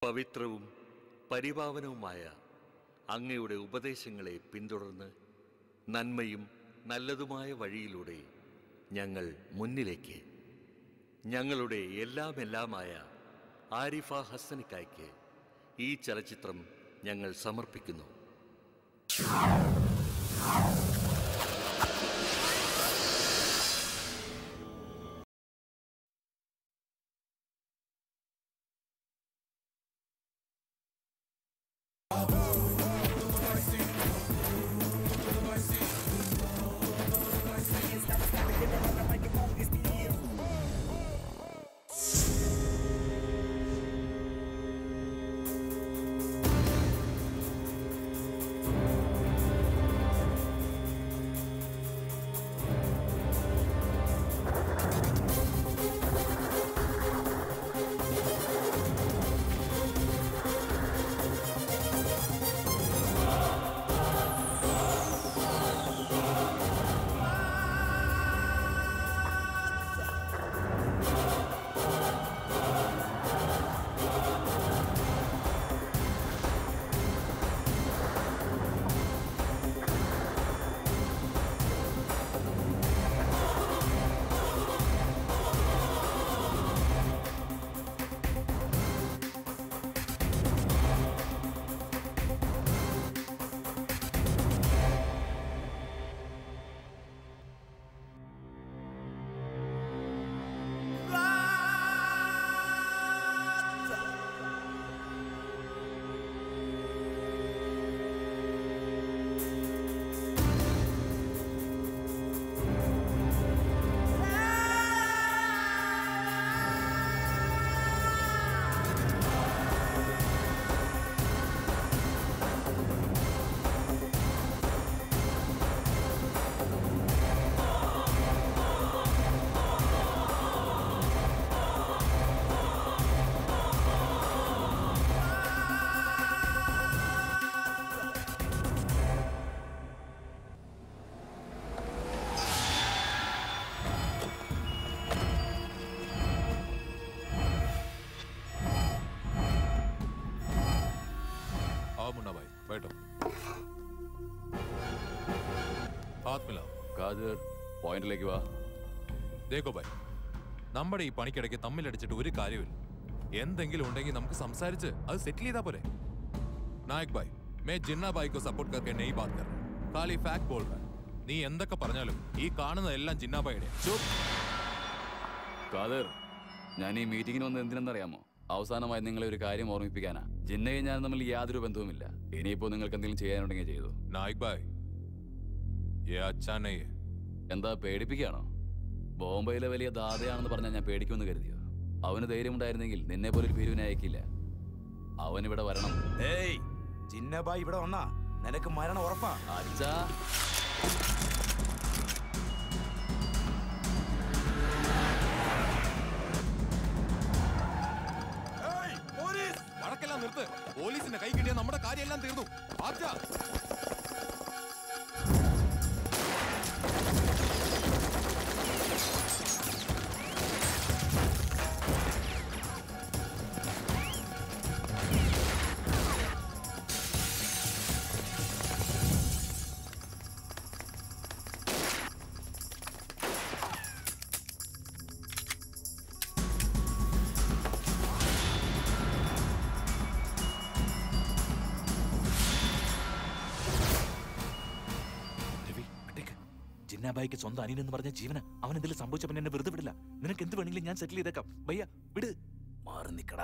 പവിത്രവും പരിപാവനവുമായ അങ്ങയുടെ ഉപദേശങ്ങളെ പിന്തുടർന്ന് നന്മയും നല്ലതുമായ വഴിയിലൂടെ ഞങ്ങൾ മുന്നിലേക്ക് ഞങ്ങളുടെ എല്ലാമെല്ലാമായ ആരിഫ ഹസനിക്കായ്ക്ക് ഈ ചലച്ചിത്രം ഞങ്ങൾ സമർപ്പിക്കുന്നു आओ मुन्ना भाई बैठो हाथ मिलाओ ഖാദിർ പോയിന്റിലേക്ക് വാ देखो भाई നമ്മുടെ ഈ പണിക്കിടയ്ക്ക് തമ്മിലടിച്ചിട്ട് ഒരു കാര്യമില്ല എന്തെങ്കിലും ഉണ്ടെങ്കിൽ നമുക്ക് സംസാരിച്ച് അത് സെറ്റിൽ ചെയ്താ പോരെ നായക് ഭായ് മേ ജിന്ന ഭായിക്കോ സപ്പോർട്ട് करके नहीं बात कर रहा खाली ഫാക്ട് बोल रहा है നീ എന്തൊക്കെ പറഞ്ഞാലും ഈ കാണുന്നതെല്ലാം ജിന്നാബായുടെ ഖാദിർ ഞാൻ ഈ മീറ്റിങ്ങിന് വന്നത് എന്തിനെന്നറിയാമോ അവസാനമായി നിങ്ങളെ ഒരു കാര്യം ഓർമ്മിപ്പിക്കാനാ ജിന്നയും ഞാൻ തമ്മിൽ യാതൊരു ബന്ധവുമില്ല ഇനിയിപ്പോ നിങ്ങൾക്ക് എന്തെങ്കിലും ചെയ്യാനുണ്ടെങ്കിൽ ചെയ്തു നായക് ഭായ് ये अच्छा नहीं है എന്താ പേടിപ്പിക്കുകയാണോ ബോംബെയിലെ വലിയ ദാതയാണെന്ന് പറഞ്ഞാൽ ഞാൻ പേടിക്കുമെന്ന് കരുതിയോ അവന് ധൈര്യമുണ്ടായിരുന്നെങ്കിൽ നിന്നെ പോലെ ഒരു പേരുവിനെ അയക്കില്ല അവൻ ഇവിടെ വരണം ഏയ് ചിന്നബായി ഇവിടെ വന്നാ നിനക്ക് മരണം ഉറപ്പാ അച്ഛാ വഴക്കെല്ലാം നിർത്ത് പോലീസിന്റെ കൈ കിട്ടിയ നമ്മുടെ കാര്യമെല്ലാം തീർന്നു ആർച്ചാ രവി വിട്ടേക്ക് ജിന്നാബായിക്ക് സ്വന്തം അനിയൻ എന്ന് പറഞ്ഞ ജീവന അവൻ എന്തെങ്കിലും സംഭവിച്ചപ്പൻ എന്നെ വെറുതെ വിടില്ല നിനക്ക് എന്ത് വേണമെങ്കിലും ഞാൻ സെറ്റിൽ ചെയ്തേക്കാം ഭയ്യ വിട് മാറി നിക്കടാ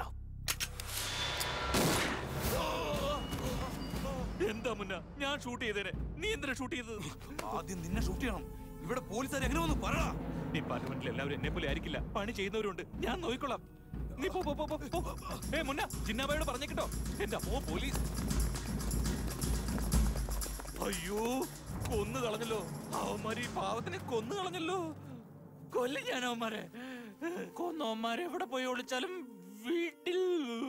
എന്താ മുന്ന ഞാൻ ഷൂട്ട് ചെയ്തേനെ നീ എന്തിനാ ഷൂട്ട് ചെയ്തത് ആദ്യം നിന്നെ ഷൂട്ട് ചെയ്യണം ഇവിടെ പോലീസുകാർ എങ്ങനെ വന്നു പറടാ ഡിപ്പാർട്ട്മെന്റിൽ എല്ലാവരും എന്നെ പോലെ ആയിരിക്കില്ല പണി ചെയ്യുന്നവരുണ്ട് ഞാൻ നോക്കിക്കൊള്ളാം നീ പോ പോ പോ പോ, പോ ഏ മുന്ന ചിന്നാബായോട് പറഞ്ഞേക്കട്ടോ എന്റെ അമ്മോ പോലീസ് അയ്യോ കൊന്നു കളഞ്ഞല്ലോ അവന്മാര് ഈ പാവത്തിനെ കൊന്നു കളഞ്ഞല്ലോ കൊല്ലം ഞാൻ അവന്മാരെ കൊന്നവന്മാരെ എവിടെ പോയി ഒളിച്ചാലും വീട്ടിൽ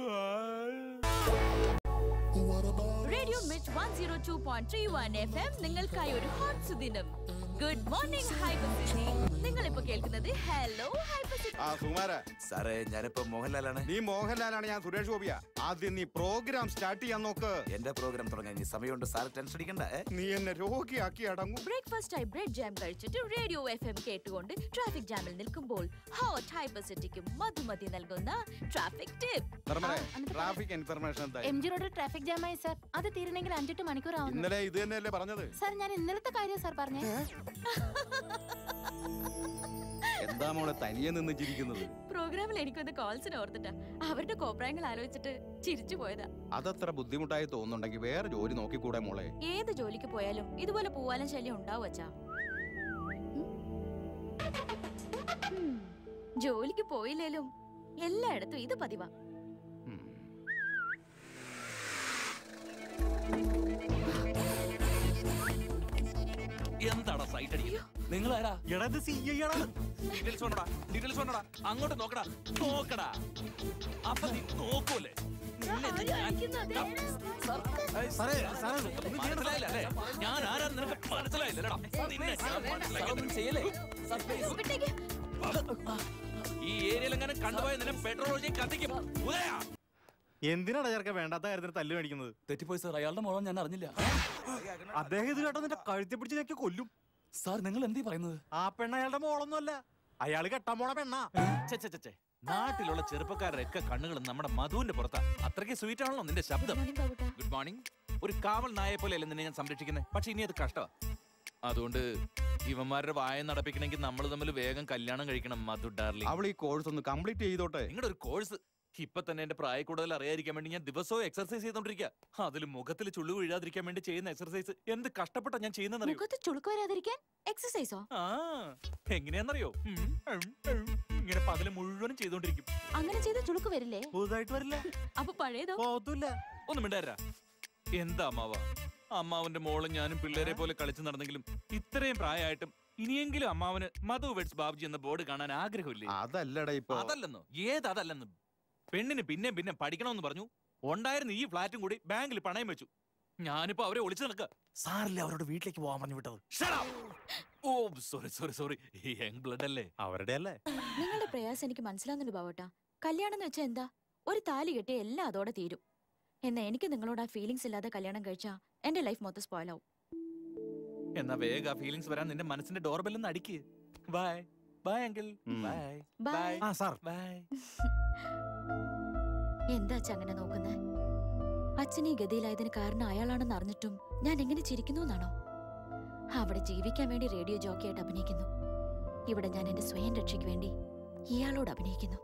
റേഡിയോ മിറ്റ് one zero two point three one F M നിങ്ങൾക്കായി ഒരു ഹോട്ട് സുദിനം ഗുഡ് മോർണിംഗ് ഹൈ നിങ്ങൾ ഇപ്പൊ കേൾക്കുന്നത് ഹലോ ഹൈപ്പർ സിറ്റി ആ സുമാര സാറേ ഞാനിപ്പോ മോഹൻലാലാണ് നീ മോഹൻലാലാണ് ഞാൻ സുരേഷ് ഗോപിയ ആദ്യം നീ പ്രോഗ്രാം സ്റ്റാർട്ട് ചെയ്യാൻ നോക്ക് എന്റെ പ്രോഗ്രാം തുടങ്ങാൻ ഇനി സമയമുണ്ട് സാർ ടെൻഷൻ അടിക്കണ്ട ഏ? നീ എന്നെ രോഗിയാക്കി അടങ്ങും ബ്രേക്ക്ഫാസ്റ്റ് ആയി ബ്രെഡ് ജാം കഴിച്ചിട്ട് റേഡിയോ എഫ് എം കേട്ടുകൊണ്ട് ട്രാഫിക് ജാമിൽ നിൽക്കുമ്പോൾ ഹോട്ട് ഹൈപ്പർ സിറ്റിക്ക് മധുമതി നൽകുന്ന ട്രാഫിക് ടിപ്പ് നിർമ്മലേ ആ, എന്നിട്ട് ട്രാഫിക് ഇൻഫർമേഷൻ എന്തായി എം ജി റോഡ് ട്രാഫിക് ജാമായി സാർ അത് തീരണമെങ്കിൽ അഞ്ചെട്ട് മണിക്കൂർ ആവുന്നു ഇന്നലെ ഇത് തന്നെയല്ലേ പറഞ്ഞത് സാർ ഞാൻ ഇന്നലത്തെ കാര്യം സാർ പറഞ്ഞേ എന്താ മോളെ തനിയെ നിന്ന് ചിരിക്കുന്നത് പ്രോഗ്രാമിൽ എനിക്കൊന്ന് കോൾസിന് ഓർത്തിട്ടാ അവരുടെ കോപ്രായങ്ങൾ ആലോചിച്ചിട്ട് ചിരിച്ചു പോയതാ അതത്ര ബുദ്ധിമുട്ടായി തോന്നുന്നുണ്ടെങ്കിൽ വേറെ ജോലി നോക്കിക്കൂടെ മോളെ ഏത് ജോലിക്ക് പോയാലും ഇതുപോലെ പൂവാലം ശല്യം ഉണ്ടാവും അച്ഛാ ഉം. ജോലിക്ക് പോയില്ലേലും എല്ലായിടത്തും ഇത് പതിവാ ഉം. എന്താടാ സൈറ്റ് അടിക്കുന്നത് നിങ്ങളാരാ ഡീറ്റെയിൽസ് വേണടാ ഡീറ്റെയിൽസ് വേണടാ അങ്ങോട്ട് നോക്കടാ നോക്കടാ അപ്പൊ നീ നോക്കൂലേ നിന്നെ ഇത് ഞാൻ- മനസ്സിലായില്ല അല്ലേ ഞാൻ ആരാന്ന് നിനക്ക് മനസ്സിലായില്ലടാ നിന്നെ ഞാൻ മനസ്സിലാക്കി ഒന്നും ചെയ്യല്ലേ സാർ, please. വിട്ടേക്ക്. ഈ ഏരിയയിലെങ്ങനെ കണ്ടുപോയ നിന്നെ പെട്രോൾ ഒഴിച്ച് കത്തിക്കും ഉദയാ എന്തിനാണ് ചേർക്ക വേണ്ടാത്ത കാര്യത്തിന് തല്ല് മേടിക്കുന്നത് തെറ്റിപ്പോയി സാർ അയാളുടെ മോളം ഞാൻ അറിഞ്ഞില്ല അദ്ദേഹം ഇത് കേട്ടോ നിന്റെ കഴുത്തി പിടിച്ച് ഞെക്കി കൊല്ലും സാർ നിങ്ങൾ എന്തീ പറയുന്നത് ആ പെണ്ണ അയാളുടെ മോളൊന്നുമല്ല അയാള് കെട്ടാൻ പോണ പെണ്ണാ ഛെ, ഛെ, ഛെ, ഛെ. നാട്ടിലുള്ള ചെറുപ്പക്കാരുടെ ഒക്കെ കണ്ണുകളും നമ്മുടെ മധുവിന്റെ പുറത്താ അത്രയ്ക്ക് സ്വീറ്റ് ആണല്ലോ നിന്റെ ശബ്ദം മോർണിംഗ് ബാബുട്ടാ. ഗുഡ് മോർണിംഗ് ഒരു കാവൽ നായെ പോലെ അല്ല നിന്നെ ഞാൻ സംരക്ഷിക്കുന്നത് പക്ഷെ ഇനി അത് കഷ്ടമാ അതുകൊണ്ട് ഇവന്മാരുടെ വായ നടപ്പിക്കണമെങ്കിൽ നമ്മൾ തമ്മിൽ വേഗം കല്യാണം കഴിക്കണം മധു ഡാർലിംഗ് അവൾ ഈ കോഴ്സ് ഒന്ന് കംപ്ലീറ്റ് ചെയ്തോട്ടെ നിങ്ങളുടെ ഒരു കോഴ്സ് ഇപ്പൊ തന്നെ എന്റെ പ്രായ കൂടുതൽ അറിയാതിരിക്കാൻ വേണ്ടി ഞാൻ ദിവസവും എക്സർസൈസ് ചെയ്തോണ്ടിരിക്കുക അതിൽ മുഖത്തിൽ ചുള്ളു വീഴാതിരിക്കാൻ വേണ്ടി ചെയ്യുന്ന എക്സർസൈസ് എന്ത് കഷ്ടപ്പെട്ടാ ഞാൻ ചെയ്യുന്നറിയോ മുഖത്ത് ചുളുക്ക് വരാതിരിക്കാൻ എക്സസൈസോ ആ എങ്ങനെയാന്നറിയോ ഉം, ഉം, ഉം. ഇങ്ങനെ പകല് മുഴുവനും ചെയ്തോണ്ടിരിക്കും അങ്ങനെ ചെയ്ത ചുളുക്ക് വരില്ലേ പുതുതായിട്ട് വരില്ല അപ്പൊ പഴയതോ പോകത്തില്ല ഒന്നും മിണ്ടാരാ എന്താ അമ്മാവ അമ്മാവന്റെ മോളും ഞാനും പിള്ളേരെ പോലെ കളിച്ചു നടന്നെങ്കിലും ഇത്രയും പ്രായമായിട്ടും ഇനിയെങ്കിലും അമ്മാവന് മധു വെഡ്സ് ബാബുജി എന്ന ബോർഡ് കാണാൻ ആഗ്രഹമില്ലേ അതല്ലടാ ഇപ്പൊ അതല്ലെന്നോ ഏത് അതല്ലെന്ന് പെണ്ണിന് പിന്നെ പിന്നെ പഠിക്കണമെന്ന് പറഞ്ഞു ഉണ്ടായിരുന്ന ഈ ഫ്ലാറ്റും കൂടി ബാങ്കിൽ പണയം വെച്ചു ഞാനിപ്പോ അവരെ ഒളിച്ചു നടക്ക സാറില്ലേ അവരോട് വീട്ടിലേക്ക് പോകാൻ പറഞ്ഞു വിട്ടത് ഓ sorry sorry sorry young blood അല്ലേ അവരുടെ അല്ലേ നിങ്ങളുടെ പ്രയാസം എനിക്ക് മനസ്സിലാവുന്നുണ്ട് ബാവട്ടാ കല്യാണം എന്ന് വെച്ചാൽ എന്താ ഒരു താലി കെട്ടിയ എല്ലാം അതോടെ തീരും എന്നാ എനിക്ക് നിങ്ങളോട് ആ ഫീലിങ്സ് ഇല്ലാതെ കല്യാണം കഴിച്ചാ എന്റെ ലൈഫ് മൊത്തം സ്പോയിൽ ആവും എന്നാ വേഗം ആ ഫീലിങ്സ് വരാൻ നിന്റെ മനസ്സിന്റെ ഡോർബെൽ ഒന്ന് അടിക്ക് ബൈ ബൈ അങ്കിൾ ഉം. ബൈ ബൈ ആ സാർ ബൈ എന്താ അച്ഛ അങ്ങനെ നോക്കുന്നത് അച്ഛൻ ഈ ഗതിയിലായതിന് കാരണം അയാളാണെന്ന് അറിഞ്ഞിട്ടും ഞാൻ എങ്ങനെ ചിരിക്കുന്നു എന്നാണോ അവിടെ ജീവിക്കാൻ വേണ്ടി റേഡിയോ ജോക്കിയായിട്ട് അഭിനയിക്കുന്നു ഇവിടെ ഞാൻ എന്റെ സ്വയം രക്ഷയ്ക്ക് വേണ്ടി ഇയാളോട് അഭിനയിക്കുന്നു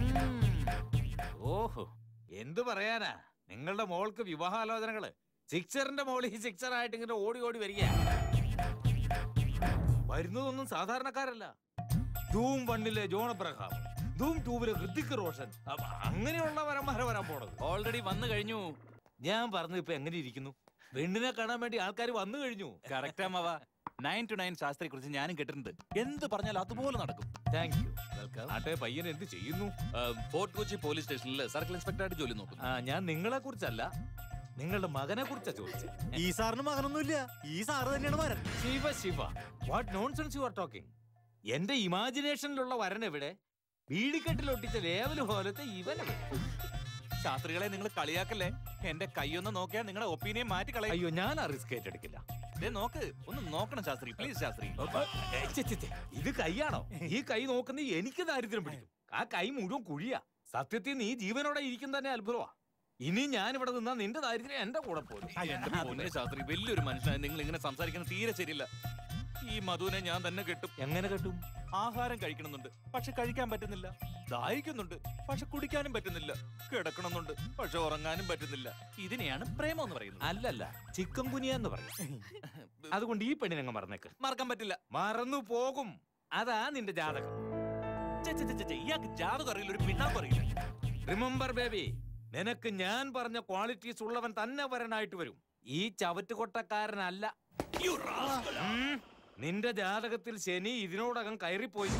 ഓഹോ എന്തു പറയാനാ നിങ്ങളുടെ മോൾക്ക് വിവാഹാലോചനകള് സിക്സറിന്റെ മോൾ ഈ സിക്സർ ആയിട്ട് ഇങ്ങനെ ഓടി ഓടി വരിക വരുന്നതൊന്നും സാധാരണക്കാരല്ല ധൂം വണ്ണിലെ ജോൺ അബ്രഹാം ധൂം ടൂവിലെ ഹൃത്തിക് റോഷൻ അപ്പ അങ്ങനെയുള്ള വരന്മാരെ വരാൻ പോണത് ഓൾറെഡി വന്നു കഴിഞ്ഞു ഞാൻ പറഞ്ഞു ഇപ്പൊ എങ്ങനെ ഇരിക്കുന്നു പെണ്ണിനെ കാണാൻ വേണ്ടി ആൾക്കാർ വന്നു കഴിഞ്ഞു കറക്റ്റ് അമ്മവ നയൻ ടു നയൻ ശാസ്ത്രിയെ കുറിച്ച് ഞാനും കേട്ടിട്ടുണ്ട് എന്ത് പറഞ്ഞാലും അതുപോലെ നടക്കും താങ്ക് യു വെൽക്കം ആട്ടെ പയ്യൻ എന്ത് ചെയ്യുന്നു ഫോർട്ട് കൊച്ചി പോലീസ് സ്റ്റേഷനിൽ സർക്കിൾ ഇൻസ്പെക്ടറായിട്ട് ജോലി നോക്കുന്നു ആ ഞാൻ നിങ്ങളെ കുറിച്ചല്ല നിങ്ങളുടെ മകനെ കുറിച്ചാ ചോദിച്ചത് ഈ സാറിന് മകനൊന്നുമില്ല ഈ സാറ് തന്നെയാണ് വരൻ Shiva Shiva what nonsense you are talking എന്റെ ഇമാജിനേഷനിലുള്ള വരൻ എവിടെ വീടിക്കെട്ടിൽ ഒട്ടിച്ച ലേവല് പോലത്തെ ഇവൻ ശാസ്ത്രികളെ നിങ്ങൾ കളിയാക്കല്ലേ എന്റെ കൈയൊന്ന് നോക്കിയാൽ നിങ്ങളുടെ ഒപ്പീനിയൻ മാറ്റി കളയും അയ്യോ ഞാൻ ആ റിസ്ക് ഏറ്റെടുക്കില്ല ദേ നോക്ക് ഒന്ന് നോക്കണം ശാസ്ത്രി പ്ലീസ് ശാസ്ത്രി ഏ, ഛെ, ഛെ, ഛെ. ഇത് കൈയാണോ ഈ കൈ നോക്കുന്ന എനിക്ക് ദാരിദ്ര്യം പിടിക്കും ആ കൈ മുഴുവൻ കുഴിയാ സത്യത്തിൽ നീ ജീവനോടെ ഇരിക്കും തന്നെ അത്ഭുതമാ ഇനി ഞാൻ ഇവിടെ നിന്നാ നിന്റെ ദാരിദ്ര്യം എന്റെ കൂടെ പോരും എന്റെ പൊന്നെ ശാസ്ത്രി വലിയൊരു മനുഷ്യനായി നിങ്ങൾ ഇങ്ങനെ സംസാരിക്കുന്നത് തീരെ ശരിയല്ല ഈ മധുവിനെ ഞാൻ തന്നെ കെട്ടും എങ്ങനെ കെട്ടും ആഹാരം കഴിക്കണമെന്നുണ്ട് പക്ഷെ കഴിക്കാൻ പറ്റുന്നില്ല ദാഹിക്കുന്നുണ്ട് പക്ഷെ കുടിക്കാനും പറ്റുന്നില്ല കിടക്കണമെന്നുണ്ട് പക്ഷെ ഉറങ്ങാനും പറ്റുന്നില്ല ഇതിനെയാണ് പ്രേമം എന്ന് പറയുന്നത് അല്ലല്ല ചിക്കൻ കുനിയ എന്ന് പറയും അതുകൊണ്ട് ഈ പെണ്ണിനെ അങ്ങ് മറന്നേക്ക് മറക്കാൻ പറ്റില്ല മറന്നു പോകും അതാ നിന്റെ ജാതകം ഛെ, ഛെ, ഛെ, ഛെ, ഛെ, ഇയാൾക്ക് ജാതകം അറിയില്ല ഒരു പിണ്ണാക്ക് അറിയില്ല റിമെമ്പർ ബേബി നിനക്ക് ഞാൻ പറഞ്ഞ ക്വാളിറ്റീസ് ഉള്ളവൻ തന്നെ വരനായിട്ട് വരും ഈ ചവറ്റുകൊട്ടക്കാരനല്ല ഉം. നിന്റെ ജാതകത്തിൽ ശനി ഇതിനോടകം കയറിപ്പോയി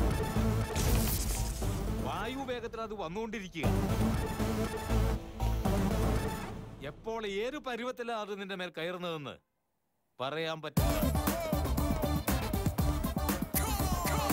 വായു വേഗത്തിൽ അത് വന്നുകൊണ്ടിരിക്കുക എപ്പോൾ ഏത് പരുവത്തിലാണ് അത് നിന്റെ മേൽ കയറുന്നതെന്ന് പറയാൻ പറ്റില്ല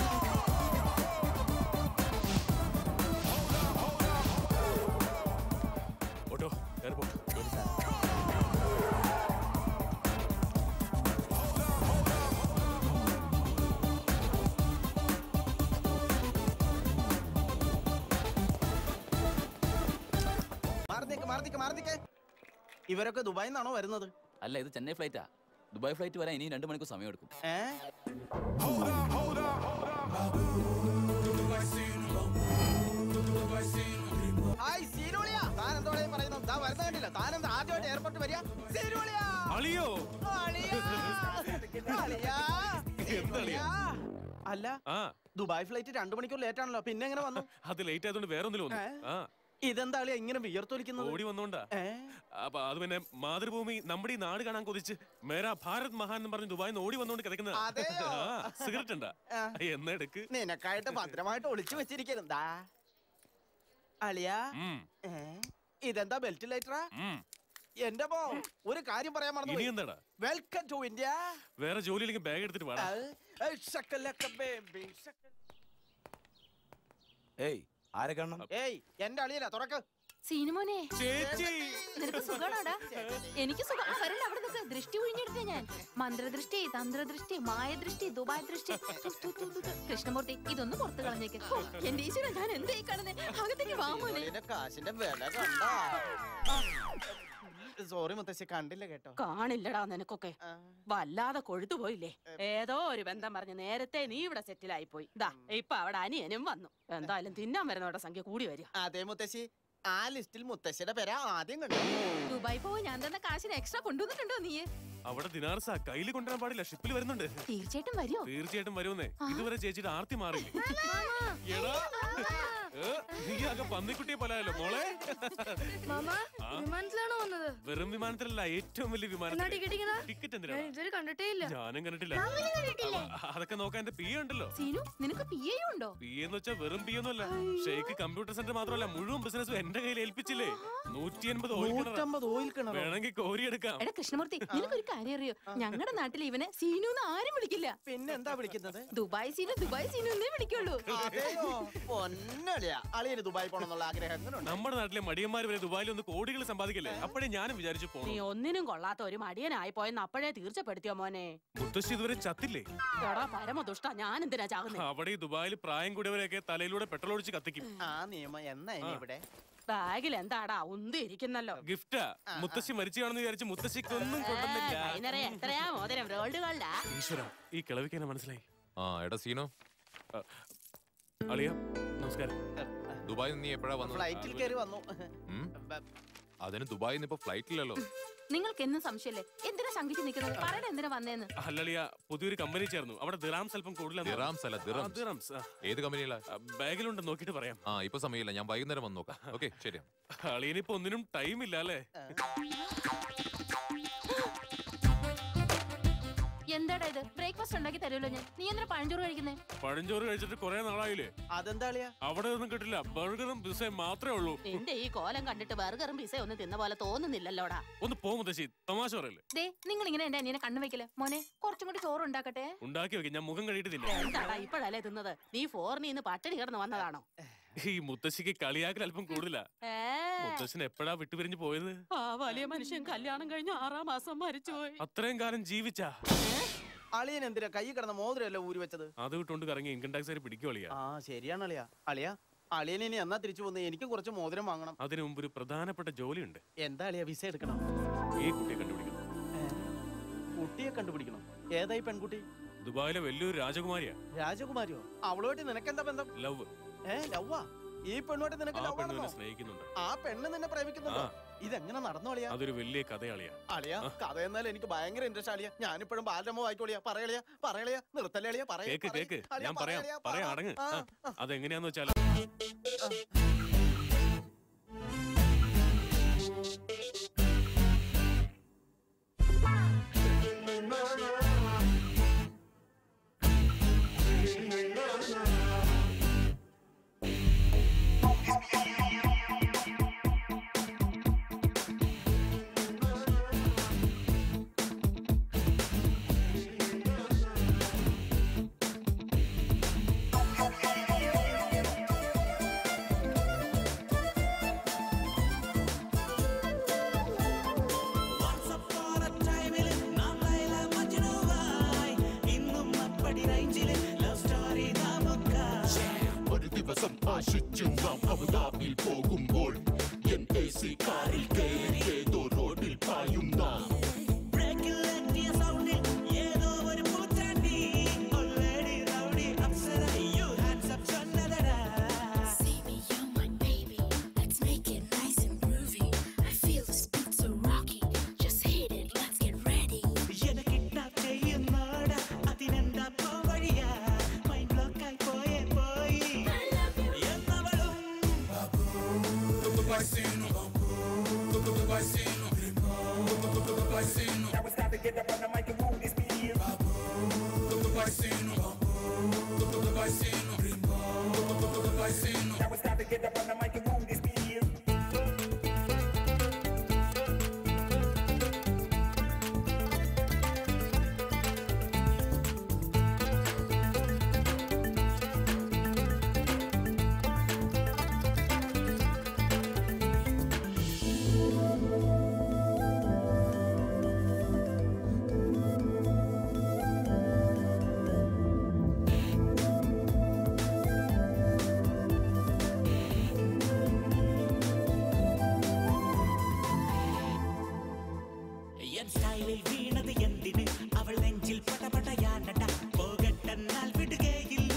മാറിക്ക് മാറിക്ക് മാറിക്ക് ഇവരൊക്കെ ദുബായിൽ നിന്നാണോ വരുന്നത് അല്ല ഇത് ചെന്നൈ ഫ്ലൈറ്റാ ദുബായ് ഫ്ലൈറ്റ് വരാൻ ഇനിയും രണ്ട് മണിക്കൂർ സമയമെടുക്കും ഏ ഹായ് സീനുളിയാ താൻ എന്തോളെ പറയുന്നു താൻ വരുന്ന കണ്ടില്ല താൻ എന്താ ആദ്യമായിട്ട് എയർപോർട്ട് വരിക സീനുളിയാ അളിയോ അളിയാ. അളിയാ. അളിയാ. അല്ല ആ ദുബായ് ഫ്ലൈറ്റ് രണ്ടു മണിക്കൂർ ലേറ്റ് ആണല്ലോ പിന്നെ എങ്ങനെ വന്നു അത് ലേറ്റ് ആയതുകൊണ്ട് വേറെ ഒന്നിലും വന്നു ഏ? ആ ഇതെന്താ അളിയാ ഇങ്ങനെ വിയർത്തൊലിക്കുന്നത് ഓടി വന്നോണ്ടാ ഏ? അപ്പൊ അത് പിന്നെ മാതൃഭൂമി നമ്മുടെ ഈ നാട് കാണാൻ കൊതിച്ച് മേരാ ഭാരത് മഹാൻ എന്ന് പറഞ്ഞ് ദുബായിൽ നിന്ന് ഓടി വന്നോണ്ട് കിടക്കുന്ന അതെയോ? സിഗരറ്റ് ഉണ്ടാ ആ. എന്നെടുക്ക് നിനക്കായിട്ട് ഭദ്രമായിട്ട് ഒളിച്ചു വെച്ചിരിക്കുന്നതാ അളിയാ ഉം, ഏ? ഇതെന്താ ബെൽറ്റ് ലൈറ്ററാ ഉം. എന്റെ പോ ഒരു കാര്യം പറയാൻ ഇനി മറന്നു എന്താടാ വെൽക്കം ടു ഇന്ത്യ വേറെ ജോലിയില്ലെങ്കിൽ ബാഗ് എടുത്തിട്ട് വാടാ ഏയ് ആരെ കാണണം ഏയ് എന്റെ അളിയല്ല തുറക്ക് സീനുമോനെ ചേച്ചി നിനക്ക് സുഖമാണോടാ എനിക്ക് സുഖം ആ, വരണ്ട അവിടെ നിൽക്ക് ദൃഷ്ടി ഒഴിഞ്ഞെടുത്തേ ഞാൻ മന്ത്രദൃഷ്ടി തന്ത്രദൃഷ്ടി മായദൃഷ്ടി ദുബായ് ദൃഷ്ടി തു, തു, തു, തു, തു. കൃഷ്ണമൂർത്തി ഇതൊന്ന് പുറത്ത് കളഞ്ഞേക്ക് ഓ, എന്റെ ഈശ്വര ഞാൻ എന്തായി കാണുന്നേ അകത്തേക്ക് വാ മോനെ ഇതിന്റെ കാശിന്റെ വില കണ്ടാ സോറി മുത്തശ്ശി കണ്ടില്ല കേട്ടോ കാണില്ലടാ നിനക്കൊക്കെ ആ. വല്ലാതെ കൊഴുത്തു പോയില്ലേ ഏതോ ഒരു ബന്ധം പറഞ്ഞ് നേരത്തെ നീ ഇവിടെ സെറ്റിലായി പോയി ദാ ഇപ്പൊ അവിടെ അനിയനും വന്നു എന്തായാലും തിന്നാൻ വരുന്നവരുടെ സംഖ്യ കൂടി വരിക അതെ മുത്തശ്ശി ആ ലിസ്റ്റിൽ മുത്തശ്ശിയുടെ പേരാ ആദ്യം കണ്ടു ദുബായ് പോവാൻ ഞാൻ തന്ന കാശിന് എക്സ്ട്രാ കൊണ്ടുവന്നിട്ടുണ്ടോ നീ അവിടെ ദിനാർസ കയ്യിൽ കൊണ്ടുവരാൻ പാടില്ല ഷിപ്പിൽ വരുന്നുണ്ട് തീർച്ചയായിട്ടും വരുമോ തീർച്ചയായിട്ടും വരുമെന്നേ ഇതുവരെ ചേച്ചിയുടെ ആർത്തി മാറിയില്ലേ എടാ ഏ, നീ ആകെ പന്നിക്കുട്ടിയെ പോലായല്ലോ മോളെ മാമ ആ? വിമാനത്തിലാണോ വന്നത് വെറും വിമാനത്തിലല്ല ഏറ്റവും വലിയ എന്നാ വിമാനത്തിൽ ടിക്കറ്റ് ഇങ്ങനെ ടിക്കറ്റ് ഞാൻ എന്തിനാ ഇതുവരെ കണ്ടിട്ടേ ഇല്ല ഞാനും കണ്ടിട്ടില്ല അ- അതൊക്കെ നോക്കാൻ എന്റെ പി ഉണ്ടല്ലോ സീനു നിനക്ക് പി എ ഉണ്ടോ പി എന്ന് വെച്ചാൽ വെറും പി ഒന്നുമല്ല ഷെയ്ക്ക് കമ്പ്യൂട്ടർ സെന്റർ മാത്രമല്ല മുഴുവൻ ബിസിനസ്സും എന്റെ കയ്യിൽ ഏൽപ്പിച്ചില്ലേ നൂറ്റി എൺപത് ഓയിൽ കിണറാ. നൂറ്റമ്പത് ഓയിൽ കിണറോ വേണമെങ്കിൽ കോരിയെടുക്കാം എടാ കൃഷ്ണമൂർത്തി നിനക്കൊരു കാര്യം അറിയോ ഞങ്ങളുടെ നാട്ടിൽ ഇവനെ സീനു എന്ന് ആരും വിളിക്കില്ല പിന്നെ എന്താ വിളിക്കുന്നത് ദുബായ് സീനു ദുബായ് സീനു എന്നേ വിളിക്കുള്ളൂ അതെയോ പൊന്നളിയാ അളിയന് ദുബായി പോണെന്നുള്ള ആഗ്രഹം എങ്ങനെയുണ്ട് നമ്മുടെ നാട്ടിലെ മടിയന്മാർ വരെ ദുബായിൽ ഒന്ന് കോടികൾ സമ്പാദിക്കല്ലേ അപ്പോഴേ ഞാനും വിചാരിച്ചു നീ പോണം ഒന്നിനും കൊള്ളാത്ത ഒരു മടിയനായി പോയെന്ന് അപ്പോഴേ തീർച്ചപ്പെടുത്തിയോ മോനെ മുത്തശ്ശി ഇതുവരെ ചത്തില്ലേ എടാ പരമദുഷ്ട ഞാൻ എന്തിനാ ചാകുന്നേ അവിടെ ഈ ദുബായിൽ പ്രായം കൂടിയവരെയൊക്കെ തലയിലൂടെ പെട്രോൾ ഒഴിച്ച് കത്തിക്കും ആ നിയമം എന്നാ ഇനി ഇവിടെ ബാഗിൽ എന്താടാ ഉന്തി ഇരിക്കുന്നല്ലോ ഗിഫ്റ്റാ മുത്തശ്ശി മരിച്ചാണെന്ന് വിചാരിച്ച് മുത്തശ്ശിക്കൊന്നും കൊണ്ടുവന്നില്ല വൈകുന്നേരം എത്രയാ മോതിരം വേൾഡ് ഗോൾഡാ ഈശ്വര ഈ കിളവിക്ക് എന്നെ മനസ്സിലായി ആ എടാ സീനോ അളിയ നമസ്കാരം ദുബായിൽ നീ എപ്പോഴാ വന്നത് ഫ്ലൈറ്റിൽ കയറി വന്നു ഉം? അതിന് ദുബായിൽ നിന്ന് ഇപ്പൊ ഫ്ലൈറ്റിലല്ലോ നിങ്ങൾക്ക് എന്നും സംശയല്ലേ എന്തിനാ ശങ്കിച്ച് നിൽക്കുന്നത് പറയണ എന്തിനാ വന്നേന്ന് അല്ലളിയ പുതിയൊരു കമ്പനി ചേർന്നു അവിടെ ദിറാംസ് അല്പം കൂടുതലാണ് ദിറാംസ് അല്ല ദിറംസ് ദിറാംസ് ആ. ഏത് കമ്പനിയിലാ ആ, ബാഗിലുണ്ട് നോക്കിയിട്ട് പറയാം ആ ഇപ്പൊ സമയമില്ല ഞാൻ വൈകുന്നേരം വന്ന് നോക്കാം ഓക്കെ ശരി അളിയനിപ്പോ ഒന്നിനും ടൈം ഇല്ല അല്ലേ എന്താടാ ഇത് ബ്രേക്ക്ഫാസ്റ്റ് ഉണ്ടാക്കി തരുമല്ലോ ഞാൻ നീ എന്തിനാ പഴഞ്ചോറ് കഴിക്കുന്നേ പഴഞ്ചോറ് കഴിച്ചിട്ട് കുറെ നാളായില്ലേ അതെന്താ അളിയാ അവിടെ ഒന്നും കിട്ടില്ല ബർഗറും പിസയും മാത്രമേ ഉള്ളൂ നിന്റെ ഈ കോലം കണ്ടിട്ട് ബർഗറും പിസയും ഒന്നും തിന്ന പോലെ തോന്നുന്നില്ലല്ലോടാ ഒന്ന് പോ മുത്തശ്ശി തമാശ പറയല്ലേ ദേ നിങ്ങൾ ഇങ്ങനെ എന്റെ അനിയനെ കണ്ണു വെക്കല്ലേ മോനെ കുറച്ചും കൂടി ചോറ് ഉണ്ടാക്കട്ടെ ഉണ്ടാക്കി വെക്കാം ഞാൻ മുഖം കഴിയിട്ട് തിന്നാം എന്താടാ ഇപ്പോഴല്ലേ തിന്നത് നീ ഫോറിനിൽ നിന്ന് പട്ടിണി കിടന്ന് വന്നതാണോ ഈ മുത്തശ്ശിക്ക് കളിയാക്കൽ അല്പം കൂടുതലാ ഏ മുത്തശ്ശൻ എപ്പോഴാ വിട്ടുപിരിഞ്ഞു പോയത് ആ വലിയ മനുഷ്യൻ കല്യാണം കഴിഞ്ഞ് ആറാം മാസം മരിച്ചുപോയി അത്രയും കാലം ജീവിച്ചാ അളിയൻ എന്തിനാ കൈ കിടന്ന മോതിരല്ലേ ഊരി വെച്ചത് അത് വിട്ടുകൊണ്ട് കറങ്ങി ഇൻകം ടാക്സ് പിടിക്കും അളിയാ ആ ശരിയാണ് അളിയാ അളിയാ അളിയൻ ഇനി എന്നാ തിരിച്ചു പോകുന്നത് എനിക്ക് കുറച്ച് മോതിരം വാങ്ങണം അതിനു മുമ്പ് ഒരു പ്രധാനപ്പെട്ട ജോലിയുണ്ട് എന്താ അളിയാ വിസ എടുക്കണം ഈ കുട്ടിയെ കണ്ടുപിടിക്കണം കുട്ടിയെ കണ്ടുപിടിക്കണം ഏതായി പെൺകുട്ടി ദുബായിലെ വലിയൊരു രാജകുമാരിയാ രാജകുമാരിയോ അവളുമായിട്ട് നിനക്കെന്താ ബന്ധം ലവ് ഏ ലവ്വാ ഈ പെണ്ണുമായിട്ട് നിനക്ക് ആ ലവ് പെണ്ണ് ആണെന്നോ എന്നെ സ്നേഹിക്കുന്നുണ്ട് ആ പെണ്ണ് നിന്നെ പ്രേമിക്കുന്നുണ്ടോ ആ. ഇതെങ്ങനെ നടന്നു അളിയാ അതൊരു വലിയ കഥയാളിയാ അളിയാ കഥ എന്നാൽ എനിക്ക് ഭയങ്കര ഇൻട്രസ്റ്റ് അളിയാ ഞാനിപ്പോഴും ബാലരമ വായിക്കോളിയാ പറയളിയാ പറയളിയാ നിർത്തല്ലേ അളിയാ പറയ്, കേക്ക് പറയ്. കേക്ക് അളിയാ, ഞാൻ പറയാം പറയളിയാ, പറയാം പറ. അടങ്ങ് ആ, ആ, അതെങ്ങനെയാന്ന് വെച്ചാൽ ഒരു ദിവസം ആശിച്ചു നാം അബുദാബിയിൽ പോകുമ്പോൾ എൻ എ സി കാറിൽ കയറി ഏതോ റോഡിൽ പായും നാം See me, you're my baby. Let's make it nice and groovy. I feel this beat so rocky. Just hit it, let's get ready. Now it's time to get up on the mic and move this beat. Now it's time to get up on the mic and move this beat. എൻ സ്റ്റൈലിൽ വീണത് എന്തിന് അവൾ നെഞ്ചിൽ പടപടയാനട പോകട്ടെന്നാൽ വിടുകയില്ല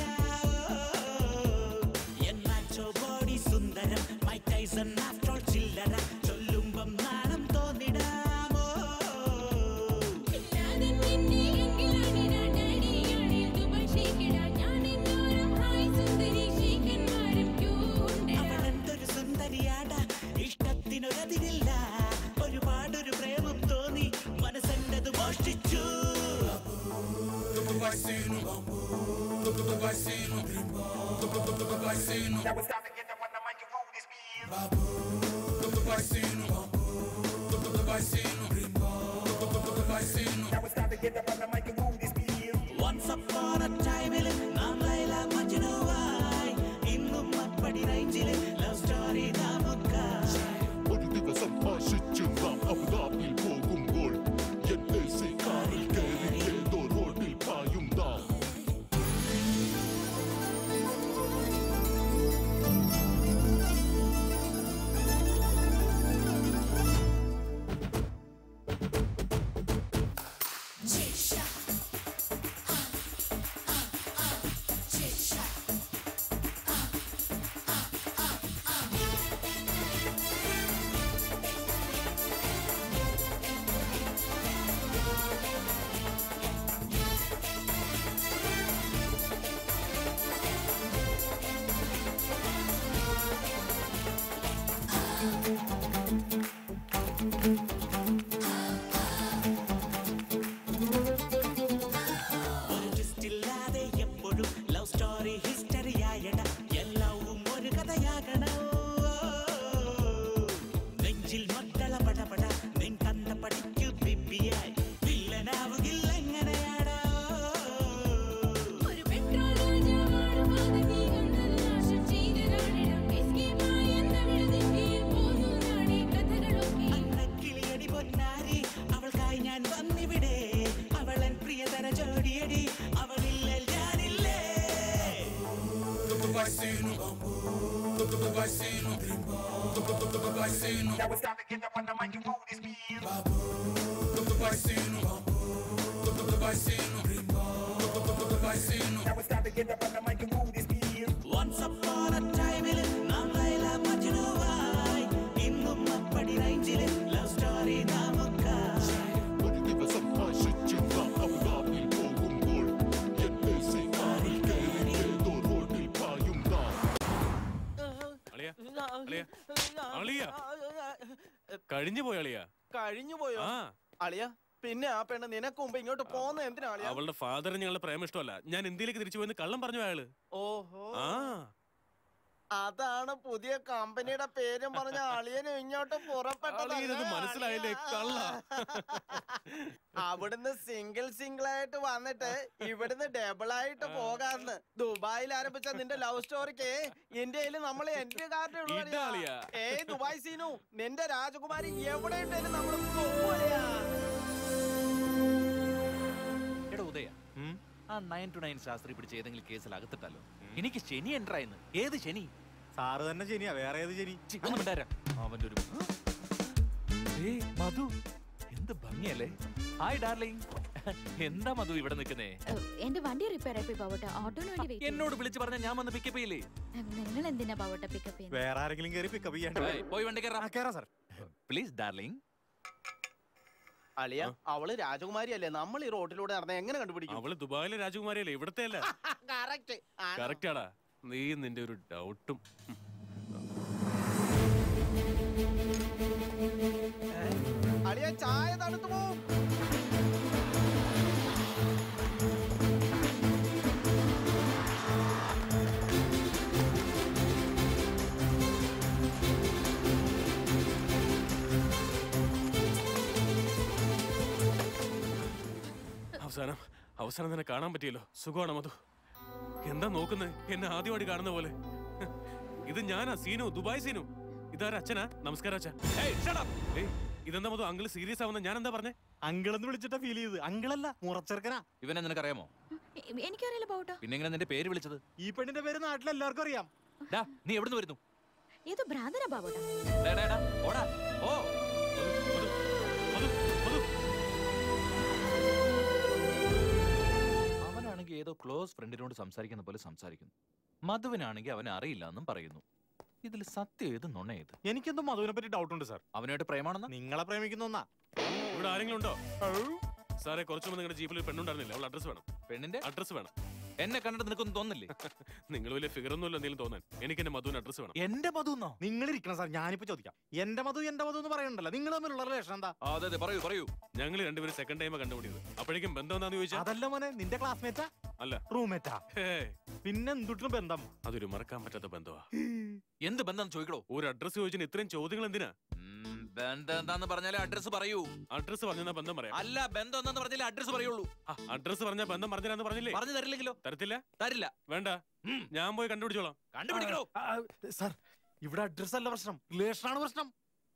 എന്നാച്ചോ ബോഡി സുന്ദരം മൈ ടൈസൺ ആഫ്റ്റോൾ ചില്ലറ ചൊല്ലുമ്പം നാണം തോന്നിടാമോ അവൾ എന്തൊരു സുന്ദരിയാട ഇഷ്ടത്തിനൊരതിരില്ല ഒരുപാടൊരു പ്രേമം തോന്നി മനസ്സെൻ്റെത് മോഷ്ടിച്ചു Now it's time to get up on the mic and move this beat. Now it's time to get up on the mic and move this beat. Once upon a time നാം ലൈല മജ്നുവായി ഇന്നും അപ്പടി റേഞ്ചിൽ ലവ് സ്റ്റോറി നമുക്കായി ഒരു ദിവസം ആശിച്ചു നാം അബുദാബിയിൽ പോകുമ്പോൾ എൻ എ സി കാറിൽ കയറി ഏതോ റോഡിൽ പായും നാം ഒരു twist ഇല്ലാതെ എപ്പോഴും ലവ് സ്റ്റോറി ഹിസ്റ്ററി ആയട എല്ലാവും ഒരു കഥയാകണം നെഞ്ചിൽ മക്കള പടപട നിൻ കണ്ട പഠിക്കു ബിബിയായി വില്ലനാവുകില്ല എങ്ങനെയാടാ അന്നക്കിളിയടി പൊന്നാരി അവൾക്കായി ഞാൻ വന്നിവിടെ അവളൻ പ്രിയതര ജോഡിയടി അവളില്ല ഞാനില്ലേ Now it's time to get up on the mic and move this beat. Now it's time to get up on the mic and move this beat. Once upon a time നാം ലൈല മജ്നുവായി ഇന്നും അപ്പടി റേഞ്ചിൽ ലവ് സ്റ്റോറി നമുക്കായി ഒരു ദിവസം ആശിച്ചു നാം അബുദാബിയിൽ പോകുമ്പോൾ എൻ എ സി കാറിൽ കയറി ഏതോ റോഡിൽ പായും നാം അളിയ അളിയ അളിയ കഴിഞ്ഞു പോയി അളിയ കഴിഞ്ഞു പോയോ ആ അളിയ പിന്നെ ആ പെണ്ണ് നിനക്ക് മുമ്പ് ഇങ്ങോട്ട് പോന്ന എന്തിനാ അളിയ അവളുടെ ഫാദറിന് ഞങ്ങളുടെ പ്രേമം ഇഷ്ടമല്ല ഞാൻ ഇന്ത്യയിലേക്ക് തിരിച്ചു പോയെന്ന് കള്ളം പറഞ്ഞു അയാള് ഓഹോ ആ അതാണ് പുതിയ കമ്പനിയുടെ പേരും പറഞ്ഞ അളിയനും ഇങ്ങോട്ട് പുറപ്പെട്ടത് അളിയനത് മനസ്സിലായില്ലേ കള്ള അവിടുന്ന് സിംഗിൾ സിംഗിൾ ആയിട്ട് വന്നിട്ട് ഇവിടുന്ന് ഡബിൾ ആയിട്ട് പോകാന്ന് ദുബായിൽ ആരംഭിച്ച നിന്റെ ലവ് സ്റ്റോറിക്ക് ഇന്ത്യയിൽ നമ്മൾ എൻട്രി കാർഡ് ഇതാളിയാ. ഏയ് ദുബായ് സീനു നിന്റെ രാജകുമാരി എവിടെ ഉണ്ടെങ്കിലും നമ്മൾ പോവുകയാ എടാ ഉദയ ആ നയൻ ടു നയൻ ശാസ്ത്രി പിടിച്ച് ഏതെങ്കിലും കേസിൽ അകത്തിട്ടല്ലോ എനിക്ക് ശനി എൻട്രായെന്ന് ഏത് ശനി സാറ് തന്നെ ശനിയാ വേറെ ഏത് ശനി ഒന്നും മിണ്ടാരാ. അവന്റെ ഒരു ഏയ് മധു എന്ത് ഭംഗിയല്ലേ ഹായ് ഡാർലിംഗ് എന്താ മധു ഇവിടെ നിൽക്കുന്നേ എന്റെ വണ്ടി റിപ്പയർ ആയി പോയി ബാവട്ട ഓട്ടോന് വേണ്ടി വെയിറ്റ് എന്നോട് വിളിച്ചു പറഞ്ഞ ഞാൻ വന്ന് പിക്കപ്പ് ചെയ്യില്ലേ നിങ്ങൾ എന്തിനാ ബാവട്ട പിക്കപ്പ് ചെയ്യുന്നത് വേറെ ആരെങ്കിലും കയറി പിക്കപ്പ് ചെയ്യാൻ ഏയ്, പോയി വണ്ടി കയറാം കയറാം സാർ പ്ലീസ് ഡാർലിംഗ് അളിയ അവള് രാജകുമാരിയല്ലേ നമ്മൾ ഈ റോട്ടിലൂടെ നടന്ന എങ്ങനെ കണ്ടുപിടിക്കും അവള് ദുബായിലെ രാജകുമാരിയല്ലേ ഇവിടത്തെ അല്ല കറക്റ്റ് കറക്റ്റ് ആടാ നീ നിന്റെ ഒരു ഡൗട്ടും അളിയ ചായ തണുത്തു പോവും അവസാനം അവസാനം തന്നെ കാണാൻ പറ്റിയല്ലോ സുഖമാണ് മധു എന്താ നോക്കുന്നത് എന്നെ ആദ്യമായിട്ട് കാണുന്ന പോലെ ഇത് ഞാനാ സീനു ദുബായ് സീനു ഇതാരാ അച്ഛനാ നമസ്കാരം അച്ഛാ ഏയ് ഇതെന്താ മധു അങ്കിൾ സീരിയസ് ആവുന്ന ഞാൻ എന്താ പറഞ്ഞേ അങ്കിളെന്ന് വിളിച്ചിട്ടാ ഫീൽ ചെയ്ത് അങ്കിളല്ല മുറച്ചെറുക്കനാ ഇവനെ നിനക്കറിയാമോ എ- എനിക്കറിയില്ല ബാവട്ട പിന്നെ എങ്ങനെ നിന്റെ പേര് വിളിച്ചത് ഈ പെണ്ണിന്റെ പേര് നാട്ടിൽ എല്ലാവർക്കും അറിയാം ഡാ നീ എവിടുന്ന് വരുന്നു ഏതോ ഭ്രാന്തനാ ബാവട്ട ഡാ, ഡാ, ഡാ, ഓടാ ഓ അവനാണെങ്കിൽ ഏതോ ക്ലോസ് ഫ്രണ്ടിനോട് സംസാരിക്കുന്ന പോലെ സംസാരിക്കുന്നു മധുവിനാണെങ്കിൽ അവനെ അറിയില്ല എന്നും പറയുന്നു ഇതിൽ സത്യം ഏത് നുണ ഏത് എനിക്കെന്തോ മധുവിനെ പറ്റി ഡൗട്ട് ഉണ്ട് സാർ അവനായിട്ട് പ്രേമാണെന്ന് നിങ്ങളെ പ്രേമിക്കുന്ന ഇവിടെ ആരെങ്കിലും ഉണ്ടോ സാറേ കുറച്ചു മുമ്പ് നിങ്ങളുടെ ജീപ്പിൽ ഒരു പെണ്ണുണ്ടായിരുന്നില്ല അവൾ അഡ്രസ് വേണം പെണ്ണിന്റെ അഡ്രസ് വേണം എന്നെ കണ്ടിട്ട് നിനക്കൊന്നും തോന്നില്ലേ നിങ്ങൾ വലിയ ഫിഗർ ഒന്നുമില്ല എന്തെങ്കിലും തോന്നാൻ എനിക്ക് എന്റെ മധുവിന് അഡ്രസ് വേണം എന്റെ മധു എന്നോ നിങ്ങൾ ഇരിക്കണം സാർ ഞാനിപ്പോ ചോദിക്കാം എന്റെ മധു എന്റെ മധു എന്ന് പറയണ്ടല്ലോ നിങ്ങൾ തമ്മിലുള്ള റിലേഷൻ എന്താ ആ, അതെ അതെ പറയൂ പറയൂ ഞങ്ങൾ രണ്ടുപേരും സെക്കൻഡ് ടൈം കണ്ടുപിടിയത് അപ്പോഴേക്കും ബന്ധം എന്താന്ന് ചോദിച്ചാൽ അതല്ല മോനെ നിന്റെ ക്ലാസ്മേറ്റാ അല്ല റൂംമേറ്റാ ഹേയ്, പിന്നെ എന്തുട്ടും ബന്ധം അതൊരു മറക്കാൻ പറ്റാത്ത ബന്ധമാ എന്ത് ബന്ധം ചോദിക്കടോ ഒരു അഡ്രസ് ചോദിച്ചിന് ഇത്രയും ചോദ്യങ്ങൾ എന്തിനാ ബന്ധം എന്താന്ന് പറഞ്ഞാലേ അഡ്രസ് പറയൂ അഡ്രസ് പറഞ്ഞാ ബന്ധം പറയാം അല്ല ബന്ധം എന്താന്ന് പറഞ്ഞാലേ അഡ്രസ് പറയുള്ളൂ അഡ്രസ് പറഞ്ഞാ ബന്ധം പറഞ്ഞില്ലാന്ന് പറഞ്ഞില്ലേ പറഞ്ഞു തരില്ലെങ്കിലോ തരത്തില്ല തരില്ല വേണ്ട ഞാൻ പോയി കണ്ടുപിടിച്ചോളാം കണ്ടുപിടിക്കണോ സാർ ഇവിടെ അഡ്രസ് അല്ല പ്രശ്നം റിലേഷൻ ആണ് പ്രശ്നം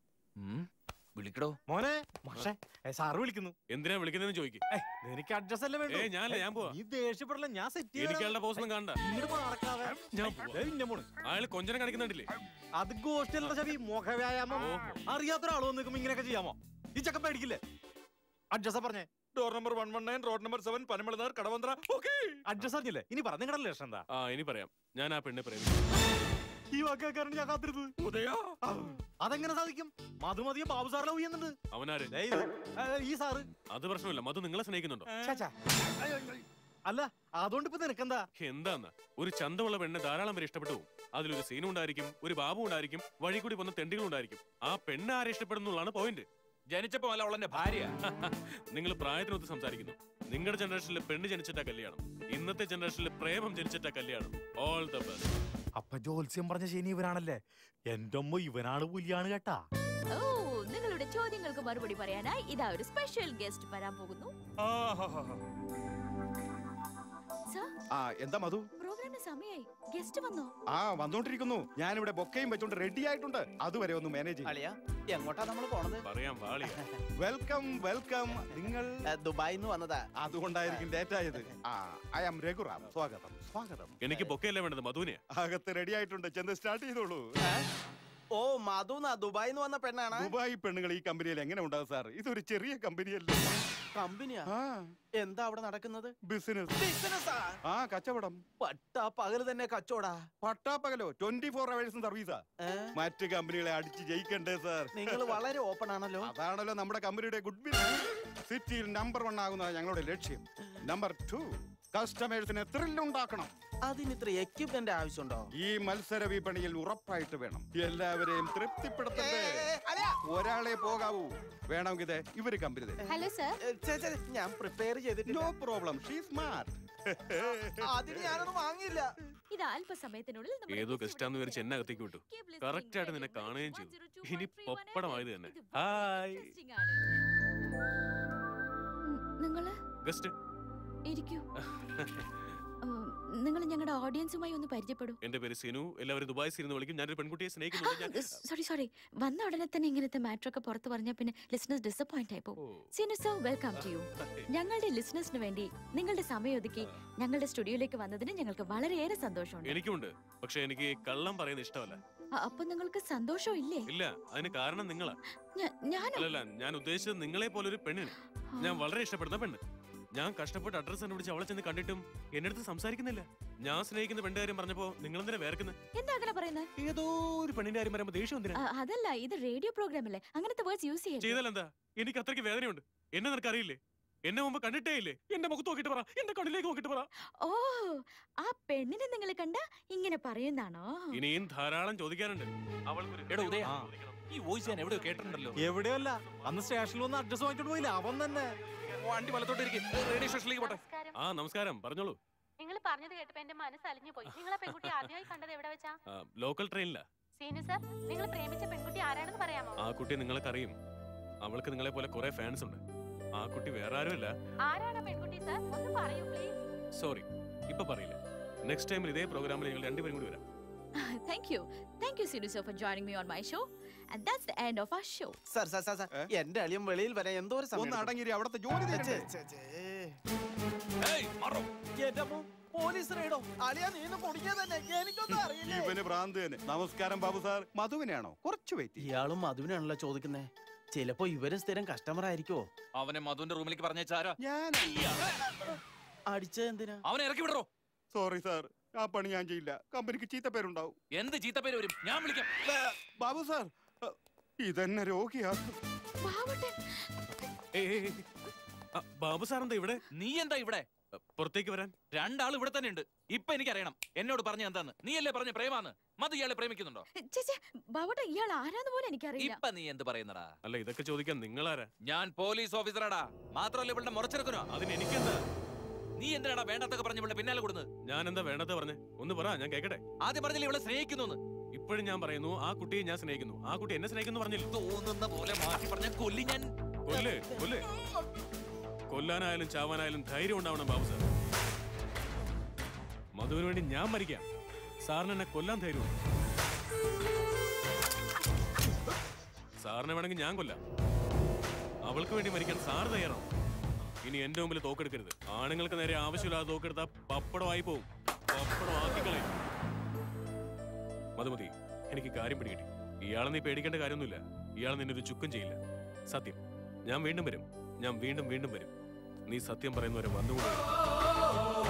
വിളിക്കടോ മോനെ പക്ഷേ സാറ് വിളിക്കുന്നു എന്തിനാ വിളിക്കുന്നതെന്ന് ചോദിക്കും എനിക്ക് അഡ്രസ് അല്ലേ വേണ്ടു ഏയ്, ഞാനില്ല, ഞാൻ പോവാ. നീ ദേഷ്യപ്പെടില്ല ഞാൻ സെറ്റ് എനിക്ക് അയാളുടെ പോസ്റ്റ് ഒന്നും കാണണ്ട ഞാൻ പോവാ. അയാൾ കൊഞ്ചനം കാണിക്കുന്നുണ്ടില്ലേ അത് ഗോഷ്ടിയല്ല ചവി മുഖവ്യായാമം അറിയാത്തൊരാൾ വന്ന് നിൽക്കുമ്പോ ഇങ്ങനെയൊക്കെ ചെയ്യാമോ ഈ ചക്ക പേടിക്കില്ലേ അഡ്രസ് പറഞ്ഞേ door number one one nine road number seven പനമളനാർ കടവന്ത്ര ഓക്കെ അഡ്രസ് അറിഞ്ഞില്ലേ ഇനി പറ നിങ്ങളുടെ റിലേഷൻ എന്താ ആ ഇനി പറയാം ഞാൻ ആ പെണ്ണെ പ്രേമിച്ചു ഈ വാക്കാരൻ ഞാൻ കാത്തിരുന്നത് ഉദയാ അതെങ്ങനെ സാധിക്കും മധുമതിയെ ബാബു സാറിലെ ഉയ്യുന്നുണ്ട് അവനാര് ദേ ഇത്. ആ, ഈ സാറ് അത് പ്രശ്നമില്ല മധു നിങ്ങളെ സ്നേഹിക്കുന്നുണ്ടോ ഛെ, ഛെ. അയ്യോ, അയ്യോ. അല്ല അതുകൊണ്ട് ഇപ്പൊ നിനക്കെന്താ എന്താന്ന് ഒരു ചന്തമുള്ള പെണ്ണെ ധാരാളം പേര് ഇഷ്ടപ്പെട്ടു പോകും അതിലൊരു സീനും ഉണ്ടായിരിക്കും ഒരു ബാബു ഉണ്ടായിരിക്കും വഴി കൂടി വന്ന തെണ്ടികൾ ഉണ്ടായിരിക്കും ആ പെണ്ണ് ആരെ ഇഷ്ടപ്പെടുന്നുള്ളതാണ് പോയിന്റ് ജനിച്ചപ്പോ അല്ല അവളെന്റെ ഭാര്യ നിങ്ങൾ പ്രായത്തിനൊത്ത് സംസാരിക്കുന്നു നിങ്ങളുടെ ജനറേഷനിൽ പെണ്ണ് ജനിച്ചിട്ടാ കല്യാണം ഇന്നത്തെ ജനറേഷനിൽ പ്രേമം ജനിച്ചിട്ടാ കല്യാണം ഓൾ ദ ബെസ്റ്റ് അപ്പൊ ജോത്സ്യം പറഞ്ഞ ശനി ഇവനാണല്ലേ എന്റെ അമ്മ ഇവനാണ് പുലിയാണ് കേട്ടാ ഓ നിങ്ങളുടെ ചോദ്യങ്ങൾക്ക് മറുപടി പറയാനായി ഇതാ ഒരു സ്പെഷ്യൽ ഗസ്റ്റ് വരാൻ പോകുന്നു സർ ആ എന്താ മധു പ്രോഗ്രാമിന് സമയായി ഗസ്റ്റ് വന്നോ ആ വന്നോണ്ടിരിക്കുന്നു ഞാനിവിടെ ബൊക്കയും വെച്ചോണ്ട് റെഡി ആയിട്ടുണ്ട് അതുവരെ ഒന്ന് മാനേജ് അളിയ എങ്ങോട്ടാ നമ്മൾ പോണത് പറയാം വാളിയ വെൽക്കം വെൽക്കം നിങ്ങൾ ദുബായിൽ നിന്ന് വന്നതാ അതുകൊണ്ടായിരിക്കും ലേറ്റ് ആയത് ആ ഐ ആം രഘുറാം സ്വാഗതം സ്വാഗതം എനിക്ക് ബൊക്കയല്ലേ വേണ്ടത് മധുവിനെ അകത്ത് റെഡി ആയിട്ടുണ്ട് ചെന്ന് സ്റ്റാർട്ട് ചെയ്തോളൂ ഓ മധു ദുബായിൽ നിന്ന് വന്ന പെണ്ണാണ് ദുബായ് പെണ്ണുങ്ങൾ ഈ കമ്പനിയിൽ എങ്ങനെ ഉണ്ടാവും സാർ ഇതൊരു ചെറിയ കമ്പനിയല്ലേ കമ്പനിയാ എന്താ അവിടെ നടക്കുന്നത് ബിസിനസ് ബിസിനസ്സാ ആ കച്ചവടം പട്ടാ പകല് തന്നെ കച്ചോടാ പട്ടാപ്പകലോ ട്വന്റി ഫോർ അവേഴ്സും സർവീസാ മറ്റ് കമ്പനികളെ അടിച്ച് ജയിക്കണ്ടേ സാർ നിങ്ങൾ വളരെ ഓപ്പൺ ആണല്ലോ അതാണല്ലോ നമ്മുടെ കമ്പനിയുടെ ഗുഡ് വിൽ സിറ്റിയിൽ നമ്പർ വൺ ആകുന്നതാണ് ഞങ്ങളുടെ ലക്ഷ്യം നമ്പർ ടു കസ്റ്റമേഴ്സിനെ ത്രില്ലുണ്ടാക്കണം അതിന് ഇത്ര എക്യുപ്മെന്റ് ആവശ്യമുണ്ടോ ഈ മത്സര വിപണിയിൽ ഉറപ്പായിട്ട് വേണം എല്ലാവരെയും തൃപ്തിപ്പെടുത്തണ്ടേ ഒരാളെ പോകാവൂ വേണമെങ്കിൽ ദേ ഇവര് കമ്പനി തരും ഹലോ സർ ഞാൻ പ്രിപ്പയർ ചെയ്തിട്ടില്ല നോ പ്രോബ്ലം ഷീ സ്മാർട്ട് അതിന് ഞാനൊന്നും വാങ്ങിയില്ല ഇത് അല്പസമയത്തിനുള്ളിൽ നമ്മുടെ ഏതോ ഗസ്റ്റാന്ന് വിചാരിച്ച് എന്നെ അകത്തേക്ക് വിട്ടു കറക്റ്റ് ആയിട്ട് നിന്നെ കാണുകയും ചെയ്തു ഇനി പപ്പടമായത് തന്നെ ഹായ് interesting ആണ്. ഉം, നിങ്ങള് ഗസ്റ്റ് ഇരിക്കൂ നിങ്ങൾ ഞങ്ങളുടെ ഓഡിയൻസുമായി ഒന്ന് പരിചയപ്പെടൂ എന്റെ പേര് സിനു എല്ലാവരും ദുബായ് സിനു എന്ന് വിളിക്കും ഞാനൊരു പെൺകുട്ടിയെ സ്നേഹിക്കുന്നുണ്ട് ഞാൻ സോറി സോറി വന്ന ഉടനെ തന്നെ ഇങ്ങനത്തെ മാറ്റർ ഒക്കെ പുറത്ത് പറഞ്ഞാൽ പിന്നെ ലിസണേഴ്സ് ഡിസപ്പോയിന്റ് ആയി പോകും Sinu sir welcome to you ഞങ്ങളുടെ ലിസണേഴ്സിന് വേണ്ടി നിങ്ങളുടെ സമയം ഒതുക്കി ഞങ്ങളുടെ സ്റ്റുഡിയോയിലേക്ക് വന്നതിന് ഞങ്ങൾക്ക് വളരെയേറെ സന്തോഷമുണ്ട് എനിക്കുണ്ട് പക്ഷെ എനിക്ക് കള്ളം പറയുന്നത് ഇഷ്ടമല്ല അ- അപ്പൊ നിങ്ങൾക്ക് സന്തോഷം ഇല്ലേ ഇല്ല അതിന് കാരണം നിങ്ങളാ ഞ- ഞാനോ അല്ലല്ല ഞാൻ ഉദ്ദേശിച്ചത് നിങ്ങളെ പോലൊരു പെണ്ണിന് ഞാൻ വളരെ ഇഷ്ടപ്പെടുന്ന പെണ്ണ് ഞാൻ കഷ്ടപ്പെട്ട് അഡ്രസ് കണ്ടുപിടിച്ച് അവളെ ചെന്ന് കണ്ടിട്ടും എന്റെ അടുത്ത് സംസാരിക്കുന്നില്ല ഞാൻ സ്നേഹിക്കുന്ന പെണ്ണിന്റെ കാര്യം പറഞ്ഞപ്പോ നിങ്ങൾ എന്തിനാ വേർക്കുന്നത് എന്താ അങ്ങനെ പറയുന്നത് ഏതോ ഒരു പെണ്ണിന്റെ കാര്യം പറയുമ്പോ ദേഷ്യം എന്തിനാ അതല്ല ഇത് റേഡിയോ പ്രോഗ്രാം അല്ലേ അങ്ങനത്തെ വേർഡ്സ് യൂസ് ചെയ്യരുത് ചെയ്താലെന്താ എനിക്ക് അത്രയ്ക്ക് വേദനയുണ്ട് എന്നെ നിനക്ക് അറിയില്ലേ എന്നെ മുമ്പ് കണ്ടിട്ടേ ഇല്ലേ എന്റെ മുഖത്ത് നോക്കിട്ട് പറ എന്റെ കണ്ണിലേക്ക് നോക്കിട്ട് പറ ഓ ആ പെണ്ണിനെ നിങ്ങൾ കണ്ട ഇങ്ങനെ പറയുന്നാണോ ഇനിയും ധാരാളം ചോദിക്കാനുണ്ട് അവൾക്കൊരു എടോ ഉദയ ഈ വോയിസ് ഞാൻ എവിടെയോ കേട്ടിട്ടുണ്ടല്ലോ എവിടെയല്ല അന്ന് സ്റ്റേഷനിൽ വന്ന് അഡ്രസ് വാങ്ങിച്ചോണ്ട് പോയില്ല അവൻ തന്നെ വണ്ടി വലത്തോട്ട് ഇരിക്കും റേഡിയോ സ്റ്റേഷനിലേക്ക് പോട്ടെ ആ നമസ്കാരം പറഞ്ഞോളൂ നിങ്ങൾ പറഞ്ഞത് കേട്ടപ്പോ എന്റെ മനസ്സ് അലിഞ്ഞു പോയി നിങ്ങൾ ആ പെൺകുട്ടി ആദ്യമായി കണ്ടത് എവിടെ വെച്ചാ ആ, ലോക്കൽ ട്രെയിനിലാ സീനു സർ നിങ്ങൾ പ്രേമിച്ച പെൺകുട്ടി ആരാണെന്ന് പറയാമോ ആ കുട്ടി നിങ്ങൾക്ക് അറിയും അവൾക്ക് നിങ്ങളെ പോലെ കുറെ ഫാൻസ് ഉണ്ട് ആ കുട്ടി വേറെ ആരുമല്ല ആരാണ് ആ പെൺകുട്ടി സർ ഒന്ന് പറയൂ പ്ലീസ് സോറി ഇപ്പൊ പറയില്ല നെക്സ്റ്റ് ടൈമിൽ ഇതേ പ്രോഗ്രാമിൽ ഞങ്ങൾ രണ്ടുപേരും കൂടി വരാം thank you thank you Sinu sir for joining me on my show and that's the end of our show sir sir sir sir എന്റെ അളിയൻ വെളിയിൽ വരാൻ എന്തോ ഒരു സമയം ഒന്ന് എടുക്കും. അടങ്ങിരി അവിടുത്തെ ജോലി ഛെ, തീരണ്ടേ? ഛെ, ഛെ. എന്റെ അമ്മോ, പോലീസ് റെയ്ഡോ അളിയാ നീ ഇന്ന് കുടിക്കാൻ തന്നെ എനിക്കൊന്നും അറിയില്ല ഇവന് ഭ്രാന്ത് തന്നെ നമസ്കാരം ബാബു സാർ മധുവിനാണോ കുറച്ച് വെയിറ്റ് ഇയാളും മധുവിനാണല്ലോ ചോദിക്കുന്നേ ചിലപ്പോ ഇവര് സ്ഥിരം കസ്റ്റമർ ആയിരിക്കുമോ അവനെ മധുവിന്റെ റൂമിലേക്ക് പറഞ്ഞേച്ചാരോ ഞാൻ അടിച്ചത് എന്തിനാ അവനെ ഇറക്കി വിടറോ സോറി സാർ ആ പണി ഞാൻ ചെയ്യില്ല കമ്പനിക്ക് ചീത്ത പേരുണ്ടാവും എന്ത് ചീത്തപ്പേര് വരും ഞാൻ വിളിക്കാം ബാബു സാർ ഇതെന്നെ രോഗിയാ ഏയ്, ഏയ്, ഏയ്. ആ, ബാബു സാർ എന്താ ഇവിടെ നീ എന്താ ഇവിടെ പുറത്തേക്ക് വരാൻ രണ്ടാൾ ഇവിടെ തന്നെ ഉണ്ട് ഇപ്പൊ എനിക്കറിയണം എന്നോട് പറഞ്ഞ എന്താന്ന് നീയല്ലേ പറഞ്ഞ പ്രേമാന്ന് മധു ഇയാളെ പ്രേമിക്കുന്നുണ്ടോ ചേച്ചേ ബാബുട്ട ഇയാൾ ആരാന്ന് പോലും എനിക്കറിയില്ല ഇപ്പൊ നീ എന്ത് പറയുന്നടാ അല്ല ഇതൊക്കെ ചോദിക്കാൻ നിങ്ങളാരാ ഞാൻ പോലീസ് ഓഫീസറാടാ മാത്രമല്ല ഇവളുടെ മുറച്ചെടുക്കണോ അതിന് എനിക്കെന്താ നീ എന്തിനാടാ വേണ്ടാത്തൊക്കെ പറഞ്ഞ് ഇവളുടെ പിന്നാലെ കൊടുന്ന് ഞാൻ എന്താ വേണ്ടത് പറഞ്ഞേ ഒന്ന് പറ ഞാൻ കേക്കട്ടെ ആദ്യം പറഞ്ഞില്ല ഇവളെ സ്നേഹിക്കുന്നു ഇപ്പോഴും ഞാൻ പറയുന്നു ആ കുട്ടിയെ ഞാൻ സ്നേഹിക്കുന്നു ആ കുട്ടി എന്നെ സ്നേഹിക്കുന്നു പറഞ്ഞില്ല തോന്നുന്ന പോലെ മാറ്റി പറഞ്ഞ കൊല്ലി ഞാൻ കൊല്ല് കൊല്ല് കൊല്ലാനായാലും ചാവാനായാലും ധൈര്യം ഉണ്ടാവണം ബാബു സാർ മധുവിന് വേണ്ടി ഞാൻ മരിക്കാം സാറിന് എന്നെ കൊല്ലാൻ ധൈര്യമുണ്ട് സാറിനെ വേണമെങ്കിൽ ഞാൻ കൊല്ലാം അവൾക്ക് വേണ്ടി മരിക്കാൻ സാർ തയ്യാറാണ് ഇനി എന്റെ മുമ്പിൽ തോക്കെടുക്കരുത് ആണുങ്ങൾക്ക് നേരെ ആവശ്യമില്ലാതെ തോക്കെടുത്താൽ പപ്പടമായി പോവും പപ്പടം ആക്കിക്കളയും മധുമതി എനിക്ക് കാര്യം പിടികിട്ടി ഇയാളെ നീ പേടിക്കേണ്ട കാര്യമൊന്നുമില്ല ഇയാൾ നിന്നെ ഒരു ചുക്കും ചെയ്യില്ല സത്യം ഞാൻ വീണ്ടും വരും ഞാൻ വീണ്ടും വീണ്ടും വരും നീ സത്യം പറയുന്നവരെ വന്നുകൂടെ വരും.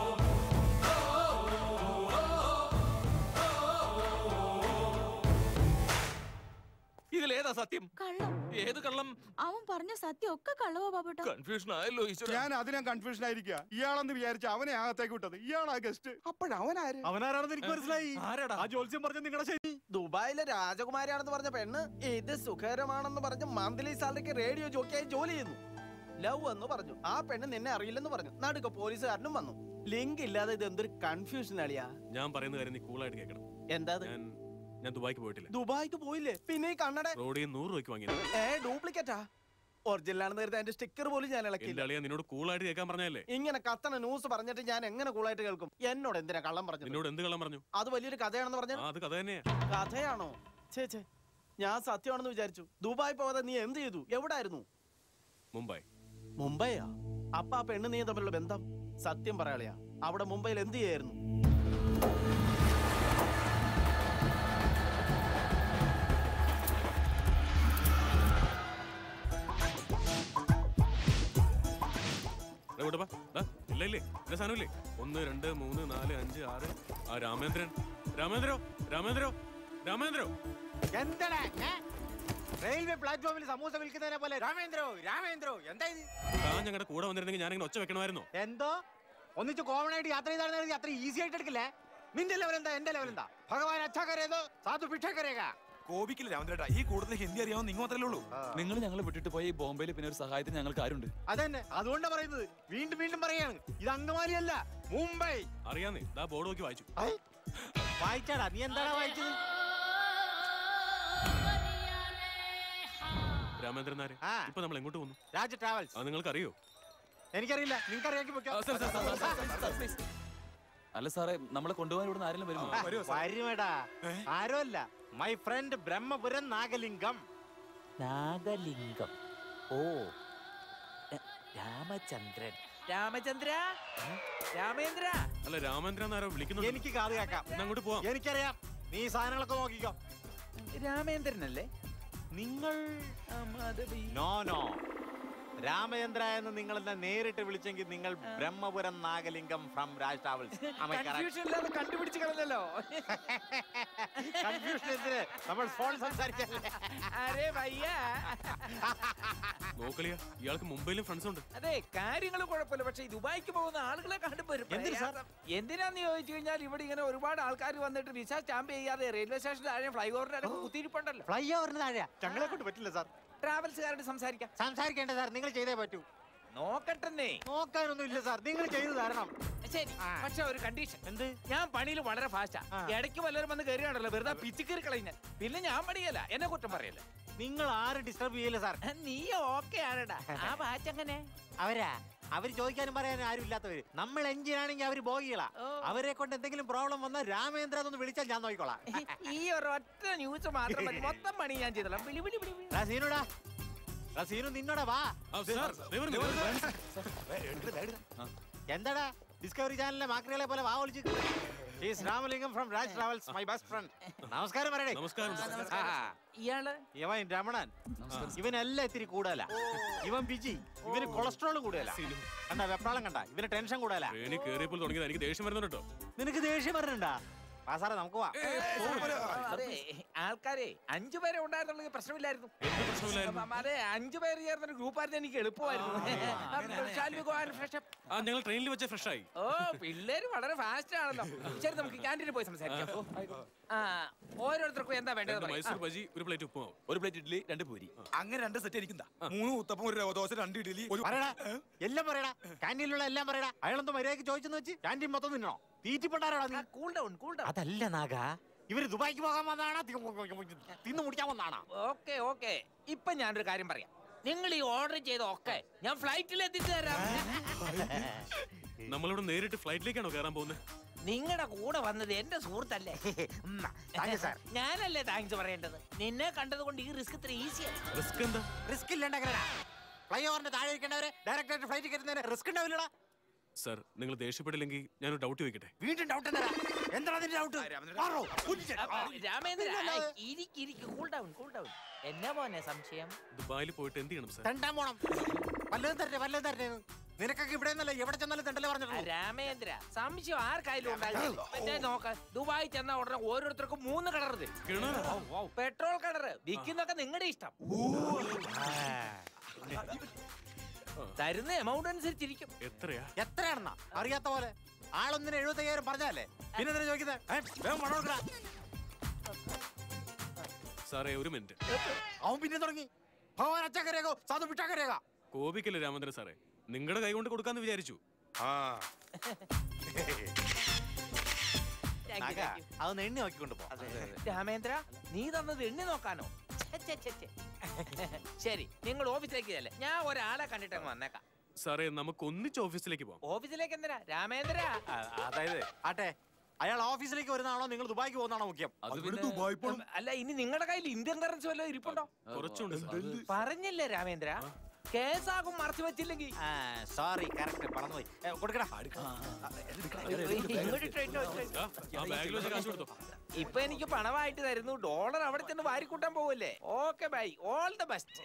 ഇതിലേതാ സത്യം കള്ളം ഏത് കള്ളം അവൻ പറഞ്ഞ സത്യം ഒക്കെ കള്ളവാ ബാബുട്ട കൺഫ്യൂഷൻ ആയല്ലോ ഈശ്വരാ. ഞാൻ അതിനാ കൺഫ്യൂഷൻ ആയിരിക്കുക ഇയാളെന്ന് വിചാരിച്ച അവനെ അകത്തേക്ക് വിട്ടത് ഇയാളാ ഗസ്റ്റ് അപ്പോഴവനാര് അവനാരാണെന്ന് എനിക്ക് മനസ്സിലായി ആരാടാ ആ ജോത്സ്യം പറഞ്ഞ നിങ്ങളുടെ ശരി ദുബായിലെ രാജകുമാരിയാണെന്ന് പറഞ്ഞ പെണ്ണ് ഇത് സുഖകരമാണെന്ന് പറഞ്ഞ് മന്ത്ലി സാലറിക്ക് റേഡിയോ ജോക്കിയായി ജോലി ചെയ്യുന്നു ലവ് എന്ന് പറഞ്ഞു ആ പെണ്ണ് നിന്നെ അറിയില്ലെന്ന് പറഞ്ഞു നടുക്ക പോലീസുകാരനും വന്നു ലിങ്ക് ഇല്ലാതെ ഇത് എന്തൊരു കൺഫ്യൂഷൻ അളിയാ ഞാൻ പറയുന്ന കാര്യം നീ കൂളായിട്ട് കേൾക്കണം എന്താ ഞാൻ ഞാൻ ദുബായിക്ക് പോയിട്ടില്ല ദുബായിക്ക് പോയില്ലേ പിന്നെ ഈ കണ്ണട റോഡിൽ നിന്ന് നൂറ് രൂപയ്ക്ക് വാങ്ങിയത് ഏ ഡ്യൂപ്ലിക്കേറ്റാ ഒറിജിനൽ ആണെന്ന് കരുതി അതിന്റെ സ്റ്റിക്കർ പോലും ഞാൻ എന്റെ ഇളക്കില്ല അളിയ നിന്നോട് കൂളായിട്ട് കേൾക്കാൻ പറഞ്ഞല്ലേ ഇങ്ങനെ കത്തണ ന്യൂസ് പറഞ്ഞിട്ട് ഞാൻ എങ്ങനെ കൂളായിട്ട് കേൾക്കും എന്നോട് എന്തിനാ കള്ളം പറഞ്ഞു നിന്നോട് എന്ത് കള്ളം പറഞ്ഞു അത് വലിയൊരു കഥയാണെന്ന് പറഞ്ഞു ആ അത് കഥ തന്നെയാ കഥയാണോ ഛേ ഛേ ഞാൻ സത്യമാണെന്ന് വിചാരിച്ചു ദുബായ് പോവാതെ നീ എന്ത് ചെയ്തു എവിടായിരുന്നു മുംബൈ മുംബൈയാ അപ്പൊ ആ പെണ്ണ് നീ തമ്മിലുള്ള ബന്ധം സത്യം പറയാളിയാ അവിടെ മുംബൈയിൽ എന്ത് ചെയ്യായിരുന്നു ദാ ഇങ്ങോട്ട് വാ. ദാ, ഇല്ല ഇല്ലേ എന്റെ സാധനമില്ലേ ഒന്ന് രണ്ട് മൂന്ന് നാല് അഞ്ച് ആറ് ആ രാമേന്ദ്രൻ രാമേന്ദ്രോ രാമേന്ദ്രോ രാമേന്ദ്രോ എന്താടാ റെയിൽവേ പ്ലാറ്റ്ഫോമിൽ സമൂസ വിൽക്കുന്നതിനെ പോലെ രാമേന്ദ്രോ രാമേന്ദ്രോ എന്താ ഇത് താൻ ഞങ്ങളുടെ കൂടെ വന്നിരുന്നെങ്കിൽ ഞാനിങ്ങനെ ഒച്ച വെക്കണമായിരുന്നോ എന്തോ ഒന്നിച്ച് കോമൺ ആയിട്ട് യാത്ര ചെയ്താണെന്ന് കരുതി അത്ര ഈസി ആയിട്ട് എടുക്കില്ലേ നിന്റെ ലെവൽ എന്താ എന്റെ ലെവൽ എന്താ ഭഗവാൻ അച്ഛാ കരേതോ സാധു ഭിക്ഷ കരേക കോപിക്കില്ല രാമചേട്ടാ ഈ കൂടുതൽ ഹിന്ദി അറിയാവുന്ന നിങ്ങൾ മാത്രമേ ഉള്ളൂ നിങ്ങൾ ഞങ്ങളെ വിട്ടിട്ട് പോയി ബോംബെയിൽ പിന്നെ ഒരു സഹായത്തിന് ഞങ്ങൾക്ക് ആരുണ്ട് അതന്നെ അതുകൊണ്ടാ പറയുന്നത് വീണ്ടും വീണ്ടും പറയാണ് ഇത് അങ്കമാലിയല്ല മുംബൈ അറിയാന്നേ ദാ ബോർഡ് നോക്കി വായിച്ചു വായിച്ചാടാ നീ എന്താടാ വായിച്ചത് രാമേന്ദ്രൻ നായരെ ആ. ഇപ്പൊ നമ്മൾ എങ്ങോട്ട് പോകുന്നു രാജ ട്രാവൽസ് അത് നിങ്ങൾക്ക് അറിയോ എനിക്കറിയില്ല നിങ്ങൾക്ക് അറിയാമെങ്കിൽ ആ, sir, sir, sir, sir, sir, sir, അല്ല സാറേ നമ്മളെ കൊണ്ടുപോകാൻ ഇവിടെ ആരെങ്കിലും വരുമോ വരുമേടാ ആരോ അല്ല മൈ ഫ്രണ്ട് ബ്രഹ്മപുരം നാഗലിംഗം നാഗലിംഗം ഓ എ, രാമചന്ദ്രൻ രാമചന്ദ്ര രാമേന്ദ്ര അല്ല രാമേന്ദ്രൻ എന്നാരോ വിളിക്കുന്നു എനിക്ക് കാത് കേക്കാം അങ്ങോട്ട് പോവാം എനിക്കറിയാം നീ ഈ സാധനങ്ങളൊക്കെ നോക്കിക്കോ രാമേന്ദ്രനല്ലേ നിങ്ങൾ നോ നോ രാമചന്ദ്ര എന്ന് നിങ്ങൾ എന്നെ നേരിട്ട് വിളിച്ചെങ്കിൽ നിങ്ങൾ Brahmapuram Nagalingam from Raj travels confusion ഇല്ലാതെ കണ്ടുപിടിച്ച് കളഞ്ഞല്ലോ കൺഫ്യൂഷൻ എന്തിന് നമ്മൾ ഫോൺ സംസാരിക്കല്ലേ അരേ വയ്യ നോക്കളിയ ഇയാൾക്ക് മുംബൈയിലും ഫ്രണ്ട്സ് ഉണ്ട് അതെ കാര്യങ്ങൾ കുഴപ്പമില്ല പക്ഷെ ഈ ദുബായിക്ക് പോകുന്ന ആളുകളെ കാണുമ്പോൾ ഒരു എന്തിന് സാർ? പ്രയാസം. എന്തിനാന്ന് ചോദിച്ചു കഴിഞ്ഞാൽ ഇവിടെ ഇങ്ങനെ ഒരുപാട് ആൾക്കാർ വന്നിട്ട് വിസ സ്റ്റാമ്പ് ചെയ്യാതെ റെയിൽവേ സ്റ്റേഷൻ താഴെ ഫ്ലൈ ഓവറിന്റെ അടുത്ത് കുത്തിയിരിപ്പുണ്ടല്ലോ ഫ്ലൈ ഓവറിന് താഴെയാ ഞങ്ങളെ കൊണ്ട് പറ്റില്ല സാർ ട്രാവൽസുകാരോട് സംസാരിക്കാം സംസാരിക്കേണ്ട സാർ നിങ്ങൾ ചെയ്തേ പറ്റൂ നോക്കട്ടെ നോക്കാനൊന്നും ഇല്ല സാർ നിങ്ങൾ ചെയ്തു തരണം ശരി പക്ഷെ ഒരു കണ്ടീഷൻ എന്ത് ഞാൻ പണിയിൽ വളരെ ഫാസ്റ്റാ ഇടയ്ക്ക് വല്ലവരും വന്ന് കയറിയാണല്ലോ വെറുതെ പിച്ചിക്കറി കളയുന്ന പിന്നെ ഞാൻ പണിയല്ല എന്നെ കുറ്റം പറയല്ല നിങ്ങൾ ആരും ഡിസ്റ്റർബ് ചെയ്യില്ല സാർ നീ ഓക്കെ ആണടാ ആ ബാച്ച് അങ്ങനെ അവരാ അവര് ചോദിക്കാനും പറയാനും ആരും ഇല്ലാത്തവര് നമ്മൾ എഞ്ചിനാണെങ്കിൽ അവര് ബോഗികളാ അവരെ കൊണ്ട് എന്തെങ്കിലും പ്രോബ്ലം വന്നാൽ രാമേന്ദ്ര എന്നൊന്ന് വിളിച്ചാൽ ഞാൻ നോക്കിക്കോളാം ഈ ഒരു ഒറ്റ ന്യൂസ് മാത്രം മതി മൊത്തം പണി ഞാൻ ചെയ്തോളാം വിളി വിളി വിളി വിളി. ഡാ സീനുടാ ഡാ സീനു നിന്നോടാ വാ എന്താടാ ഡിസ്കവറി ചാനലിലെ മാക്രികളെ പോലെ വാ വിളിച്ചു Ramalingam from Raj travels my best friend നമസ്കാരം പറയണേ നമസ്കാരം ഇയാള് ഇവൻ രമണൻ ഇവനെല്ലാം ഇത്തിരി കൂടുതലാ ഇവൻ ബിജി ഇവന് കൊളസ്ട്രോൾ കൂടുതലാ കണ്ട വെപ്രാളം കണ്ട ഇവന് ടെൻഷൻ കൂടുതലാ ട്രെയിനിൽ കയറിയപ്പോൾ തുടങ്ങിയത് എനിക്ക് ദേഷ്യം വരുന്നുണ്ട് കേട്ടോ നിനക്ക് ദേഷ്യം പറഞ്ഞിട്ടുണ്ടാ ആ സാറേ നമുക്ക് പോവാം അതെ ആൾക്കാരെ അഞ്ചു പേരെ ഉണ്ടായിരുന്നുള്ളെങ്കിൽ പ്രശ്നമില്ലായിരുന്നു പ്രശ്നമില്ലായിരുന്നു? അപ്പൊ അതെ അഞ്ചു പേര് ചേർന്നൊരു ഗ്രൂപ്പായിരുന്നു എനിക്ക് എളുപ്പമായിരുന്നു Shall we go and fresh up? ആ ഞങ്ങൾ ട്രെയിനിൽ വെച്ച് ഫ്രഷ് ആയി ഓ പിള്ളേര് വളരെ ഫാസ്റ്റ് ആണല്ലോ ശരി നമുക്ക് ക്യാൻറ്റീനിൽ പോയി സംസാരിക്കാം ആ ഓരോരുത്തർക്കും എന്താ വേണ്ടത് രണ്ട് പറയ്. മൈസൂർ ബജി ഒരു പ്ലേറ്റ് ഉപ്പുമാവും ഒരു പ്ലേറ്റ് ഇഡ്ഡലി രണ്ട് പൂരി അങ്ങനെ രണ്ട് സെറ്റ് എനിക്കുണ്ടാ മൂന്ന് ഉത്തപ്പം ഒരു രവ ദോശ രണ്ട് ഇഡ്ഡലി ഒരു പറയടാ എല്ലാം പറയടാ ക്യാൻറ്റീനിലുള്ള എല്ലാം പറയടാ അയാളെന്തോ മര്യാദക്ക് ചോദിച്ചെന്ന് വെച്ച് ക്യാൻറ്റീൻ മൊത്തം നിന്നോ തീറ്റിപ്പെട്ടാരാടാ നീ കൂൾ ഡൗൺ കൂൾ ഡൗൺ അതല്ല നാഗ ഇവര് ദുബായിക്ക് പോകാൻ വന്നാണോ തിന്നു മുടിക്കാൻ വന്നാണോ ഓക്കെ ഓക്കെ ഇപ്പൊ ഞാനൊരു കാര്യം പറയാം നിങ്ങൾ ഈ ഓർഡർ ചെയ്ത ഒക്കെ ഞാൻ ഫ്ലൈറ്റിൽ എത്തിച്ചു തരാം നമ്മളിവിടെ നേരിട്ട് ഫ്ലൈറ്റിലേക്കാണോ കയറാൻ പോകുന്നത് നിങ്ങളുടെ കൂടെ വന്നത് എന്റെ സുഹൃത്തല്ലേ ഉം. ഞാനല്ലേ താങ്ക്സ് പറയേണ്ടത് നിന്നെ കണ്ടത് കൊണ്ട് ഈ റിസ്ക് ഇത്ര ഈസിയാണ് റിസ്ക് എന്താ റിസ്ക് ഇല്ലണ്ടെങ്കിലാ ഫ്ലൈ ഓവറിന്റെ താഴെ ഇരിക്കേണ്ടവരെ ഡയറക്റ്റ് ആയിട്ട് ഫ്ലൈറ്റ് കയറ്റുന്നതിന് റിസ്ക് ഉണ്ടാവില്ലടാ സർ നിങ്ങൾ ദേഷ്യപ്പെട്ടില്ലെങ്കിൽ ഞാനൊരു ഡൗട്ട് ചോദിക്കട്ടെ വീണ്ടും ഡൗട്ട് എന്താ എന്താണ് അതിന്റെ ഡൗട്ട് രാമേന്ദ്ര ഇരിക്ക് ഇരിക്ക് കൂൾ ഡൗൺ കൂൾ ഡൗൺ എന്നാ പോന്നെ സംശയം ദുബായിൽ പോയിട്ട് എന്ത് ചെയ്യണം സർ തെണ്ടാൻ പോണം വല്ലതും തരട്ടെ വല്ലതും തരട്ടെ നിനക്കൊക്കെ ഇവിടെ നിന്നല്ല എവിടെ ചെന്നാലും തെണ്ടല്ലേ പറഞ്ഞിട്ടുള്ളൂ രാമേന്ദ്ര സംശയം ആർക്കായാലും ഉണ്ടായിരുന്നു മറ്റേ നോക്ക ദുബായി ചെന്ന ഉടനെ ഓരോരുത്തർക്കും മൂന്ന് കളർ തരും പെട്രോൾ കളർ വിൽക്കുന്നൊക്കെ നിങ്ങളുടെ ഇഷ്ടം തരുന്ന എമൗണ്ട് അനുസരിച്ചിരിക്കും എത്രയാ എത്രയാണെന്നാ അറിയാത്ത പോലെ ആളൊന്നിന് എഴുപത്തി അയ്യായിരം പറഞ്ഞല്ലേ പിന്നെ എന്തിനാ ചോദിക്കുന്നത് ഏ, വേഗം പണം കൊടുക്കടാ. സാറേ ഒരു മിനിറ്റ് അവൻ പിന്നെ തുടങ്ങി ഭഗവാൻ അച്ചക്കരേകോ സാധു പിട്ടാക്കരേക കോപിക്കല്ലേ രാമേന്ദ്രൻ സാറേ നിങ്ങളുടെ കൈ കൊണ്ട് കൊടുക്കാന്ന് വിചാരിച്ചു Thank you, thank you. അതൊന്ന് എണ്ണി നോക്കിക്കൊണ്ട് പോ രാമേന്ദ്ര നീ തന്നത് എണ്ണി നോക്കാനോ ഛെ, ഛെ, ഛെ, ഛെ. ശരി നിങ്ങൾ ഓഫീസിലേക്ക് ചെല്ലേ ഞാൻ ഒരാളെ കണ്ടിട്ട് അങ്ങ് വന്നേക്കാം സാറേ നമുക്ക് ഒന്നിച്ച് ഓഫീസിലേക്ക് പോവാം ഓഫീസിലേക്ക് എന്തിനാ രാമേന്ദ്ര ആ, അതായത് ആട്ടെ അയാൾ ഓഫീസിലേക്ക് വരുന്നതാണോ നിങ്ങൾ ദുബായിക്ക് പോകുന്നതാണോ മുഖ്യം അല്ല ഇനി നിങ്ങളുടെ കയ്യിൽ ഇന്ത്യൻ കറൻസി വല്ലതും ഇരിപ്പുണ്ടോ കുറച്ചുണ്ട് സാർ. പറഞ്ഞില്ലേ രാമേന്ദ്ര കേസാകും മറച്ചു വെച്ചില്ലെങ്കിൽ സോറി കറക്റ്റ് പറന്നുപോയി ഏ, കൊടുക്കടാ ഇങ്ങോട്ട് try to- try to- ആ ബാഗിൽ വെച്ച് കാശ് കൊടുത്തോ ഇപ്പൊ എനിക്ക് പണമായിട്ട് തരുന്നു ഡോളർ അവിടെ ചെന്ന് വാരിക്കൂട്ടാൻ പോവല്ലേ okay bye all the best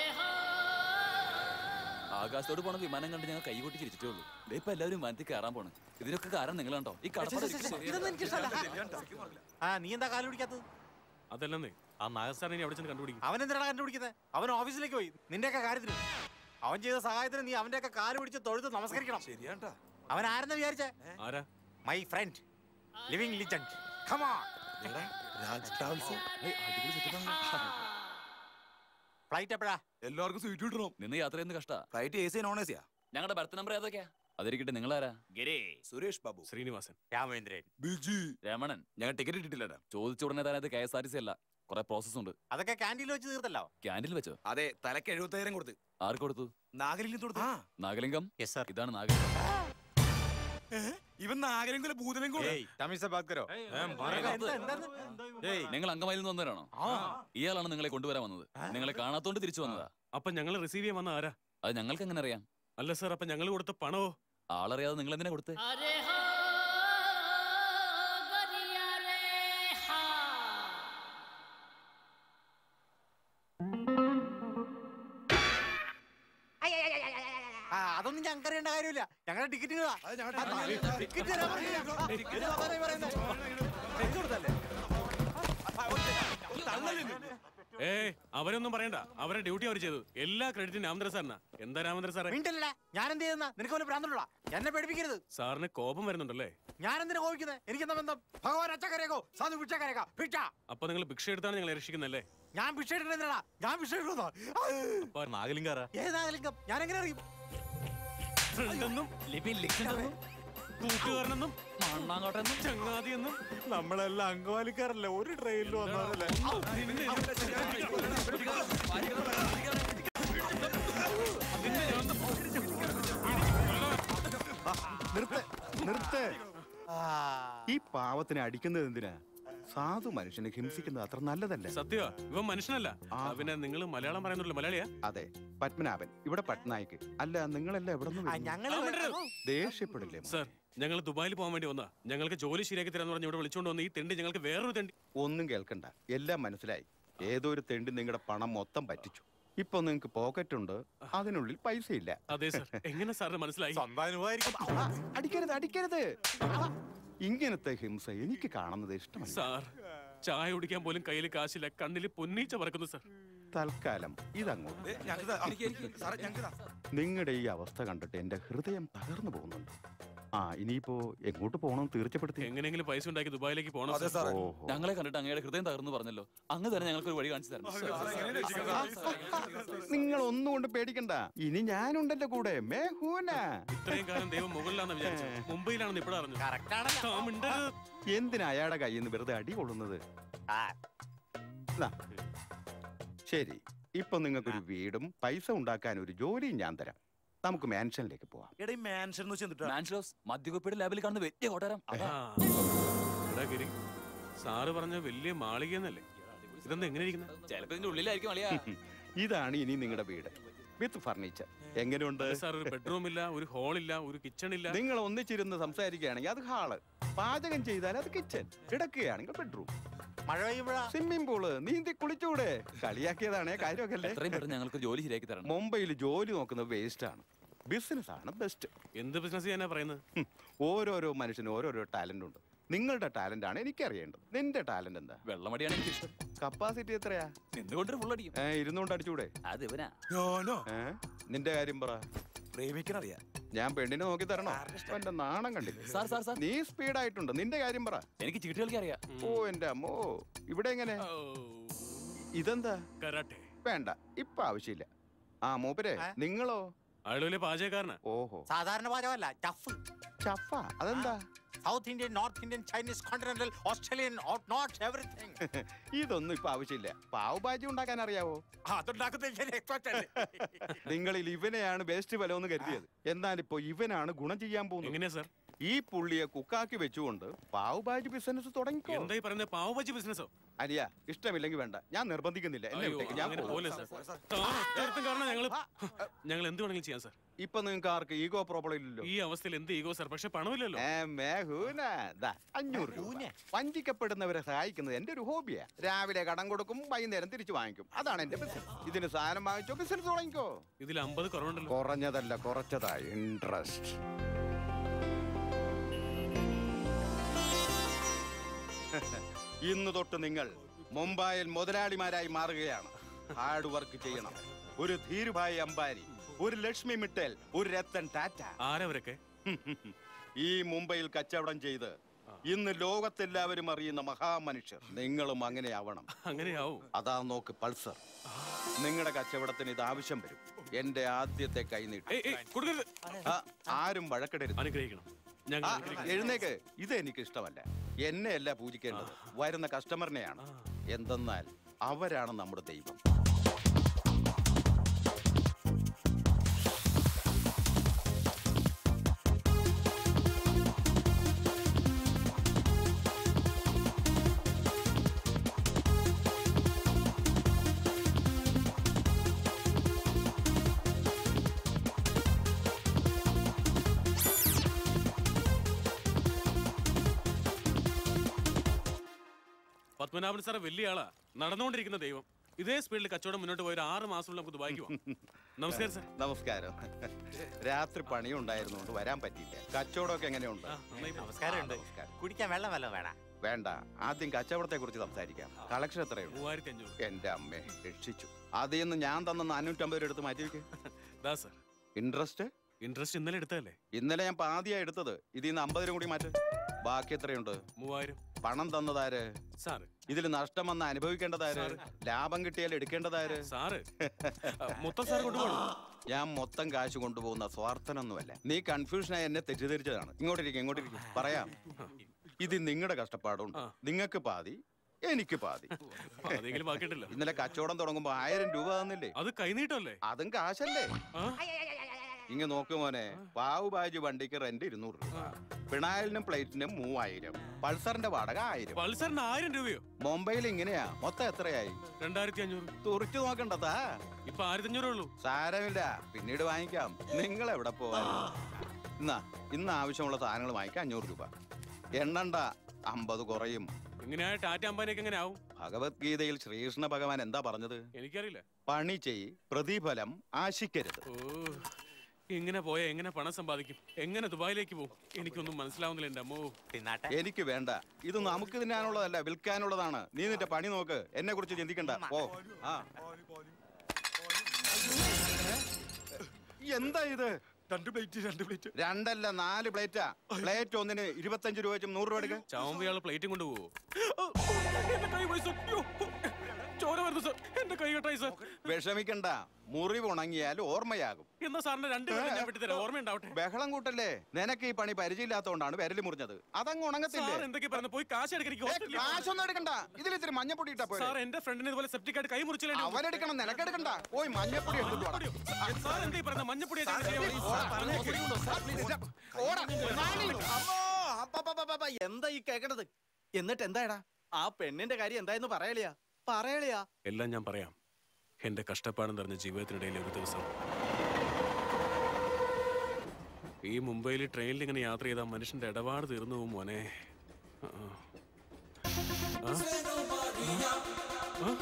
ആകാശത്തോട് പോണ വിമാനം കണ്ട് ഞങ്ങൾ കൈ കൊട്ടി ചിരിച്ചിട്ടേ ഉള്ളൂ ദേ ഇപ്പൊ എല്ലാവരും വിമാനത്തിൽ കയറാൻ പോണ് ഇതിനൊക്കെ കാരണം നിങ്ങളുണ്ടോ ഈ കടപ്പട ഇതൊന്നും എനിക്ക് ഇഷ്ടമല്ല ആ നീ എന്താ കാല് പിടിക്കാത്തത് അതല്ലെന്നേ ആ നാഗ സാറിനെ ഇനി അവിടെ ചെന്ന് കണ്ടുപിടിക്കും അവൻ എന്തിനാണ് കണ്ടുപിടിക്കുന്നത് അവൻ ഓഫീസിലേക്ക് പോയി നിന്റെയൊക്കെ കാര്യത്തിന് അവൻ ചെയ്ത സഹായത്തിന് നീ അവന്റെയൊക്കെ കാല് പിടിച്ച് തൊഴുത്ത് നമസ്കരിക്കണം ശരിയാണ്ടാ അവൻ ആരെന്ന് വിചാരിച്ചേ ആരാ മൈ ഫ്രണ്ട് ലിവിംഗ് ലിജൻഡ് കമാ രാജ് ട്രാവൽസ് ഫ്ലൈറ്റ് എപ്പോഴാ എല്ലാവർക്കും സീറ്റ് കിട്ടണം നിന്ന് യാത്ര ചെയ്യുന്ന കഷ്ട flight A C non A സിയാ ഞങ്ങളുടെ ബർത്ത് നമ്പർ ഏതൊക്കെയാ അതിരിക്കട്ടെ നിങ്ങളാരാ ഗിരി സുരേഷ് ബാബു ശ്രീനിവാസൻ രാമേന്ദ്രൻ ബിജി രമണൻ ഞങ്ങൾ ടിക്കറ്റ് ഇട്ടിട്ടില്ലടാ ചോദിച്ച ഉടനെ തന്നെ അത് K S R T C അല്ല കുറെ പ്രോസസ് ഉണ്ട് അതൊക്കെ ക്യാൻറ്റീനിൽ വെച്ച് തീർത്തല്ലോ ക്യാൻറ്റീനിൽ വെച്ചോ അതെ തലക്ക് എഴുപത്തായിരം കൊടുത്ത് ആർക്ക് കൊടുത്തു നാഗലിംഗം കൊടുത്തു നാഗലിംഗം യെസ് സർ ഇതാണ് നാഗലിംഗം ഇവൻ നാഗരംകുല ഭൂതനം കൂടെ നിങ്ങൾ അങ്കമാലിയിൽ നിന്ന് വന്നവരാണോ ഇയാളാണ് നിങ്ങളെ കൊണ്ടുവരാൻ വന്നത് നിങ്ങളെ കാണാത്തോണ്ട് തിരിച്ചു വന്നതാ അപ്പൊ ഞങ്ങൾ റിസീവ് ചെയ്യാൻ വന്ന ആരാ അത് ഞങ്ങൾക്ക് എങ്ങനെ അറിയാം അല്ല സാർ അപ്പൊ ഞങ്ങൾ കൊടുത്ത പണമോ ആളറിയാതെ നിങ്ങൾ എന്തിനാ കൊടുത്തേ ആ, അതൊന്നും ഞങ്ങൾക്ക് അറിയേണ്ട കാര്യമില്ല ഞങ്ങളുടെ ടിക്കറ്റുകളാ ടിക്കറ്റ് തരാൻ പറഞ്ഞില്ല. ആ, ടിക്കറ്റ് തരാനാ ഈ പറയുന്നെ. പൈസ കൊടുത്തല്ലേ? ഏ അവരൊന്നും പറയണ്ട അവരെ ഡ്യൂട്ടി അവർ ചെയ്തു എല്ലാ ക്രെഡിറ്റും രാമചന്ദ്ര സാറിനാ എന്താ രാമചന്ദ്ര സാറേ മിണ്ടല്ലേ ഞാൻ എന്ത് ചെയ്യുന്ന നിനക്ക് പോലെ ഭ്രാന്തനുള്ള എന്നെ പേടിപ്പിക്കരുത് സാറിന് കോപം വരുന്നുണ്ടല്ലേ ഞാൻ എന്തിനാ കോപിക്കുന്നത് എനിക്ക് എന്താ ബന്ധം ഭഗവാൻ അച്ചക്കരേക്കോ സാധു ഭിക്ഷക്കരേക്കോ ഭിക്ഷ അപ്പൊ നിങ്ങൾ ഭിക്ഷ എടുത്താണ് ഞങ്ങളെ രക്ഷിക്കുന്നല്ലേ ഞാൻ ഭിക്ഷ ഇടുന്നതാ ഞാൻ ഭിക്ഷ ഇടുന്നോ അപ്പൊ നാഗലിംഗാറാ ഏതാകലിംഗം ഞാൻ എങ്ങനെ അറിയും ഫ്രണ്ടെന്നും കൂട്ടുകാരനെന്നും മണ്ണാങ്കോട്ടെന്നും ചങ്ങാതിയെന്നും നമ്മളെല്ലാം അങ്കവാലിക്കാരല്ലേ ഒരു ട്രെയിനിൽ വന്നവരല്ലേ നിർത്ത് നിർത്ത് ഈ പാവത്തിനെ അടിക്കുന്നത് എന്തിനാ സാധു മനുഷ്യനെ ഹിംസിക്കുന്നത് അത്ര നല്ലതല്ല സത്യമാ ഇവൻ മനുഷ്യനല്ല ആ, പിന്നെ നിങ്ങൾ മലയാളം പറയുന്നുള്ളൂ മലയാളിയാ അതെ പത്മനാഭൻ ഇവിടെ പട്നായിക്ക് അല്ല നിങ്ങളെല്ലാം എവിടെ നിന്ന് ദേഷ്യപ്പെടില്ലേ സാർ ഞങ്ങൾ ദുബായിൽ പോകാൻ വേണ്ടി വന്നാ ഞങ്ങൾക്ക് ജോലി ശരിയാക്കി തരാന്ന് പറഞ്ഞ് ഇവിടെ വിളിച്ചോണ്ട് വന്ന ഈ തെണ്ടി ഞങ്ങൾക്ക് വേറൊരു തെണ്ടി ഒന്നും കേൾക്കണ്ട എല്ലാം മനസ്സിലായി ഏതോ ഒരു തെണ്ടി നിങ്ങളുടെ പണം മൊത്തം പറ്റിച്ചു ഇപ്പൊ നിങ്ങൾക്ക് പോക്കറ്റ് ഉണ്ട് അതിനുള്ളിൽ പൈസ ഇല്ല അതെ സാർ എങ്ങനെ സാറിന് മനസ്സിലായി അടിക്കരുത് അടിക്കരുത് ഇങ്ങനത്തെ ഹിംസ എനിക്ക് കാണുന്നത് ഇഷ്ടമല്ല സാർ ചായ കുടിക്കാൻ പോലും കയ്യിൽ കാശില്ല കണ്ണിൽ പൊന്നീച്ച പറക്കുന്നു സാർ തൽക്കാലം ഇതങ്ങോട്ട് നിങ്ങളുടെ ഈ അവസ്ഥ കണ്ടിട്ട് എന്റെ ഹൃദയം തകർന്നു പോകുന്നുണ്ട് ആ ഇനിയിപ്പോ എങ്ങോട്ട് പോകണം തീർച്ചപ്പെടുത്തി എങ്ങനെയെങ്കിലും പൈസ ഉണ്ടാക്കി ദുബായിലേക്ക് പോകണം സാർ. ഓഹോ. ഞങ്ങളെ കണ്ടിട്ട് അങ്ങയുടെ ഹൃദയം തകർന്നു പറഞ്ഞല്ലോ അങ്ങ് തന്നെ ഞങ്ങൾക്ക് ഒരു വഴി കാണിച്ചു തരണം നിങ്ങൾ ഒന്നും കൊണ്ട് പേടിക്കണ്ട ഇനി ഞാനുണ്ടല്ലോ കൂടെ മേഹൂന ഇത്രയും കാലം ദൈവം മുകളിലാണെന്ന് വിചാരിച്ചു മുംബൈയിലാണെന്ന് ഇപ്പോഴാണ് അറിഞ്ഞു താൻ മിണ്ടരുത്. എന്തിനാ അയാളുടെ കയ്യിൽ നിന്ന് വെറുതെ അടി കൊള്ളുന്നത് ദാ. ശരി ഇപ്പൊ നിങ്ങൾക്കൊരു വീടും പൈസ ഉണ്ടാക്കാൻ ഒരു ജോലിയും ഞാൻ തരാം നമുക്ക് മാൻഷനിലേക്ക് പോവാം എടീ മാൻഷൻ എന്ന് വെച്ചാൽ മാൻഷൻ ഹൗസ് മദ്യകുപ്പിയുടെ ലാബിൽ കാണുന്ന വലിയ കൊട്ടാരം അതാ. എടാ ഗിരി സാറ് പറഞ്ഞ വലിയ മാളിക എന്നല്ലേ ഇതെന്താ എങ്ങനെ ഇരിക്കുന്നത് ചിലപ്പോ ഇതിന്റെ ഉള്ളിലായിരിക്കും അളിയാ ഇതാണ് ഇനി നിങ്ങളുടെ വീട് വിത്ത് ഫർണിച്ചർ എങ്ങനെയുണ്ട് സാർ ഒരു ബെഡ്റൂം ഇല്ല ഒരു ഹാൾ ഇല്ല ഒരു കിച്ചൺ ഇല്ല നിങ്ങൾ ഒന്നിച്ചിരുന്ന് സംസാരിക്കുകയാണെങ്കിൽ അത് ഹാള് പാചകം ചെയ്താൽ അത് കിച്ചൺ കിടക്കുകയാണെങ്കിൽ ബെഡ്റൂം മഴ പെയ്യുമ്പോഴാ സ്വിമ്മിംഗ് പൂള് നീന്തി കുളിച്ചൂടെ കളിയാക്കിയതാണേ കാര്യമൊക്കെ അല്ലേ എത്രയും പെട്ടെന്ന് ഞങ്ങൾക്ക് ജോലി ശരിയാക്കി തരണം മുംബൈയിൽ ജോലി നോക്കുന്നത് വേസ്റ്റ് ആണ് ബിസിനസ് ആണ് ബെസ്റ്റ് എന്ത് ബിസിനസ് ചെയ്യാനാ പറയുന്നത് ഓരോരോ മനുഷ്യനും ഓരോരോ ടാലന്റ് ഉണ്ട് നിങ്ങളുടെ ടാലന്റ് ആണ് എനിക്ക് അറിയേണ്ടത് നിന്റെ ടാലന്റ് എന്താ വെള്ളമടിയാണ് എനിക്ക് ഇഷ്ടം കപ്പാസിറ്റി എത്രയാ നിന്നുകൊണ്ട് ഫുൾ അടിക്കും ഏ ഇരുന്നുകൊണ്ട് അടിച്ചൂടെ അത് ഇവനാ ഏ? നിന്റെ കാര്യം പറ പ്രേമിക്കണറിയാ ഞാൻ പെണ്ണിനെ നോക്കി തരണോ എന്റെ നാണം കണ്ടില്ലേ സാർ സാർ സാർ നീ സ്പീഡായിട്ടുണ്ട് നിന്റെ കാര്യം പറ എനിക്ക് ചീട്ട് കളിക്കാൻ അറിയാം ഓ എന്റെ അമ്മോ ഇവിടെ എങ്ങനെ ഇതെന്താ കരാട്ടെ വേണ്ട ഇപ്പൊ ആവശ്യമില്ല ആ മൂപ്പരെ നിങ്ങളോ അയാൾ വലിയ പാചകക്കാരനാ ഓഹോ സാധാരണ പാചകമല്ല ചഫ് ചഫ അതെന്താ south Indian north Indian Chinese continental Australian not everything ഇതൊന്നും ഇപ്പൊ ആവശ്യമില്ല പാവ് ഭാജി ഉണ്ടാക്കാൻ അറിയാവോ നിങ്ങളിൽ ഇവനെയാണ് ബെസ്റ്റ് ഫലം എന്ന് കരുതിയത് എന്നാൽ ഇപ്പൊ ഇവനാണ് ഗുണം ചെയ്യാൻ പോകുന്നത് എങ്ങനെയാ സാർ ഈ പുള്ളിയെ കുക്കാക്കി വെച്ചുകൊണ്ട് പാവ് ഭാജി ബിസിനസ് തുടങ്ങിക്കോ എന്തായി പറയുന്നത് പാവബജി ബിസിനസ്സോ അനിയ ഇഷ്ടമില്ലെങ്കിൽ വേണ്ട ഞാൻ നിർബന്ധിക്കുന്നില്ല എന്നെ അയ്യോ, വിട്ടേക്ക്, ഞാൻ അങ്ങനെ പോകും. പോലെ സാർ താൻ ഒറ്റയൊരുത്തൻ കാരണം ഞങ്ങൾ ഞങ്ങൾ എന്ത് വേണമെങ്കിലും ചെയ്യാം സാർ ഇപ്പൊ നിങ്ങൾക്ക് ആർക്ക് ഈഗോ പ്രോബ്ലം ഇല്ലല്ലോ ഈ അവസ്ഥയിൽ എന്ത് ഈഗോ സാർ പക്ഷെ പണമില്ലല്ലോ ഏ, മേഹൂന. ദാ, അഞ്ഞൂറ് രൂപ വഞ്ചിക്കപ്പെടുന്നവരെ സഹായിക്കുന്നത് എന്റെ ഒരു ഹോബിയാ രാവിലെ കടം കൊടുക്കും വൈകുന്നേരം തിരിച്ചു വാങ്ങിക്കും അതാണ് എന്റെ ബിസിനസ് ഇതിന് സാധനം വാങ്ങിച്ചോ ബിസിനസ് തുടങ്ങിക്കോ ഇതിൽ അമ്പത് കുറവുണ്ടല്ലോ കുറഞ്ഞതല്ല കുറച്ചതാ ഇൻട്രസ്റ്റ് ഇന്ന് തൊട്ട് നിങ്ങൾ മുംബൈയിൽ മുതലാളിമാരായി മാറുകയാണ് ഹാർഡ് വർക്ക് ചെയ്യണം ഒരു ധീരുഭായ് അംബാനി ഒരു ലക്ഷ്മി മിട്ടൽ ഒരു രത്തൻ ടാറ്റ ആരവരൊക്കെ ഈ മുംബൈയിൽ കച്ചവടം ചെയ്ത് ഇന്ന് ലോകത്തെല്ലാവരും അറിയുന്ന മഹാമനുഷ്യർ നിങ്ങളും അങ്ങനെ ആവണം അങ്ങനെയാവും അതാ നോക്ക് പൾസർ നിങ്ങളുടെ കച്ചവടത്തിന് ഇത് ആവശ്യം വരും എന്റെ ആദ്യത്തെ കൈനീട്ടം ഏയ്, ഏയ്, കൊടുക്കരുത്. ആ, ആരും വഴക്കിടരുത് അനുഗ്രഹിക്കണം ഞങ്ങൾ ആ, അനുഗ്രഹിക്കണം. എഴുന്നേക്ക് ഇത് എനിക്ക് ഇഷ്ടമല്ല എന്നെ അല്ല പൂജിക്കേണ്ടത് വരുന്ന കസ്റ്റമറിനെയാണ് എന്തെന്നാൽ അവരാണ് നമ്മുടെ ദൈവം പത്മനാഭൻ സാറ് വലിയ ആളാ നടന്നുകൊണ്ടിരിക്കുന്ന ദൈവം ഇതേ സ്പീഡിൽ കച്ചവടം മുന്നോട്ട് പോയ ഒരു ആറ് മാസമുള്ള നമുക്ക് ദുബായിക്ക് പോവാം നമസ്കാരം സാർ നമസ്കാരം രാത്രി പണിയുണ്ടായിരുന്നോണ്ട് വരാൻ പറ്റിയില്ല കച്ചവടമൊക്കെ എങ്ങനെയുണ്ട് നമസ്കാരമുണ്ട് കുടിക്കാൻ വെള്ളം വല്ലതും വേണം വേണ്ട ആദ്യം കച്ചവടത്തെ കുറിച്ച് സംസാരിക്കാം കളക്ഷൻ എത്രയുണ്ട് മൂവായിരത്തി അഞ്ഞൂറ് എന്റെ അമ്മേ രക്ഷിച്ചു അതിൽ നിന്ന് ഞാൻ തന്ന നാനൂറ്റമ്പത് രൂപ എടുത്ത് മാറ്റി വെക്ക് ദാ സാർ ഇൻട്രസ്റ്റ് ഇൻട്രസ്റ്റ് ഇന്നലെ എടുത്തതല്ലേ ഇന്നലെ ഞാൻ പാതിയാ എടുത്തത് ഇതിൽ നിന്ന് അമ്പത് രൂപ കൂടി മാറ്റ് ബാക്കി എത്രയുണ്ട് മൂവായിരം പണം തന്നതാര് സാറ് ഇതിൽ നഷ്ടം വന്ന് അനുഭവിക്കേണ്ടതാര് ലാഭം കിട്ടിയാൽ എടുക്കേണ്ടതാര് സാറ് മൊത്തം സാർ കൊണ്ടുപോകണം ഞാൻ മൊത്തം കാശ് കൊണ്ടുപോകുന്ന സ്വാർത്ഥനൊന്നുമല്ല നീ കൺഫ്യൂഷനായി എന്നെ തെറ്റിദ്ധരിച്ചതാണ് ഇങ്ങോട്ടിരിക്കും ഇങ്ങോട്ടിരിക്കും പറയാം ഇത് നിങ്ങളുടെ കഷ്ടപ്പാടുണ്ട് നിങ്ങൾക്ക് പാതി എനിക്ക് പാതി പാതിയെങ്കിലും ബാക്കിയുണ്ടല്ലോ. ഇന്നലെ കച്ചവടം തുടങ്ങുമ്പോ ആയിരം രൂപ തന്നില്ലേ അത് കൈനീട്ടല്ലേ അതും കാശല്ലേ ഇങ്ങ നോക്ക് മോനെ പാവ് ബാജ് വണ്ടിക്ക് റെന്റ് ഇരുന്നൂറ് രൂപ പിണാലിനും പ്ലേറ്റിനും മൂവായിരം പൾസറിന്റെ വാടക ആയിരം പൾസറിന് ആയിരം രൂപയോ മുംബൈയിൽ ഇങ്ങനെയാ മൊത്തം എത്രയായി രണ്ടായിരത്തി അഞ്ഞൂറ് തുറച്ചു നോക്കണ്ടതാ ഇപ്പൊ ആയിരത്തി അഞ്ഞൂറേ ഉള്ളൂ സാരമില്ല പിന്നീട് വാങ്ങിക്കാം നിങ്ങൾ എവിടെ പോവാൻ എന്നാ ഇന്ന് ആവശ്യമുള്ള സാധനങ്ങൾ വാങ്ങിക്കാം അഞ്ഞൂറ് രൂപ എണ്ണണ്ട അമ്പത് കുറയും ഇങ്ങനെയായ ടാറ്റ അമ്പാനിയൊക്കെ എങ്ങനെ ആവും ഭഗവത്ഗീതയിൽ ശ്രീകൃഷ്ണ ഭഗവാൻ എന്താ പറഞ്ഞത് എനിക്കറിയില്ല പണി ചെയ് പ്രതിഫലം ആശിക്കരുത് ഓ ഇങ്ങനെ പോയാ എങ്ങനെ പണം സമ്പാദിക്കും എങ്ങനെ ദുബായിലേക്ക് പോകും എനിക്കൊന്നും മനസ്സിലാവുന്നില്ല എന്റെ അമ്മോ എനിക്ക് വേണ്ട ഇത് നമുക്ക് തിന്നാനുള്ളതല്ല വിൽക്കാനുള്ളതാണ് നീ നിന്റെ പണി നോക്ക് എന്നെ കുറിച്ച് ചിന്തിക്കണ്ട ഓ ആ എന്താ ഇത് രണ്ട് പ്ലേറ്റ് രണ്ട് പ്ലേറ്റ് രണ്ടല്ല നാല് പ്ലേറ്റാ പ്ലേറ്റ് ഒന്നിന് ഇരുപത്തഞ്ച് രൂപ വെച്ചും നൂറ് രൂപ എടുക്ക ചാവുമ്പയാള് പ്ലേറ്റും കൊണ്ടുപോകോ എന്റെ കൈ പോയി സർ. അയ്യോ. ചോര വരുന്നു സർ എന്റെ കൈ കെട്ടായി സർ വിഷമിക്കണ്ട മുറിവ് ഉണങ്ങിയാൽ ഓർമ്മയാകും എന്നാ സാറിന്റെ രണ്ട് പേരും ഞാൻ വിട്ടുതരാം ഓർമ്മയുണ്ടാവട്ടെ ബഹളം കൂട്ടല്ലേ നിനക്ക് ഈ പണി പരിചയമില്ലാത്തതുകൊണ്ടാണ് വിരല് മുറിഞ്ഞത് അതങ്ങ് ഉണങ്ങത്തില്ലേ സാർ എന്തൊക്കെ പറഞ്ഞു പോയി കാശ് എടുക്കാൻ എനിക്ക് ഏ, ഹോസ്പിറ്റലിൽ കാശൊന്നും എടുക്കണ്ട ഇതിൽ ഇത്തിരി മഞ്ഞപ്പൊടി ഇട്ടാ പോരെ സാർ എന്റെ ഫ്രണ്ടിന് ഇതുപോലെ സെപ്റ്റിക് ആയിട്ട് കൈ മുറിച്ചില്ലേ അവനെടുക്കണം നിനക്കെടുക്കണ്ട പോയി മഞ്ഞപ്പൊടി എടുത്തിട്ട് വാടാ. സാർ എന്തേ പറഞ്ഞ മഞ്ഞപ്പൊടി അമ്മോ, അപ്പപ്പപ്പപ്പ, എന്താ ഈ കേക്കണത് എന്നിട്ട് എന്തായടാ ആ പെണ്ണിന്റെ കാര്യം എന്തായെന്ന് പറയളിയാ പറയളിയാ എല്ലാം ഞാൻ പറയാം എന്റെ കഷ്ടപ്പാടും നിറഞ്ഞ ജീവിതത്തിനിടയിൽ ഒരു ദിവസം ഈ മുംബൈയിൽ ട്രെയിനിൽ ഇങ്ങനെ യാത്ര ചെയ്ത മനുഷ്യന്റെ ഇടപാട് തീർന്നു പോകും മോനെ ആ, ആ. ആ? ആ?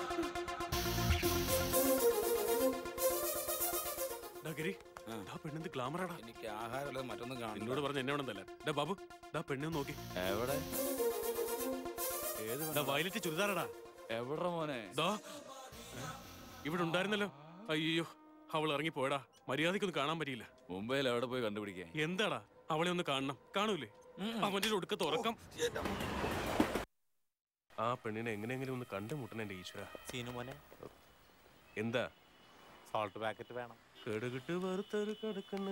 ഡാ ഗിരി, ഡാ പെണ്ണെന്ത് ഗ്ലാമറാടാ എനിക്ക് ആഹാരമല്ല മറ്റൊന്നും കാണും എന്നോട് പറഞ്ഞ എന്നെ വേണമെന്നല്ല ഡാ ബാബു ഡാ പെണ്ണെ നോക്കി എവിടെ ഡാ വയലറ്റ് ചുരിദാറടാ എവിടെ മോനെ ദാ ഇവിടെ ഉണ്ടായിരുന്നല്ലോ അയ്യോ അവൾ ഇറങ്ങി പോയടാ മര്യാദക്കൊന്നും കാണാൻ പറ്റിയില്ല മുംബൈയിൽ എവിടെ പോയി കണ്ടുപിടിക്കാൻ എന്താടാ അവളെ ഒന്ന് കാണണം കാണൂലേ അവന്റെ ഒടുക്കത്ത് ഉറക്കം ആ പെണ്ണിനെ എങ്ങനെയെങ്കിലും ഒന്ന് കണ്ടുമുട്ടണ എന്റെ ഈശ്വര സീനു മോനെ എന്താ സോൾട്ട് പാക്കറ്റ് വേണം കടുകിട്ട് വറുത്തൊരു കടുക്കണ്ണ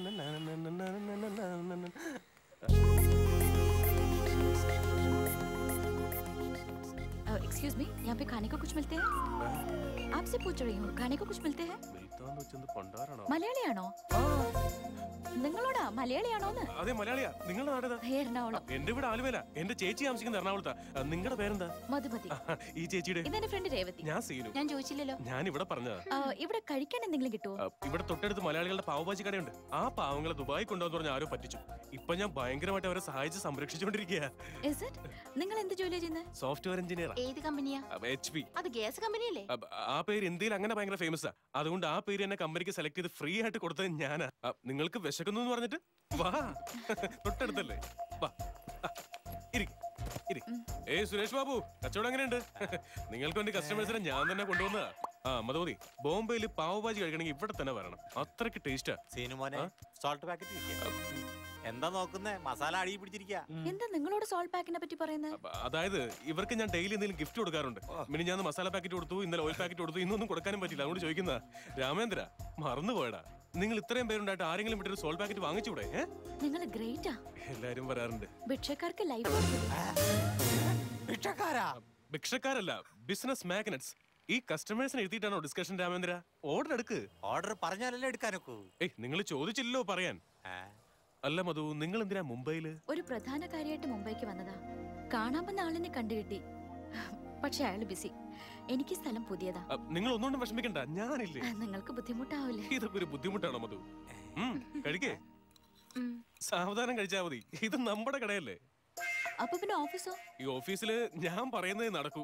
एक्सक्यूज मी यहाँ पे खाने को कुछ मिलते हैं आपसे पूछ रही हूँ खाने को कुछ मिलते हैं മിൽത്താന്ന് വെച്ചെന്ത് പണ്ടാറാണോ മലയാളിയാണോ നിങ്ങളോടാ മലയാളിയാണോന്ന് അതെ മലയാളിയാ നിങ്ങളുടെ നാടേതാ എറണാകുളം എന്റെ ഇവിടെ ആലുവേല എന്റെ ചേച്ചി താമസിക്കുന്ന എറണാകുളത്താ നിങ്ങളുടെ പേരെന്താ മധുമതി ഈ ചേച്ചിയുടെ ഇതെന്റെ ഫ്രണ്ട് രേവതി ഞാൻ സീനു ഞാൻ ചോദിച്ചില്ലല്ലോ ഞാൻ ഇവിടെ പറഞ്ഞതാ ആ, ഇവിടെ കഴിക്കാൻ എന്തെങ്കിലും കിട്ടുമോ ആ, ഇവിടെ തൊട്ടടുത്ത് മലയാളികളുടെ പാവഭാജി കടയുണ്ട് ആ പാവങ്ങളെ ദുബായി കൊണ്ടുവന്ന് പറഞ്ഞ ആരോ പറ്റിച്ചു ഇപ്പൊ ഞാൻ ഭയങ്കരമായിട്ട് അവരെ സഹായിച്ച് സംരക്ഷിച്ചുകൊണ്ടിരിക്കുക Is it? നിങ്ങൾ എന്ത് ജോലിയാ ചെയ്യുന്നത് സോഫ്റ്റ്വെയർ എഞ്ചിനീയർ ഏത് കമ്പനിയാ എച്ച് പി അത് ഗ്യാസ് കമ്പനിയല്ലേ ആ പേര് ഇന്ത്യയിൽ അങ്ങനെ ഭയങ്കര ഫേമസ് ആ അതുകൊണ്ട് ആ പേര് എന്നെ കമ്പനിക്ക് സെലക്ട് ചെയ്ത് ഫ്രീ ആയിട്ട് കൊടുത്തത് ഞാനാ ആ, നിങ്ങൾക്ക് വിശക്കുന്നു എന്ന് പറഞ്ഞിട്ട് വാ തൊട്ടടുത്തല്ലേ വാ ആ, ഇരി ഇരി ഏയ് സുരേഷ് ബാബു കച്ചവടം എങ്ങനെയുണ്ട് നിങ്ങൾക്ക് വേണ്ടി കസ്റ്റമേഴ്സിനെ ഞാൻ തന്നെ കൊണ്ടുവന്നതാ ആ മതമതി ബോംബെയിൽ പാവഭാജി കഴിക്കണമെങ്കിൽ ഇവിടെ തന്നെ വരണം അത്രയ്ക്ക് ടേസ്റ്റാ സീനു മോനെ സോൾട്ട് പാക്കറ്റ് എന്താ നോക്കുന്നേ മസാല അടി പിടിച്ചിരിക്കുക എന്താ നിങ്ങളോട് സോൾട്ട് പാക്കിനെ പറ്റി പറയുന്നത് അതായത് ഇവർക്ക് ഞാൻ ഡെയിലി എന്തെങ്കിലും ഗിഫ്റ്റ് കൊടുക്കാറുണ്ട് പിന്നെ ഞാൻ മസാല പാക്കറ്റ് കൊടുത്തു ഇന്നലെ ഓയിൽ പാക്കറ്റ് കൊടുത്തു ഇന്നൊന്നും കൊടുക്കാനും പറ്റില്ല അതുകൊണ്ട് ചോദിക്കുന്ന രാമേന്ദ്ര മറന്നുപോയടാ നിങ്ങൾ ഇത്രയും പേരുണ്ടായിട്ട് ആരെങ്കിലും വിട്ടൊരു സോൾ പാക്കറ്റ് വാങ്ങിച്ചൂടെ ഏ? നിങ്ങൾ ഗ്രേറ്റാ എല്ലാരും പറയാറുണ്ട് ഭിക്ഷക്കാർക്ക് ലൈഫ് ഭിക്ഷക്കാരാ ഭിക്ഷക്കാരല്ല ബിസിനസ് മാഗ്നറ്റ്സ് ഈ കസ്റ്റമേഴ്സിനെ എഴുതിയിട്ടാണോ ഡിസ്കഷൻ രാമേന്ദ്ര ഓർഡർ എടുക്ക് ഓർഡർ പറഞ്ഞാലല്ലേ എടുക്കാനൊക്കൂ ഏയ് നിങ്ങൾ ചോദിച്ചില്ലല്ലോ പറയാൻ അല്ല മധു നിങ്ങൾ എന്തിനാ മുംബൈയില് ഒരു പ്രധാന കാര്യമായിട്ട് മുംബൈക്ക് വന്നതാ കാണാൻ വന്ന ആളിനെ കണ്ടുകിട്ടി പക്ഷെ അയാൾ ബിസി എനിക്ക് ഈ സ്ഥലം പുതിയതാ അ, നിങ്ങൾ ഒന്നുകൊണ്ടും വിഷമിക്കണ്ട ഞാനില്ലേ നിങ്ങൾക്ക് ബുദ്ധിമുട്ടാവില്ലേ ഇതൊക്കെ ഒരു ബുദ്ധിമുട്ടാണോ മധു ഉം, കഴിക്കേ സാവധാനം കഴിച്ചാ മതി ഇത് നമ്മുടെ കടയല്ലേ അപ്പൊ പിന്നെ ഓഫീസോ ഈ ഓഫീസില് ഞാൻ പറയുന്നത് നടക്കൂ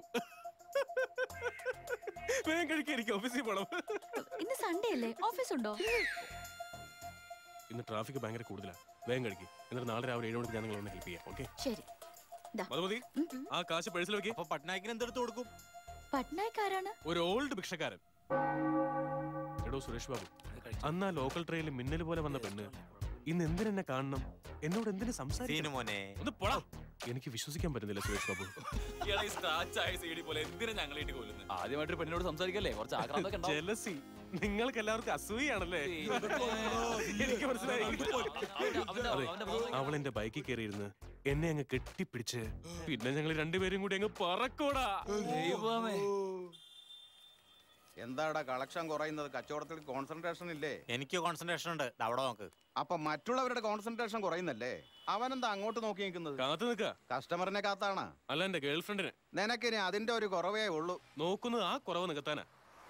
വേഗം കഴിക്കാൻ എനിക്ക് ഓഫീസിൽ പോണം ഇന്ന് സൺഡേ അല്ലേ ഓഫീസ് ഉണ്ടോ ഇന്ന് ട്രാഫിക് ഭയങ്കര കൂടുതലാണ് വേഗം കഴിക്കും എന്നിട്ട് നാളെ രാവിലെ ഏഴ് മണിക്ക് ഞാൻ നിങ്ങളെ ഹെൽപ്പ് ചെയ്യാം ഓക്കെ ശരി ദാ. മതി ആ കാശ് പേഴ്സിൽ വെക്കി അപ്പൊ പട്നായിക്കിന് എന്തെടുത്ത് കൊടുക്കും പട്നായക്ക് ആരാണ് ഒരു ഓൾഡ് ഭിക്ഷക്കാരൻ എടോ സുരേഷ് ബാബു അന്ന് ആ ലോക്കൽ ട്രെയിനിൽ മിന്നൽ പോലെ വന്ന പെണ്ണ് ഇന്ന് എന്തിനെന്നെ കാണണം എന്നോട് എന്തിനു സീനു സംസാരിക്കണം മോനെ ഒന്ന് പോടാ എനിക്ക് വിശ്വസിക്കാൻ പറ്റുന്നില്ല സുരേഷ് ബാബു സ്ക്രാച്ച് ആയ സീഡി പോലെ എന്തിനാ ഞങ്ങൾ ഇട്ട് കൊല്ലുന്നത് ആദ്യമായിട്ട് പെണ്ണിനോട് സംസാരിക്കല്ലേ കുറച്ച് ആക്രാന്തൊക്കെ ഉണ്ടാവും. ജലസി നിങ്ങൾക്ക് എല്ലാവർക്കും അസൂയാണല്ലേ എനിക്ക് മനസ്സിലായി അതെ, അവൾ എന്റെ ബൈക്കിൽ കയറിയിരുന്ന് എന്നെ അങ്ങ് കെട്ടിപ്പിടിച്ച് പിന്നെ ഞങ്ങൾ രണ്ടുപേരും കൂടി അങ്ങ് പറക്കോടാ എന്താടാ കളക്ഷൻ കുറയുന്നത് കച്ചവടത്തിൽ കോൺസെൻട്രേഷൻ ഇല്ലേ എനിക്ക് കോൺസെൻട്രേഷൻ ഉണ്ട് ദാ അവിടെ നോക്ക് അപ്പൊ മറ്റുള്ളവരുടെ കോൺസെൻട്രേഷൻ കുറയുന്നല്ലേ അവനെന്താ അങ്ങോട്ട് നോക്കി നിൽക്കുന്നത് കാത്തു നിൽക്ക കസ്റ്റമറിനെ കാത്താണ് അല്ല എന്റെ ഗേൾഫ്രണ്ടിന് നിനക്കിനി അതിന്റെ ഒരു കുറവേ ഉള്ളൂ നോക്കുന്നത് ആ കുറവ് നികത്താനാ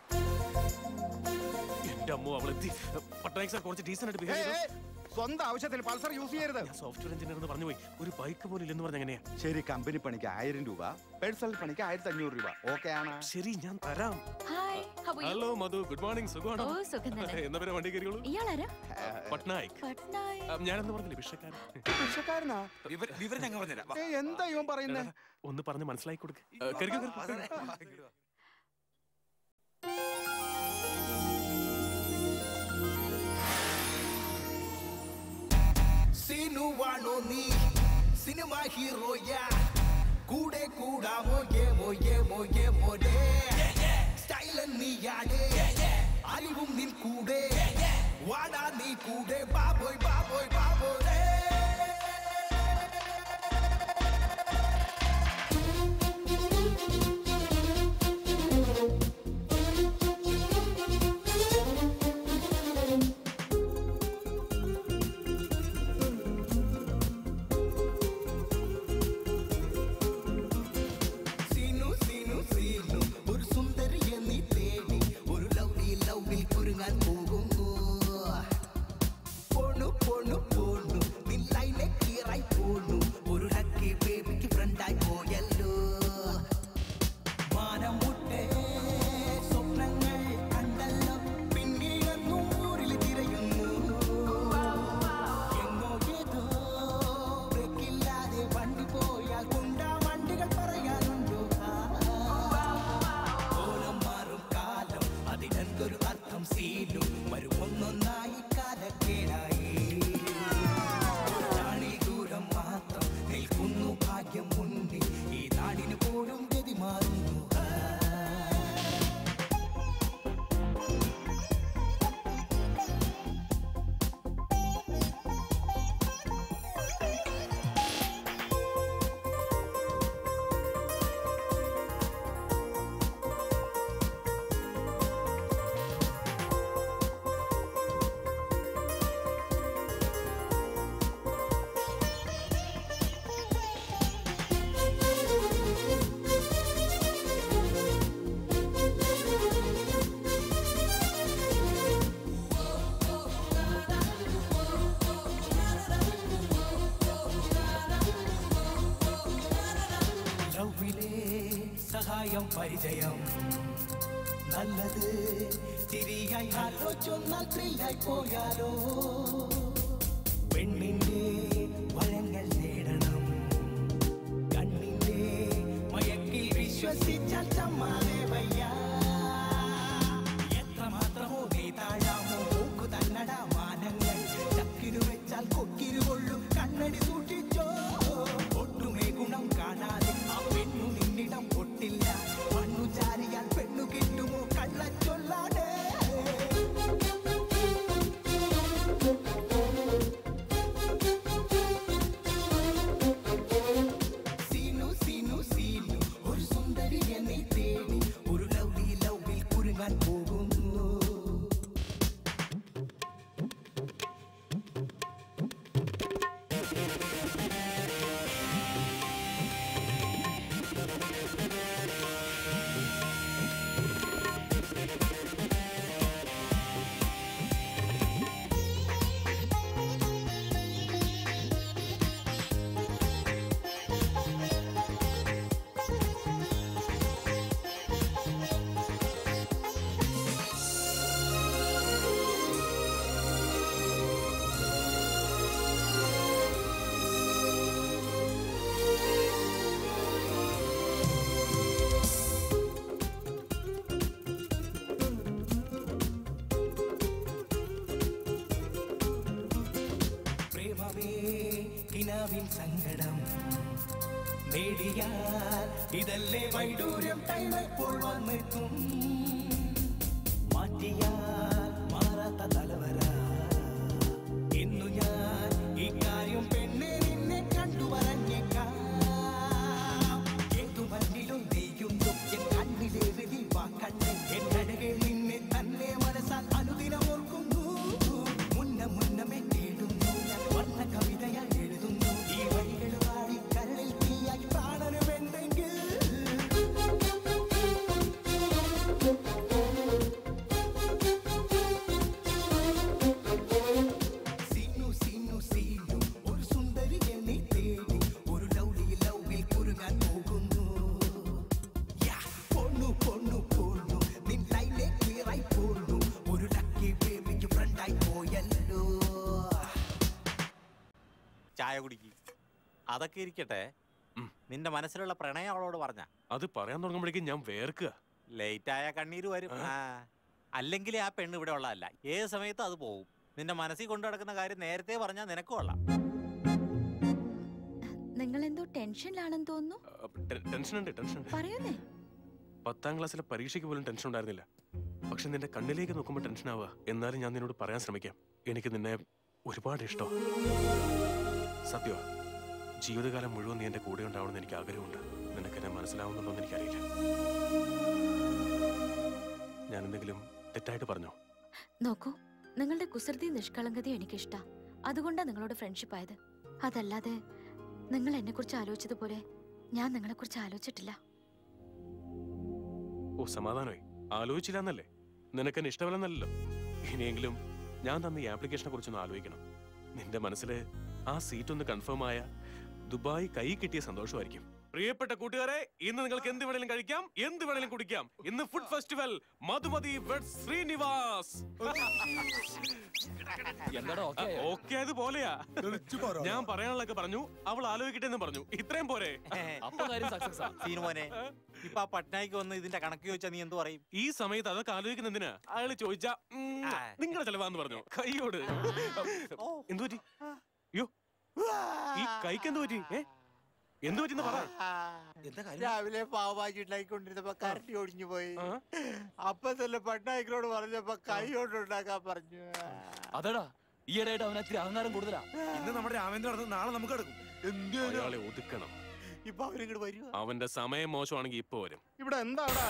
എന്റെ അമ്മോ അവളെത്തി പട്ടനായിക് സാർ കുറച്ച് ഡീസന്റ് ആയിട്ട് ബിഹേവ് ഏയ്, ചെയ്തു ഏയ്, സ്വന്തം ആവശ്യത്തിൽ പൾസർ യൂസ് ചെയ്യരുത് സോഫ്റ്റ്വെയർ എഞ്ചിനീയർ എന്ന് പറഞ്ഞു പോയി ഒരു ബൈക്ക് പോലും ഇല്ലെന്ന് പറഞ്ഞ എങ്ങനെയാ ശരി കമ്പനി പണിക്ക് ആയിരം രൂപ പേഴ്സണൽ പണിക്ക് ആയിരത്തി അഞ്ഞൂറ് രൂപ ഓക്കെ ആണ് ശരി ഞാൻ തരാം hi how are you? Hello Madhu good morning സുഖമാണോ ഓ സുഖം തന്നെ എന്നാ പേര് വണ്ടി കയറിയോളൂ ഇയാളാരാ പട്നായിക് പട്നായക് ആ, ഞാനെന്ന് പറഞ്ഞില്ലേ ഭിക്ഷക്കാരൻ ഭിക്ഷക്കാരനാ വിവരം ഞങ്ങൾ പറഞ്ഞുതരാം ഏയ്, എന്താ ഇവൻ പറയുന്നേ ഒന്ന് പറഞ്ഞ് മനസ്സിലാക്കി കൊടുക്ക് ആ, കയറിക്കോ, കയറിക്കോ. സിനുവാണോ നീ സിനിമ ഹീറോയാ കൂടെ കൂടാമോ ഏമോ ഏമോ ഏമോ സ്റ്റൈലൻ നീയാടേ അറിവും നിൻ കൂടെ വാടാ നീ കൂടെ ബാബോയ് ബാബോയ് ബാബോയ് സീനു സീനു സീനു ഒരു സുന്ദരിയെ നീ തേടി ഒരു ലൗലി ലൗവിൽ കുരുങ്ങാൻ പോകുന്നു പോണു പോണു പോണു നിൻ ലൈനെ ക്ലിയറായി പോണു ഒരു ലക്കി ബേബിക്ക് ഫ്രണ്ടായി പോയല്ലോ മാനം മുട്ടേ സ്വപ്നങ്ങൾ കണ്ടല്ലോ പിന്നീട് ഊരിൽ തിരയുന്നു എങ്ങോ ഏതോ ബ്രേക്കില്ലാതെ വണ്ടി പോയാൽ കൊണ്ടാ വണ്ടികൾ പറയാനുണ്ടോ ഓണം മാറും കാലം അതിനെന്തൊരു അർത്ഥം സീനും വരും ഒന്നൊന്നായി കാലക്കേടായി ഒരു നാളി ദൂരം മാത്രം നിൽക്കുന്നു ഭാഗ്യം മുന്നിൽ ഈ നാടിന് പോലും ഗതി മാറുന്നു ലൗവിലെ സഹായം പരിചയം നല്ലത് തിരിയായി ആലോചൊന്നാൽ ത്രില്ലായി പോയാലോ പെണ്ണിന്റെ വരങ്ങൾ നേടണം കണ്ണിന്റെ മയക്കിൽ വിശ്വസിച്ചാൽ ചമ്മാതെ വയ്യ എത്രമാത്രമോ നീ താഴാമോ മൂക്കു തന്നട മാനങ്ങൾ ചക്കിരു വെച്ചാൽ കൊക്കിരു കൊള്ളും കണ്ണടി സൂക്ഷിച്ചോ ഒട്ടുമേ ഗുണം കാണാതെ ആ പെണ്ണു നിന്നിടം പൊട്ടില്ല മണ്ണു ചാരിയാൽ പെണ്ണു കിട്ടുമോ കള്ളച്ചൊല്ലാടേ സീനു സീനു സീനു ഒരു സുന്ദരിയെ നീ തേടി ഒരു ലൗലി ലൗവിൽ കുരുങ്ങാൻ പോകുന്നു സങ്കടം നേടിയാൽ ഇതല്ലേ വൈഡൂര്യം ടൈം ഇപ്പോൾ വന്നെത്തും മാറ്റിയാൽ മാറാത്ത തലവര ഇന്നു ഞാൻ ഈ കാര്യം പെണ്ണെ നിന്നെ കണ്ടു പറഞ്ഞേക്കാം ഏതു മണ്ണിലും നെയ്യുന്നു എൻ കണ്ണിലെഴുതി വാ കണ്ണ് എന്നഴകെ നിന്നെ തന്നെ മനസ്സാൽ അനുദിനം ഓർക്കുന്നു മുന്ന മുന്നമേ തേടുന്നു ഞാൻ വർണ്ണ കവിതയായി എഴുതുന്നു ഈ വഴികൾ വാടി കരളിൽ തീയായി പ്രാണനുമെന്തെങ്കിൽ സീനു സീനു സീനു ഒരു സുന്ദരി എന്നെ തേടി ഒരു ലൗലി ലൗവിൽ കുരുങ്ങാൻ പോകുന്നു യാ, പൊണ്ണു പൊണ്ണു പൊണ്ണു നിൻ ലൈനെ ക്ലിയറായി പോന്നു ഒരു ലക്കി ബേബിക്ക് ഫ്രണ്ടായി പോയല്ലോ ചായ കുടിക്ക് അതൊക്കെ ഇരിക്കട്ടെ നിന്റെ മനസ്സിലുള്ള പ്രണയം അവളോട് പറഞ്ഞ അത് പറയാൻ തുടങ്ങുമ്പോഴേക്കും ഞാൻ വേർക്കുക ലേറ്റ് ആയ കണ്ണീര് വരും ആ. അല്ലെങ്കിൽ ആ പെണ്ണ് ഇവിടെ ഉള്ളതല്ല ഏത് സമയത്തും അത് പോകും നിന്റെ മനസ്സിൽ കൊണ്ടു നടക്കുന്ന കാര്യം നേരത്തെ പറഞ്ഞാൽ നിനക്കും കൊള്ളാം നിങ്ങൾ എന്തോ ടെൻഷനിലാണെന്ന് തോന്നുന്നു ടെൻഷൻ ഉണ്ട് ടെൻഷൻ ഉണ്ട് പറയുന്നേ പത്താം ക്ലാസ്സിലെ പരീക്ഷയ്ക്ക് പോലും ടെൻഷൻ ഉണ്ടായിരുന്നില്ല പക്ഷെ നിന്റെ കണ്ണിലേക്ക് നോക്കുമ്പോൾ ടെൻഷൻ ആവുക എന്നാലും ഞാൻ നിന്നോട് പറയാൻ ശ്രമിക്കാം എനിക്ക് നിന്നെ ഒരുപാട് ഇഷ്ടം സത്യമാ ജീവിതകാലം മുഴുവൻ നീ എന്റെ കൂടെ ഉണ്ടാവണമെന്ന് എനിക്ക് ആഗ്രഹമുണ്ട് നിനക്ക് എന്നെ മനസ്സിലാവുന്നുണ്ടോന്ന് എനിക്കറിയില്ല ഞാൻ എന്തെങ്കിലും തെറ്റായിട്ട് പറഞ്ഞോ നോക്കൂ നിങ്ങളുടെ കുസൃതി നിഷ്കളങ്കതയും എനിക്കിഷ്ടാ അതുകൊണ്ടാ നിങ്ങളോട് ഫ്രണ്ട്ഷിപ്പ് ആയത് അതല്ലാതെ നിങ്ങൾ എന്നെ കുറിച്ച് ആലോചിച്ചതുപോലെ ഞാൻ നിങ്ങളെ കുറിച്ച് ആലോചിച്ചിട്ടില്ല ഓ സമാധാനമായി ആലോചിച്ചില്ല എന്നല്ലേ നിനക്ക് എന്നെ ഇഷ്ടമല്ലെന്നല്ലോ ഇനിയെങ്കിലും ഞാൻ തന്ന ഈ ആപ്ലിക്കേഷനെ കുറിച്ചൊന്ന് ആലോചിക്കണം നിന്റെ മനസ്സിൽ ആ സീറ്റ് ഒന്ന് കൺഫേം ആയ ദുബായ് കൈ കിട്ടിയ സന്തോഷമായിരിക്കും പ്രിയപ്പെട്ട കൂട്ടുകാരെ ഇന്ന് നിങ്ങൾക്ക് എന്ത് വേണേലും കഴിക്കാം എന്ത് വേണേലും കുടിക്കാം ഇന്ന് food festival Madhumathi wed Srinivas എന്താടാ ഓക്കേ ആയോ? ഓക്കെ അത് പോലെയാ ഞാൻ പറയാനുള്ളതൊക്കെ പറഞ്ഞു അവൾ ആലോചിക്കട്ടെ എന്ന് പറഞ്ഞു ഇത്രയും പോരെ അപ്പൊ കാര്യം success ആ. സീനുമോനെ ഇപ്പൊ ആ പട്നായിക്ക് വന്ന് ഇതിന്റെ കണക്ക് ചോദിച്ചാ നീ എന്ത് പറയും ഈ സമയത്ത് അതൊക്കെ ആലോചിക്കുന്ന എന്തിനാ അയാൾ ചോദിച്ചാ ഉം, നിങ്ങളുടെ ചെലവാന്ന് പറഞ്ഞു കൈയോട് എന്തു പറ്റി അയ്യോ ഈ കൈക്ക് എന്തു പറ്റി ഏ എന്തു പറ്റിന്ന് പറ രാവിലെ പാവഭാജി ഉണ്ടാക്കിക്കൊണ്ടിരുന്നപ്പോ കരണ്ടി ഒടിഞ്ഞു പോയി അപ്പൊ തന്നെ പട്നായിക്കരോട് പറഞ്ഞപ്പോ കൈ കൊണ്ട് ഉണ്ടാക്കാൻ പറഞ്ഞു അതെടാ ഈയിടെയായിട്ട് അവനത്തിരി അഹങ്കാരം കൂടുതലാ ഇന്ന് നമ്മുടെ രാമേന്ദ്രൻ നടന്ന് നാളെ നമുക്ക് എടുക്കും അയാളെ ഒതുക്കണം ഇപ്പൊ അവരിങ്ങോട്ട് വരുവോ അവന്റെ സമയം മോശമാണെങ്കിൽ ഇപ്പൊ വരും ഇവിടെ എന്താടാ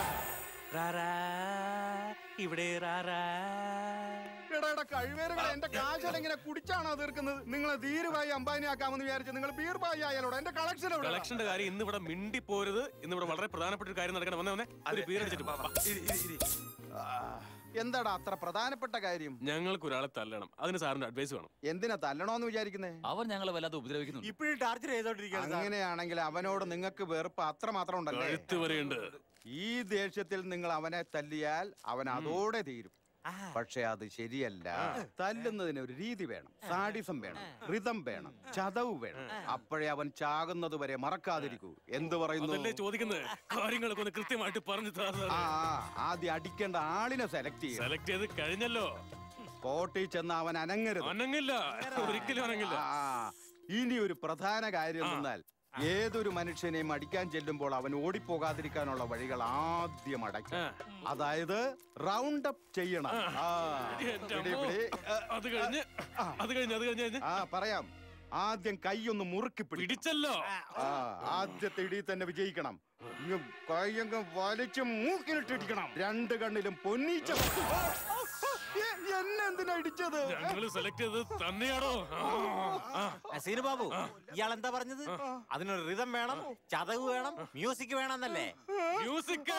ഇവിടെ എടാ എടാ കഴിവേറുകളെ എന്റെ കാശല ഇങ്ങനെ കുടിച്ചാണോ തീർക്കുന്നത് നിങ്ങളെ ധീരുമായി അംബാനി ആക്കാമെന്ന് വിചാരിച്ച് നിങ്ങൾ ബീർബായി ആയാലോടെ എന്റെ കളക്ഷൻ എവിടെ കളക്ഷന്റെ കാര്യം ഇന്ന് ഇവിടെ മിണ്ടി പോരുത് ഇന്ന് ഇവിടെ വളരെ പ്രധാനപ്പെട്ട ഒരു കാര്യം നടക്കണം വന്നേ വന്നേ ഒരു പേരടിച്ചിട്ട് പോ. വാ. എന്താടാ അത്ര പ്രധാനപ്പെട്ട കാര്യം ഞങ്ങൾക്ക് ഒരാളെ തല്ലണം അതിന് സാറിന്റെ അഡ്വൈസ് വേണം എന്തിനാ തല്ലണോന്ന് വിചാരിക്കുന്നേ അവൻ ഞങ്ങളെ വല്ലാതെ ഉപദ്രവിക്കുന്നു ഇപ്പോഴും ടാർച്ചർ ചെയ്തോണ്ടിരിക്കുകയാണ് അങ്ങനെയാണെങ്കിൽ അവനോട് നിങ്ങൾക്ക് വെറുപ്പ് അത്ര മാത്രം ഉണ്ടല്ലേ കഴുത്ത് വരെയുണ്ട് ഈ ദേഷ്യത്തിൽ നിങ്ങൾ അവനെ തല്ലിയാൽ അവൻ അതോടെ തീരും പക്ഷെ അത് ശരിയല്ല തല്ലുന്നതിന് ഒരു രീതി വേണം സാഡിസം വേണം ഋതം വേണം ചതവ് വേണം അപ്പോഴേ അവൻ ചാകുന്നത് വരെ മറക്കാതിരിക്കൂ എന്ത് പറയുന്നു അതല്ലേ ചോദിക്കുന്നത് കാര്യങ്ങളൊക്കെ ഒന്ന് കൃത്യമായിട്ട് പറഞ്ഞു താ സാറേ. ആ ആ, ആദ്യം അടിക്കേണ്ട ആളിനെ സെലക്ട് ചെയ്യും സെലക്ട് ചെയ്ത് കഴിഞ്ഞല്ലോ കോട്ടിൽ ചെന്ന് അവൻ അനങ്ങരുത് അനങ്ങില്ല ഒരിക്കലും അനങ്ങില്ല ആ, ഇനി ഒരു പ്രധാന കാര്യം എന്നാൽ ഏതൊരു മനുഷ്യനെയും അടിക്കാൻ ചെല്ലുമ്പോൾ അവൻ ഓടിപ്പോകാതിരിക്കാനുള്ള വഴികൾ ആദ്യം അടയ്ക്കും അതായത് റൗണ്ട് അപ്പ് ചെയ്യണം ആ, എന്റെ പിടി, അമ്മോ. പിടി. അത് കഴിഞ്ഞ് അത് കഴിഞ്ഞ് അത് കഴിഞ്ഞ് ആ പറയാം ആദ്യം കൈയൊന്ന് മുറുക്കി പിടിച്ചല്ലോ ആ ആദ്യത്തെ ഇടി തന്നെ വിജയിക്കണം ഇങ്ങ് കൈയങ്ങ് വലിച്ച് മൂക്കിലിട്ടിടിക്കണം രണ്ട് കണ്ണിലും പൊന്നീച്ച എന്നെന്തിനാ ഇടിച്ചത് ഞങ്ങള് സെലക്ട് ചെയ്തത് തന്നെയാണോ സീനു ബാബു ഇയാൾ എന്താ പറഞ്ഞത് അതിനൊരു റിതം വേണം ചതവ് വേണം മ്യൂസിക് വേണം എന്നല്ലേ മ്യൂസിക്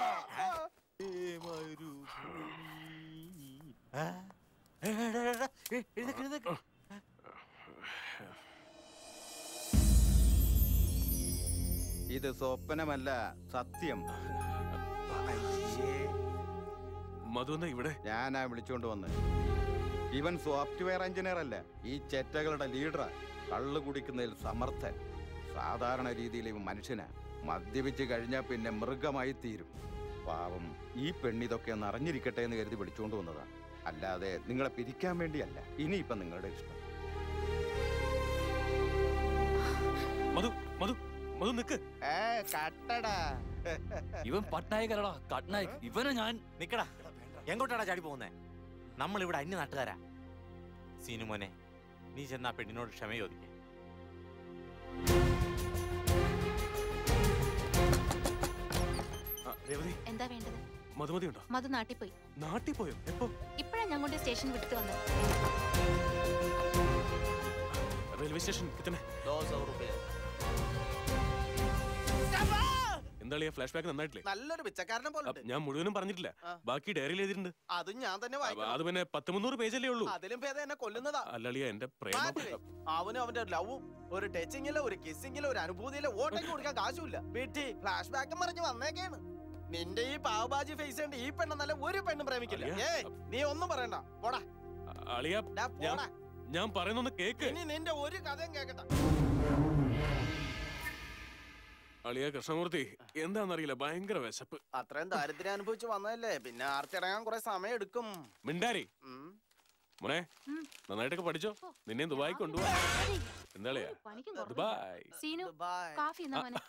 ഇത് സ്വപ്നമല്ല സത്യം മധുന്ന ഇവിടെ ഞാനാ വിളിച്ചോണ്ട് വന്ന് ഇവൻ സോഫ്റ്റ്വെയർ എഞ്ചിനീയർ അല്ല ഈ ചെറ്റകളുടെ ലീഡറാ കള്ളു കുടിക്കുന്നതിൽ സമർത്ഥൻ സാധാരണ രീതിയിൽ ഇവൻ മനുഷ്യനാ മദ്യപിച്ച് കഴിഞ്ഞാൽ പിന്നെ മൃഗമായി തീരും പാവം ഈ പെണ്ണിതൊക്കെ ഒന്ന് അറിഞ്ഞിരിക്കട്ടെ എന്ന് കരുതി വിളിച്ചുകൊണ്ട് വന്നതാ അല്ലാതെ നിങ്ങളെ പിരിക്കാൻ വേണ്ടിയല്ല ഇനിയിപ്പം നിങ്ങളുടെ ഇഷ്ടം മധു മധു മധു നിക്ക് ഏ കട്ടടാ ഇവൻ പട്നായകരടാ കട്നായക് ഇവനെ ഞാൻ നിക്കടാ എങ്ങോട്ടാടാ ചാടി പോകുന്നേ നമ്മൾ ഇവിടെ അന്യ നാട്ടുകാരാ സീനുമോനെ നീ ചെന്നാ പെണ്ണിനോട് ക്ഷമ ചോദിക്കേ ആ, രേവതി എന്താ വേണ്ടത് മധുമതി ഉണ്ടോ മധു നാട്ടിൽ പോയി നാട്ടിൽ പോയോ എപ്പോ ഇപ്പഴാ ഞാൻ കൊണ്ട് സ്റ്റേഷൻ വിട്ടിട്ട് വന്നത് റെയിൽവേ സ്റ്റേഷൻ കിട്ടണേ എന്താ ഫ്ലാഷ് ബാക്ക് നന്നായിട്ടില്ലേ നല്ലൊരു പിച്ചക്കാരനെ പോലെ അപ്പ ഞാൻ മുഴുവനും പറഞ്ഞിട്ടില്ല ആ. ബാക്കി ഡയറിയിൽ എഴുതിയിട്ടുണ്ട് അതും ഞാൻ തന്നെ അപ്പ വായിക്കണം അത് പിന്നെ പത്ത് മുന്നൂറ് പേജല്ലേ ഉള്ളൂ അതിലും ഭേദം എന്നെ കൊല്ലുന്നതാ അല്ലളിയ എന്റെ പ്രേമം മാറ്റിവേ. അവനും അവന്റെ ലവും ഒരു ടച്ചിങ്ങിലോ ഒരു കിസ്സിങ്ങിലോ ഒരു അനുഭൂതിയിലോ ഓട്ടയ്ക്ക് കൊടുക്കാൻ കാശുമില്ല വീട്ടിൽ ഫ്ലാഷ് ബാക്കും പറഞ്ഞ് വന്നേക്കാണ് നിന്റെ ഈ പാവബാജി ഫേസ് കണ്ട് ഈ പെണ്ണെന്നല്ല ഒരു പെണ്ണും പ്രേമിക്കില്ല അളിയാ. ഏയ് നീ ഒന്നും പറയണ്ട പോടാ അളിയ ഡാ, ഞാൻ പോടാ ഞാൻ പറയുന്നൊന്ന് കേക്ക് ഇനി നിന്റെ ഒരു കഥയും കേക്കണ്ട അളിയ കൃഷ്ണമൂർത്തി എന്താന്നറിയില്ല ഭയങ്കര വിശപ്പ് അത്രയും ദാരിദ്ര്യം അനുഭവിച്ച് വന്നതല്ലേ പിന്നെ ആർത്തിറങ്ങാൻ കുറെ സമയം എടുക്കും മിണ്ടാരി ഉം. മോനെ നന്നായിട്ടൊക്കെ പഠിച്ചോ നിന്നെ ദുബായി കൊണ്ടുപോവാ എന്താളിയാ പണിക്കും കുറവ്. Dubai Seenu Dubai. കാഫി എന്നാ മോനെ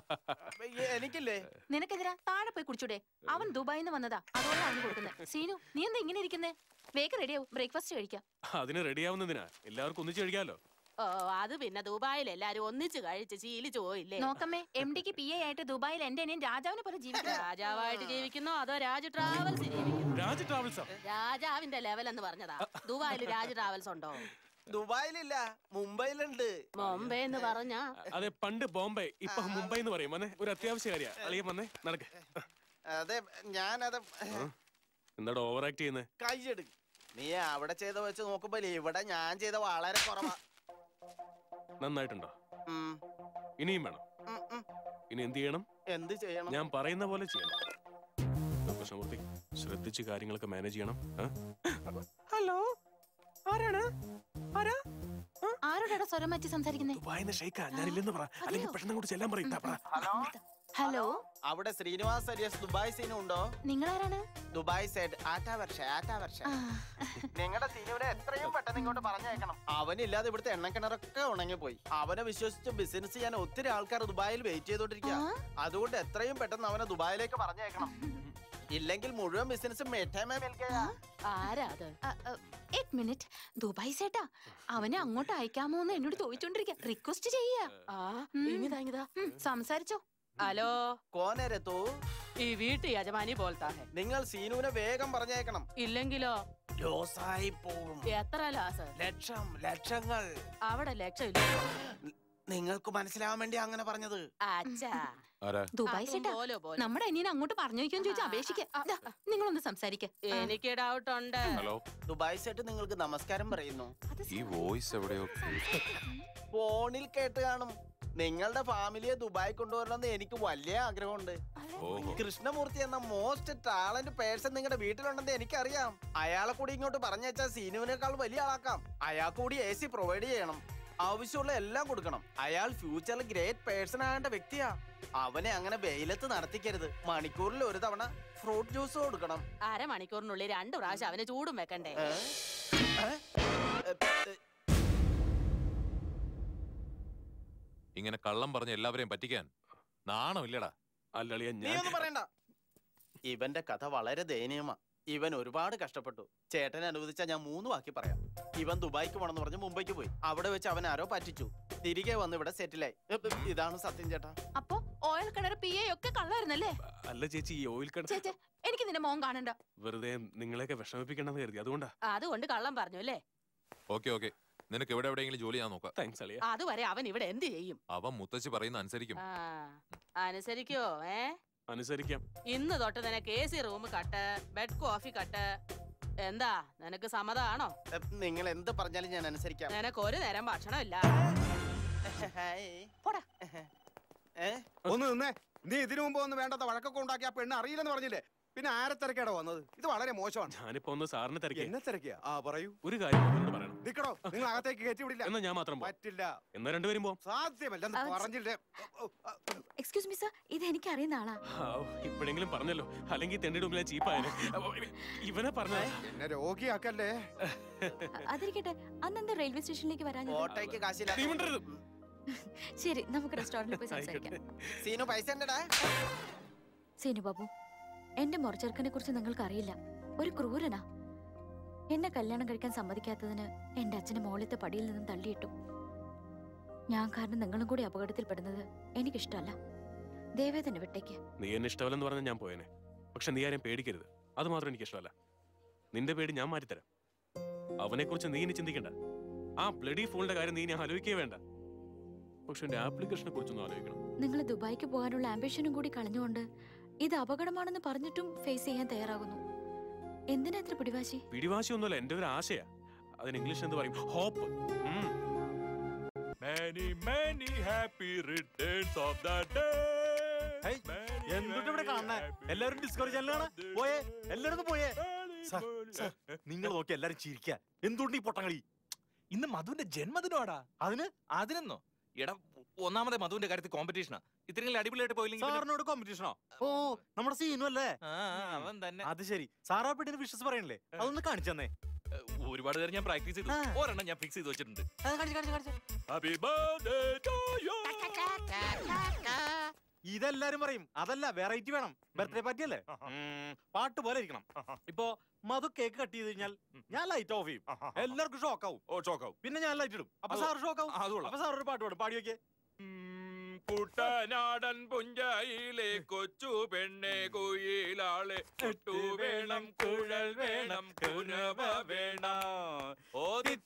ഏ, എനിക്കില്ലേ നിനക്കെതിരാ താഴെ പോയി കുടിച്ചൂടെ അവൻ ദുബായിന്ന് വന്നതാ അതുകൊണ്ടാണ് അവന് കൊടുക്കുന്നത് സീനു നീ എന്താ ഇങ്ങനെ ഇരിക്കുന്നേ വേഗം റെഡിയാവും ബ്രേക്ക്ഫാസ്റ്റ് കഴിക്കാം അതിന് റെഡിയാവുന്നതിനാ എല്ലാവർക്കും ഒന്നിച്ച് കഴിക്കാലോ ഓ അത് പിന്നെ ദുബായിൽ എല്ലാരും ഒന്നിച്ച് കഴിച്ച് ശീലിച്ചു പോയില്ലേ നോക്കമ്മേ എം ഡിക്ക് പി എ ആയിട്ട് ദുബായിൽ എന്റെ അനിയൻ രാജാവിനെ പോലെ ജീവിക്കുക രാജാവായിട്ട് ജീവിക്കുന്നോ അതോ രാജ് ട്രാവൽസ് ജീവിക്കുന്നു രാജ് ട്രാവൽസാ രാജാവിന്റെ ലെവൽ എന്ന് പറഞ്ഞതാ ദുബായിൽ രാജ് ട്രാവൽസ് ഉണ്ടോ ദുബായിലില്ല മുംബൈയിലുണ്ട് മുംബൈ എന്ന് പറഞ്ഞാ അതെ പണ്ട് ബോംബെ ഇപ്പൊ മുംബൈ എന്ന് പറയും വന്നേ ഒരു അത്യാവശ്യ കാര്യ അളിയ വന്നേ നടക്ക് അതെ ഞാനത് എന്താടോ ഓവർ ആക്ട് ചെയ്യുന്നേ കൈയെടു നീ അവിടെ ചെയ്ത വെച്ച് നോക്കുമ്പോ ഇവിടെ ഞാൻ ചെയ്ത വളരെ കുറവാ നന്നായിട്ടുണ്ടോ ഉം, ഇനിയും വേണം ഉം, ഉം. ഇനി എന്ത് ചെയ്യണം എന്ത് ചെയ്യണം ഞാൻ പറയുന്ന പോലെ ചെയ്യണം കൃഷ്ണമൂർത്തി ശ്രദ്ധിച്ച് കാര്യങ്ങളൊക്കെ മാനേജ് ചെയ്യണം ആ? ഹലോ ആരാണ് ആരാ ആരോടാ സ്വരം മാറ്റി സംസാരിക്കുന്നേ ദുബായിന്ന് ഷെയ്ക്കാ ഞാനില്ലെന്ന് പറ അല്ലെങ്കിൽ പെട്ടെന്ന് അങ്ങോട്ട് ചെല്ലാൻ പറയും പറ ഹലോ ഹലോ അവിടെ ശ്രീനിവാസ് അരിയസ് ദുബായ് സീനും ഉണ്ടോ നിങ്ങളാരാണ് ദുബായ് സൈഡ് ആറ്റാ വർഷ ആറ്റാ വർഷ നിങ്ങളുടെ സീനുവിനെ എത്രയും പെട്ടെന്ന് ഇങ്ങോട്ട് പറഞ്ഞേക്കണം അവനില്ലാതെ ഇവിടുത്തെ എണ്ണക്കിണറൊക്കെ ഉണങ്ങിപ്പോയി അവനെ വിശ്വസിച്ച് ബിസിനസ് ചെയ്യാൻ ഒത്തിരി ആൾക്കാർ ദുബായിൽ വെയിറ്റ് ചെയ്തോണ്ടിരിക്കുക അതുകൊണ്ട് എത്രയും പെട്ടെന്ന് അവനെ ദുബായിലേക്ക് പറഞ്ഞേക്കണം ഇല്ലെങ്കിൽ മുഴുവൻ ബിസിനസ് മെറ്റേമേ മിൽക്കയാ ആരാ അത് എക് മിനിറ്റ് ദുബായ് സേട്ടാ അവനെ അങ്ങോട്ട് അയക്കാമോ എന്ന് എന്നോട് ചോദിച്ചോണ്ടിരിക്ക റിക്വസ്റ്റ് ചെയ്യാ ആ ഇങ്ങിതാ ഇങ്ങിതാ ഉം, സംസാരിച്ചോ ഹലോ കോനരെ തോ ഈ വീട്ടു യജമാനി പോലത്താ ഹെ നിങ്ങൾ സീനുവിനെ വേഗം പറഞ്ഞേക്കണം ഇല്ലെങ്കിലോ ലോസായി പോകും എത്ര ലാസ് ലക്ഷം ലക്ഷങ്ങൾ അവിടെ ലക്ഷമില്ല നിങ്ങൾക്ക് മനസ്സിലാവാൻ വേണ്ടി അങ്ങനെ പറഞ്ഞത് അച്ഛാ ദുബായ് അതും സേട്ടാ പോലെ പോലെ. നമ്മുടെ അനിയനെ അങ്ങോട്ട് പറഞ്ഞു വയ്ക്കാൻ ചോദിച്ചാൽ അപേക്ഷിക്ക ദാ, നിങ്ങളൊന്ന് സംസാരിക്ക എനിക്ക് ഡൗട്ട് ഉണ്ട് ഹലോ ദുബായ് സെറ്റ് നിങ്ങൾക്ക് നമസ്കാരം പറയുന്നു ഈ വോയിസ് എവിടെയോ ഫോണിൽ കേട്ട് കാണും നിങ്ങളുടെ ഫാമിലിയെ ദുബായ് കൊണ്ടുവരണമെന്ന് എനിക്ക് വലിയ ആഗ്രഹമുണ്ട് ഓഹോ കൃഷ്ണമൂർത്തി എന്ന മോസ്റ്റ് ടാലന്റ് പേഴ്സൺ നിങ്ങളുടെ വീട്ടിലുണ്ടെന്ന് എനിക്കറിയാം അയാളെ കൂടി ഇങ്ങോട്ട് പറഞ്ഞേച്ചാൽ സീനുവിനേക്കാൾ വലിയ ആളാക്കാം അയാൾക്ക് കൂടി എ സി പ്രൊവൈഡ് ചെയ്യണം ആവശ്യമുള്ള എല്ലാം കൊടുക്കണം അയാൾ ഫ്യൂച്ചറിൽ ഗ്രേറ്റ് പേഴ്സൺ ആകേണ്ട വ്യക്തിയാ അവനെ അങ്ങനെ വെയിലത്ത് നടത്തിക്കരുത് മണിക്കൂറിൽ ഒരു തവണ ഫ്രൂട്ട് ജ്യൂസ് കൊടുക്കണം അരമണിക്കൂറിനുള്ളിൽ രണ്ടു പ്രാവശ്യം അവന് ചൂടും വെക്കണ്ടേ ഏ? ഏ? ഏ, ഏ, ഇങ്ങനെ കള്ളം പറഞ്ഞ് എല്ലാവരെയും പറ്റിക്കാൻ നാണമില്ലടാ അല്ലളിയ നീ ഞാൻ ഒന്നും പറയണ്ട ഇവന്റെ കഥ വളരെ ദയനീയമാ ഇവൻ ഒരുപാട് കഷ്ടപ്പെട്ടു ചേട്ടനെ അനുവദിച്ചാൽ ഞാൻ മൂന്ന് വാക്കി പറയാം ഇവൻ ദുബായിക്ക് പോണെന്ന് പറഞ്ഞ് മുംബൈക്ക് പോയി അവിടെ വെച്ച് അവൻ ആരോ പറ്റിച്ചു തിരികെ വന്ന് ഇവിടെ സെറ്റിലായി ഇതാണ് സത്യം ചേട്ടാ അപ്പൊ ഓയിൽ കിണർ പി എ ഒക്കെ കള്ളായിരുന്നല്ലേ അല്ല ചേച്ചി ഈ ഓയിൽ കട ചേച്ചേ എനിക്ക് നിന്റെ മോൻ കാണണ്ട വെറുതെ നിങ്ങളെയൊക്കെ വിഷമിപ്പിക്കണമെന്ന് കരുതി അതുകൊണ്ടാ അതുകൊണ്ട് കള്ളം പറഞ്ഞു അല്ലേ ഓക്കെ ഓക്കെ നിനക്ക് എവിടെ എവിടെയെങ്കിലും ജോലി ഞാൻ നോക്കാം താങ്ക്സ് അളിയ അതുവരെ അവൻ ഇവിടെ എന്ത് ചെയ്യും അവൻ മുത്തച്ഛി പറയുന്ന അനുസരിക്കും ആ അനുസരിക്കോ ഏ അനുസരിക്കാം ഇന്ന് തൊട്ട് നിനക്ക് A C room cut bed coffee cut എന്താ നിനക്ക് സമ്മതാണോ ഏ, നിങ്ങൾ എന്ത് പറഞ്ഞാലും ഞാൻ അനുസരിക്കാം നിനക്ക് ഒരു നേരം ഭക്ഷണമില്ല പോടാ ഏ ഒന്ന് നിന്നേ നീ ഇതിനു മുമ്പ് ഒന്ന് വേണ്ടാത്ത വഴക്കൊക്കെ ഉണ്ടാക്കി ആ പെണ്ണ് അറിയില്ലെന്ന് പറഞ്ഞില്ലേ പിന്നെ ആരെ തിരക്കേടാ വന്നത് ഇത് വളരെ മോശമാണ് ഞാനിപ്പോ ഒന്ന് സാറിന് തിരക്കേ എന്നെ തിരക്കിയ ആ പറയൂ ഒരു കാര്യം അവനോട് പറയണം നിക്കടോ നിങ്ങൾ അകത്തേക്ക് കയറ്റി വിടില്ല എന്നാ ഞാൻ മാത്രം പോവാം. പറ്റില്ല എന്നാ രണ്ടുപേരും പോവാം സാധ്യമല്ല എന്ന് ആ, പറഞ്ഞില്ലേ എക്സ്ക്യൂസ് മീ സർ ഇത് എനിക്ക് അറിയുന്ന ആളാ ഹാവ്, ഇപ്പോഴെങ്കിലും പറഞ്ഞല്ലോ അല്ലെങ്കിൽ തെണ്ടിയുടെ മുമ്പിൽ ഞാൻ ചീപ്പായാലേ ഇവനെ പറഞ്ഞതാ എന്നെ രോഗിയാക്കല്ലേ അതിരിക്കട്ടെ അന്നെന്താ റെയിൽവേ സ്റ്റേഷനിലേക്ക് വരാൻ ഓട്ടോയ്ക്ക് കാശില്ല നീ മിണ്ടരുത്. ശരി നമുക്ക് റെസ്റ്റോറന്റിൽ പോയി സംസാരിക്കാം സീനു പൈസ ഉണ്ടടാ സീനു ബാബു എന്റെ മുറച്ചെറുക്കനെ കുറിച്ച് നിങ്ങൾക്ക് അറിയില്ല ഒരു ക്രൂരനാ എന്നെ കല്യാണം കഴിക്കാൻ സമ്മതിക്കാത്തതിന് എന്റെ അച്ഛനെ മോളത്തെ പടിയിൽ നിന്നും തള്ളിയിട്ടു ഞാൻ കാരണം നിങ്ങളും കൂടി അപകടത്തിൽപ്പെടുന്നത് എനിക്കിഷ്ടമല്ല ദേവേ തന്നെ വിട്ടേക്ക് നീ എന്നെ ഇഷ്ടമല്ലെന്ന് പറഞ്ഞാൽ ഞാൻ പോയേനെ പക്ഷെ നീ ആരെയും പേടിക്കരുത് അത് മാത്രം എനിക്ക് ഇഷ്ടമല്ല നിന്റെ പേടി ഞാൻ മാറ്റിത്തരാം അവനെ കുറിച്ച് നീ ഇനി ചിന്തിക്കണ്ട ആ ബ്ലഡി ഫോണിന്റെ കാര്യം നീ ഇനി ആലോചിക്കേ വേണ്ട പക്ഷെ എന്റെ ആപ്ലിക്കേഷനെ കുറിച്ചൊന്നും ആലോചിക്കണം നിങ്ങൾ ദുബായിക്ക് പോകാനുള്ള ആംബിഷനും കൂടി കളഞ്ഞുകൊണ്ട് ഇത് അപകടമാണെന്ന് പറഞ്ഞിട്ടും ഫേസ് ചെയ്യാൻ തയ്യാറാകുന്നു എന്തിനാ ഇത്ര പിടിവാശി പിടിവാശിയൊന്നുമല്ല എന്റെ ഒരു ആശയാ അതിന് ഇംഗ്ലീഷ് എന്ത് പറയും hope Many, many happy returns of the day. എന്തുട്ട് ഇവിടെ കാണണേ എല്ലാവരും ഡിസ്കവറി ചാനൽ കാണാ പോയേ എല്ലായിടത്തും പോയേ സർ, സർ, നിങ്ങൾ നോക്കി എല്ലാരും ചിരിക്ക എന്തുകൊണ്ട് ഈ പൊട്ടങ്ങളി ഇന്ന് മധുവിന്റെ ജന്മദിനമാടാ അതിന് അതിനെന്നോ എടാ ഒന്നാമതെ മധുവിന്റെ കാര്യത്തിൽ കോമ്പറ്റീഷനാ ഇത്രയും അടിപൊളിയായിട്ട് പോയില്ലെങ്കിൽ പിന്നെ- സാറിനോട് കോമ്പറ്റീഷനോ ഓ നമ്മുടെ സീനു അല്ലേ ആ, ആ, അവൻ തന്നെ അത് ശരി സാറാ പെട്ടിന് വിശ്വസ് പറയണില്ലേ അതൊന്ന് കാണിച്ചു തന്നെ ഒരുപാട് നേരം ഞാൻ പ്രാക്ടീസ് ചെയ്തു ഒരെണ്ണം ഞാൻ ഫിക്സ് ചെയ്ത് വെച്ചിട്ടുണ്ട് Happy birthday to you. ഇതെല്ലാരും പറയും അതല്ല വെറൈറ്റി വേണം ബർത്ത്ഡേ പാർട്ടി അല്ലേ ഉം, പാട്ട് പോലെ ഇരിക്കണം ഇപ്പൊ മധു കേക്ക് കട്ട് ചെയ്ത് കഴിഞ്ഞാൽ ഞാൻ ലൈറ്റ് ഓഫ് ചെയ്യും എല്ലാവർക്കും ഷോക്ക് ആവും ഓ ഷോക്കാവും പിന്നെ ഞാൻ ലൈറ്റ് ഇടും അപ്പൊ അത് സാർ ഷോക്ക് ആവും അത് കൊള്ളാം. അപ്പൊ സാർ ഒരു പാട്ട് പാടും പാടി വെക്കേ കുട്ടനാടൻ പുഞ്ചയിലെ കൊച്ചു പെണ്ണെ കുയിലാളെ കൊട്ടു വേണം കുഴൽ വേണം കുനവ വേണം ഓ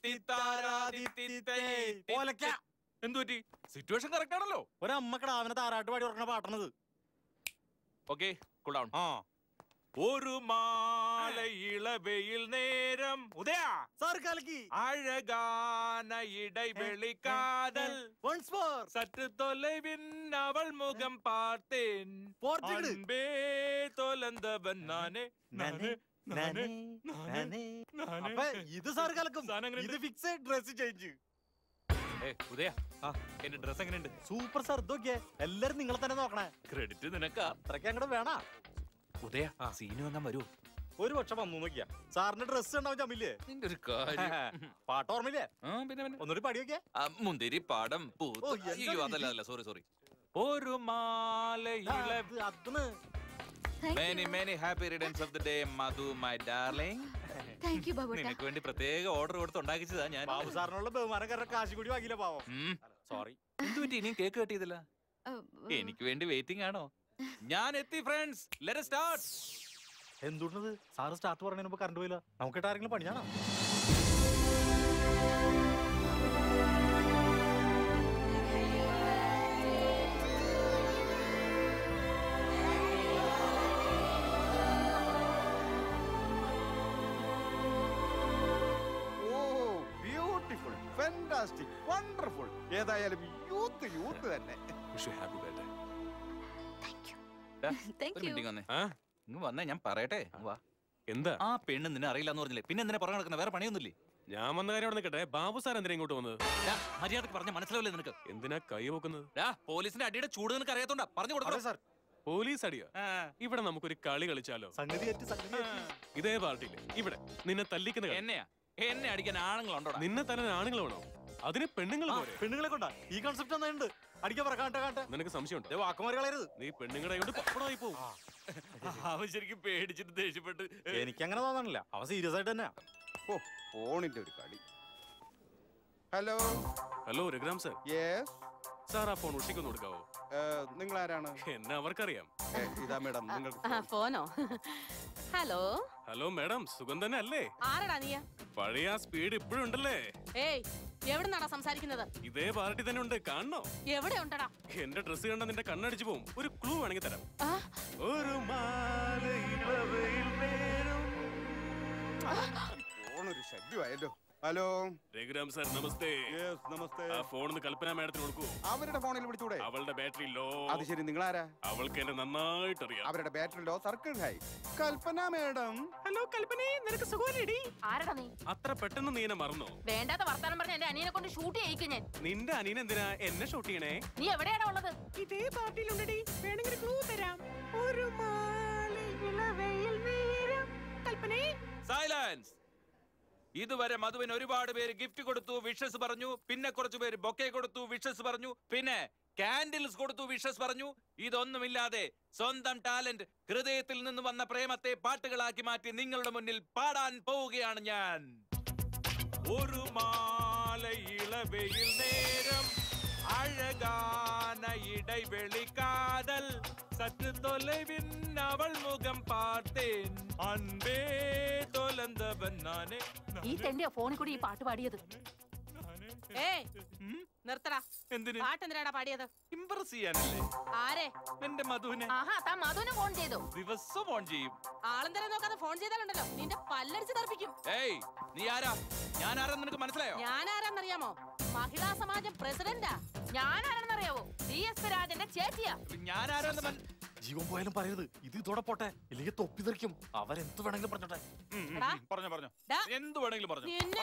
ഓലക്ക. എന്തുപറ്റി സിറ്റുവേഷൻ കറക്റ്റ് ആണല്ലോ ഒരമ്മക്കട അവനെ താരാട്ട് പാടി ഉറക്കണ പാട്ടണത് ഓക്കെ കൂൾ ആ ഒരു മാല ഇളവെയിൽ നേരം ഉദയ സാർ കലക്കി അഴകാന ഇടൈവെളി കാതൽ once more சற்று தொலைவின் அவள் முகம் பார்த்தேன் போர்த்துக்கிடு. அன்பே தொலைந்தவன் நானே நானே നാനേ, നാനേ, നാനേ. അപ്പൊ ഇത് സാർ കലക്കും സാധനം എങ്ങനെയുണ്ട്? ഇത് ഫിക്സ് ഡ്രസ് ചേഞ്ച് ഏ ഉദയ എന്റെ ഡ്രസ് എങ്ങനെയുണ്ട് സൂപ്പർ സാർ ഇതൊക്കെ എല്ലാരും നിങ്ങളെ തന്നെ നോക്കണേ ക്രെഡിറ്റ് നിനക്കാ അത്രയ്ക്ക് അങ്ങോട്ട് വേണ ഉദയ സീനു അങ്ങാൻ വരൂ ഒരു പക്ഷെ വന്നു നോക്കിയാ സാറിന്റെ ഡ്രസ് ഉണ്ടാവും ചമ്മില്ലേ നിന്റെ ഒരു കാര്യം പാട്ട് ഓർമ്മയില്ലേ ആ പിന്നെ പിന്നെ ഒന്നൊരു പടി നോക്കിയാ ആ, മുന്തിരി പാടം പൂത്ത് ഓ, എന്താ അയ്യോ ഇത്? അതല്ല അതല്ല സോറി സോറി ഒരു മാല ഇള അതിന് many many happy returns of the day Madhu my darling thank you ബാബുട്ടാ നിനക്ക് വേണ്ടി പ്രത്യേക ഓർഡർ കൊടുത്ത് ഉണ്ടാക്കിച്ചതാ ഞാൻ ബാബു സാറിനുള്ള ബഹുമാനം കാരണം കാശ് കൂടി വാങ്ങിയില്ല പാവം സോറി എന്ത് പറ്റി ഇനിയും കേക്ക് കട്ടിയതില്ല എനിക്ക് വേണ്ടി വെയിറ്റിംഗ് ആണോ ഞാൻ എത്തി ഫ്രണ്ട്സ് ലെറ്റ് സ്റ്റാർട്ട് എന്തുകൊണ്ടത് സാറ് സ്റ്റാർട്ട് പറഞ്ഞതിന് മുമ്പ് കറണ്ട് പോയില്ല നമുക്കിട്ട് ആരെങ്കിലും പണിയാണോ ഓ ബ്യൂട്ടിഫുൾ ഫാന്റാസ്റ്റിക് വണ്ടർഫുൾ ഏതായാലും യൂത്ത് യൂത്ത് തന്നെ വിഷ് ഹാപ്പി ബർത്ത്ഡേ താങ്ക് ഒരു യു മീറ്റിംഗ് വന്നേ ഇങ്ങ് വന്നേ ഞാൻ പറയട്ടെ ഇങ്ങ് വാ എന്താ ആ പെണ്ണ് നിന്നെ അറിയില്ല എന്ന് പറഞ്ഞില്ലേ പിന്നെ എന്തിനാ പുറകെ നടക്കുന്ന വേറെ പണിയൊന്നുമില്ലേ ഞാൻ വന്ന കാര്യം അവിടെ നിൽക്കട്ടെ ബാബു സാർ എന്തിനാ ഇങ്ങോട്ട് വന്നത് മര്യാദക്ക് പറഞ്ഞ മനസ്സിലാവില്ലേ നിനക്ക് എന്തിനാ കൈ വെക്കുന്നത് ഡാ, പോലീസിന്റെ അടിയുടെ ചൂട് നിനക്ക് അറിയാത്തോണ്ടാ പറഞ്ഞു കൊടുക്കണം സാർ പോലീസ് അടിയോ ഇവിടെ നമുക്കൊരു കളി കളിച്ചാലോ സംഗതി ഏറ്റ് സംഗതി ഏറ്റ്. ഇതേ പാർട്ടിയില് ഇവിടെ നിന്നെ തല്ലിക്കുന്ന കളി. എന്നെയാ എന്നെ അടിക്കാൻ ആണുങ്ങളുണ്ടോടാ നിന്നെ തന്നെ ആണുങ്ങൾ വേണോ അതിന് പെണ്ണുങ്ങൾ ആ, പോരെ പെണ്ണുങ്ങളെ കൊണ്ടാ ഈ കോൺസെപ്റ്റ് നന്നായിട്ടുണ്ട് അടിക്കാൻ പറ കാട്ടെ കാട്ടെ നിനക്ക് സംശയമുണ്ട് ദേ വാക്കുമാരി കളയരുത് നീ പെണ്ണുങ്ങളെ കൊണ്ട് പപ്പടമായി പോകും അവൻ ശരിക്കും പേടിച്ചിട്ട് ദേഷ്യപ്പെട്ട് എനിക്ക് അങ്ങനെ തോന്നണില്ല അവ സീരിയസ് ആയിട്ട് തന്നെയാ ഓ ഫോണിന്റെ ഒരു കളി hello hello Raghuram sir yes sir ആ ഫോൺ ഉഷിക്കൊന്ന് കൊടുക്കാവോ നിങ്ങൾ ആരാണ് എന്നെ അവർക്കറിയാം ഏ, ഇതാ മേഡം നിങ്ങൾക്ക് ആ, ഫോനോ ഹലോ ഹലോ മാഡം സുഖം തന്നെ അല്ലേ ആരടാ നീ പഴയ ആ സ്പീഡ് ഇപ്പോഴും ഉണ്ടല്ലേ ഏയ് എവിടെ നിന്നാടാ സംസാരിക്കുന്നത് ഇതേ പാർട്ടി തന്നെ ഉണ്ട് കാണണോ എവിടെ ഉണ്ടടാ എന്റെ ഡ്രസ് കണ്ട നിന്റെ കണ്ണടിച്ചു പോകും ഒരു ക്ലൂ വേണമെങ്കിൽ തരാം ആ? ഒരു മാലയിളവയിൽ നേരം ഫോണൊരു ശല്യമായല്ലോ ഹലോ രഘുരാം സാർ നമസ്തേ നമസ്തേ ആ ഫോൺ ഒന്ന് കൽപ്പന മാഡത്തിന് കൊടുക്കൂ അവരുടെ ഫോണിൽ വിളിച്ചൂടെ അവളുടെ ബാറ്ററി ലോ അത് ശരി നിങ്ങളാരാ അവൾക്ക് എന്നെ നന്നായിട്ട് അറിയാം അവരുടെ battery low circle hi Kalpana madam hello കൽപ്പനേ നിനക്ക് സുഖമല്ലേടി ആരടാ നീ അത്ര പെട്ടെന്ന് നീ എന്നെ മറന്നോ വേണ്ടാത്ത വർത്താനം പറഞ്ഞ എന്റെ അനിയനെ കൊണ്ട് ഷൂട്ട് ചെയ്യിക്കും ഞാൻ നിന്റെ അനിയൻ എന്തിനാ എന്നെ ഷൂട്ട് ചെയ്യണേ നീ എവിടെയാടാ ഉള്ളത് ഇതേ പാർട്ടിയിലുണ്ടടി വേണമെങ്കിൽ ക്ലൂ തരാം ഒരു മാലയിളവയിൽ നേരം കൽപ്പനേ സൈലൻസ് ഇതുവരെ മധുവിന് ഒരുപാട് പേര് ഗിഫ്റ്റ് കൊടുത്തു വിഷസ് പറഞ്ഞു പിന്നെ കുറച്ചു പേര് ബൊക്കെ കൊടുത്തു വിഷസ് പറഞ്ഞു പിന്നെ കാൻഡിൽസ് കൊടുത്തു വിഷസ് പറഞ്ഞു ഇതൊന്നുമില്ലാതെ സ്വന്തം ടാലന്റ് ഹൃദയത്തിൽ നിന്ന് വന്ന പ്രേമത്തെ പാട്ടുകളാക്കി മാറ്റി നിങ്ങളുടെ മുന്നിൽ പാടാൻ പോവുകയാണ് ഞാൻ ഒരു മാല ഇളവയിൽ നേരം അഴകാന ഇടൈവെളി കാതൽ சற்று தொலைவின் அவள் முகம் பார்த்தேன் அன்பே தொலைந்தவன் நானே ഈ തെണ്ടിയാ ഫോണിൽ കൂടി ഈ പാട്ട് പാടിയത് ഏയ് നിർത്തടാ എന്തിന് പാട്ട് എന്തിനാടാ പാടിയത് ഇംപ്രസ് ചെയ്യാനല്ലേ ആരെ എന്റെ മധുവിനെ ആഹാ താൻ മധുവിനെ ഫോൺ ചെയ്തു ദിവസം ഫോൺ ചെയ്യും ആളെന്തരം നോക്കാതെ ഫോൺ ചെയ്താലുണ്ടല്ലോ നിന്റെ പല്ലടിച്ച് തെറിപ്പിക്കും ഏയ് നീ ആരാ ഞാൻ ആരാ നിനക്ക് മനസ്സിലായോ ഞാൻ ആരാന്നറിയാമോ മഹിളാ സമാജം പ്രസിഡന്റാ ഞാൻ ആരാണെന്നറിയാവോ ഡി എസ് പി രാജന്റെ ചേച്ചിയാ ഞാൻ ആരാന്ന് ജീവൻ പോയാലും പറയരുത് ഇത് ഇതോടെ പോട്ടെ ഇല്ലെങ്കിൽ തൊപ്പി തെറിക്കും അവരെന്ത് വേണമെങ്കിലും പറഞ്ഞോട്ടെ എടാ. പറഞ്ഞു പറഞ്ഞു ഡാ. എന്ത് വേണമെങ്കിലും പറഞ്ഞു നിന്നെ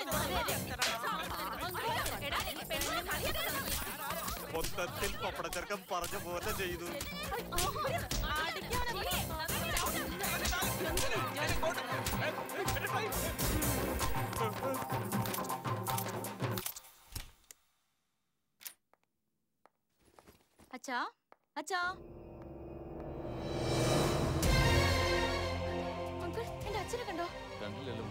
എടാ, നീ പെണ്ണിനെ കളിയാക്കരുത്. മൊത്തത്തിൽ പപ്പടച്ചെറുക്കം പറഞ്ഞ പോലെ ചെയ്തു അടിക്കാനെ നീ. അച്ഛാ അച്ഛാ അങ്കിൾ എന്റെ അച്ഛനെ കണ്ടോ കണ്ടില്ലല്ലോ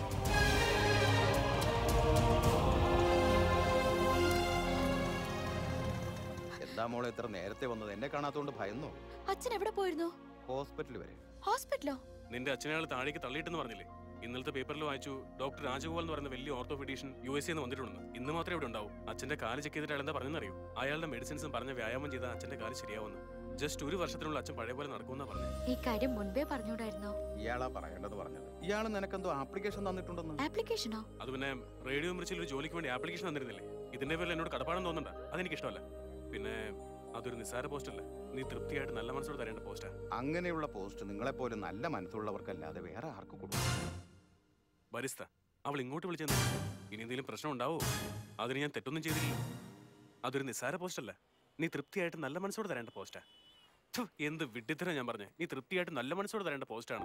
എന്താ മോളെ ഇത്ര നേരത്തെ വന്നത് എന്നെ കാണാത്തോണ്ട് ഭയന്നോ അച്ഛൻ എവിടെ പോയിരുന്നു ഹോസ്പിറ്റൽ വരെ ഹോസ്പിറ്റലോ നിന്റെ അച്ഛനെ അയാൾ താഴേക്ക് തള്ളിയിട്ടെന്ന് പറഞ്ഞില്ലേ ഇന്നലത്തെ പേപ്പറിൽ വായിച്ചു ഡോക്ടർ രാജഗോപാൽ എന്ന് പറയുന്ന വലിയ ഓർത്തോപെഡീഷ്യൻ യു എസ് എന്ന് വന്നിട്ടുണ്ടെന്ന് ഇന്ന് മാത്രമേ ഇവിടെ ഉണ്ടാവും അച്ഛന്റെ കാല് ചെക്ക് ചെയ്തിട്ട് അയാൾ എന്താ പറഞ്ഞെന്നറിയോ അയാളുടെ മെഡിസിൻസും പറഞ്ഞ വ്യായാമം ചെയ്താൽ അച്ഛന്റെ കാല് ശരിയാവുന്നു ജസ്റ്റ് ഒരു വർഷത്തിനുള്ള അച്ഛൻ പഴയ പോലെ നടക്കുമെന്നാ പറഞ്ഞു ഈ കാര്യം മുൻപേ പറഞ്ഞുകൂടായിരുന്നോ ഇയാളാ പറയേണ്ടത് പറഞ്ഞത് ഇയാൾ നിനക്കെന്തോ ആപ്ലിക്കേഷൻ തന്നിട്ടുണ്ടെന്ന് ആപ്ലിക്കേഷനോ അത് പിന്നെ റേഡിയോ മിർച്ചിൽ ഒരു ജോലിക്ക് വേണ്ടി ആപ്ലിക്കേഷൻ തന്നിരുന്നില്ലേ ഇതിന്റെ പേരിൽ എന്നോട് കടപ്പാടം തോന്നണ്ട അതെനിക്ക് ഇഷ്ടമല്ല പിന്നെ അതൊരു നിസ്സാര പോസ്റ്റ് അല്ല നീ തൃപ്തിയായിട്ട് നല്ല മനസ്സോട് തരേണ്ട പോസ്റ്റാ അങ്ങനെയുള്ള പോസ്റ്റ് നിങ്ങളെപ്പോലെ നല്ല മനസ്സുള്ളവർക്കല്ലാതെ വേറെ ആർക്ക് കൊടുക്കും ബരിസ്ത അവൾ ഇങ്ങോട്ട് വിളിച്ചെന്ന് ഇനി എന്തെങ്കിലും പ്രശ്നം ഉണ്ടാവോ അതിന് ഞാൻ തെറ്റൊന്നും ചെയ്തില്ല അതൊരു നിസ്സാര പോസ്റ്റ് അല്ല നീ തൃപ്തിയായിട്ട് നല്ല മനസ്സോട് തരേണ്ട പോസ്റ്റാ ഥു, എന്ത് വിഡ്ഢിത്തരം ഞാൻ പറഞ്ഞേ നീ തൃപ്തിയായിട്ട് നല്ല മനസ്സോട് തരേണ്ട പോസ്റ്റാണ്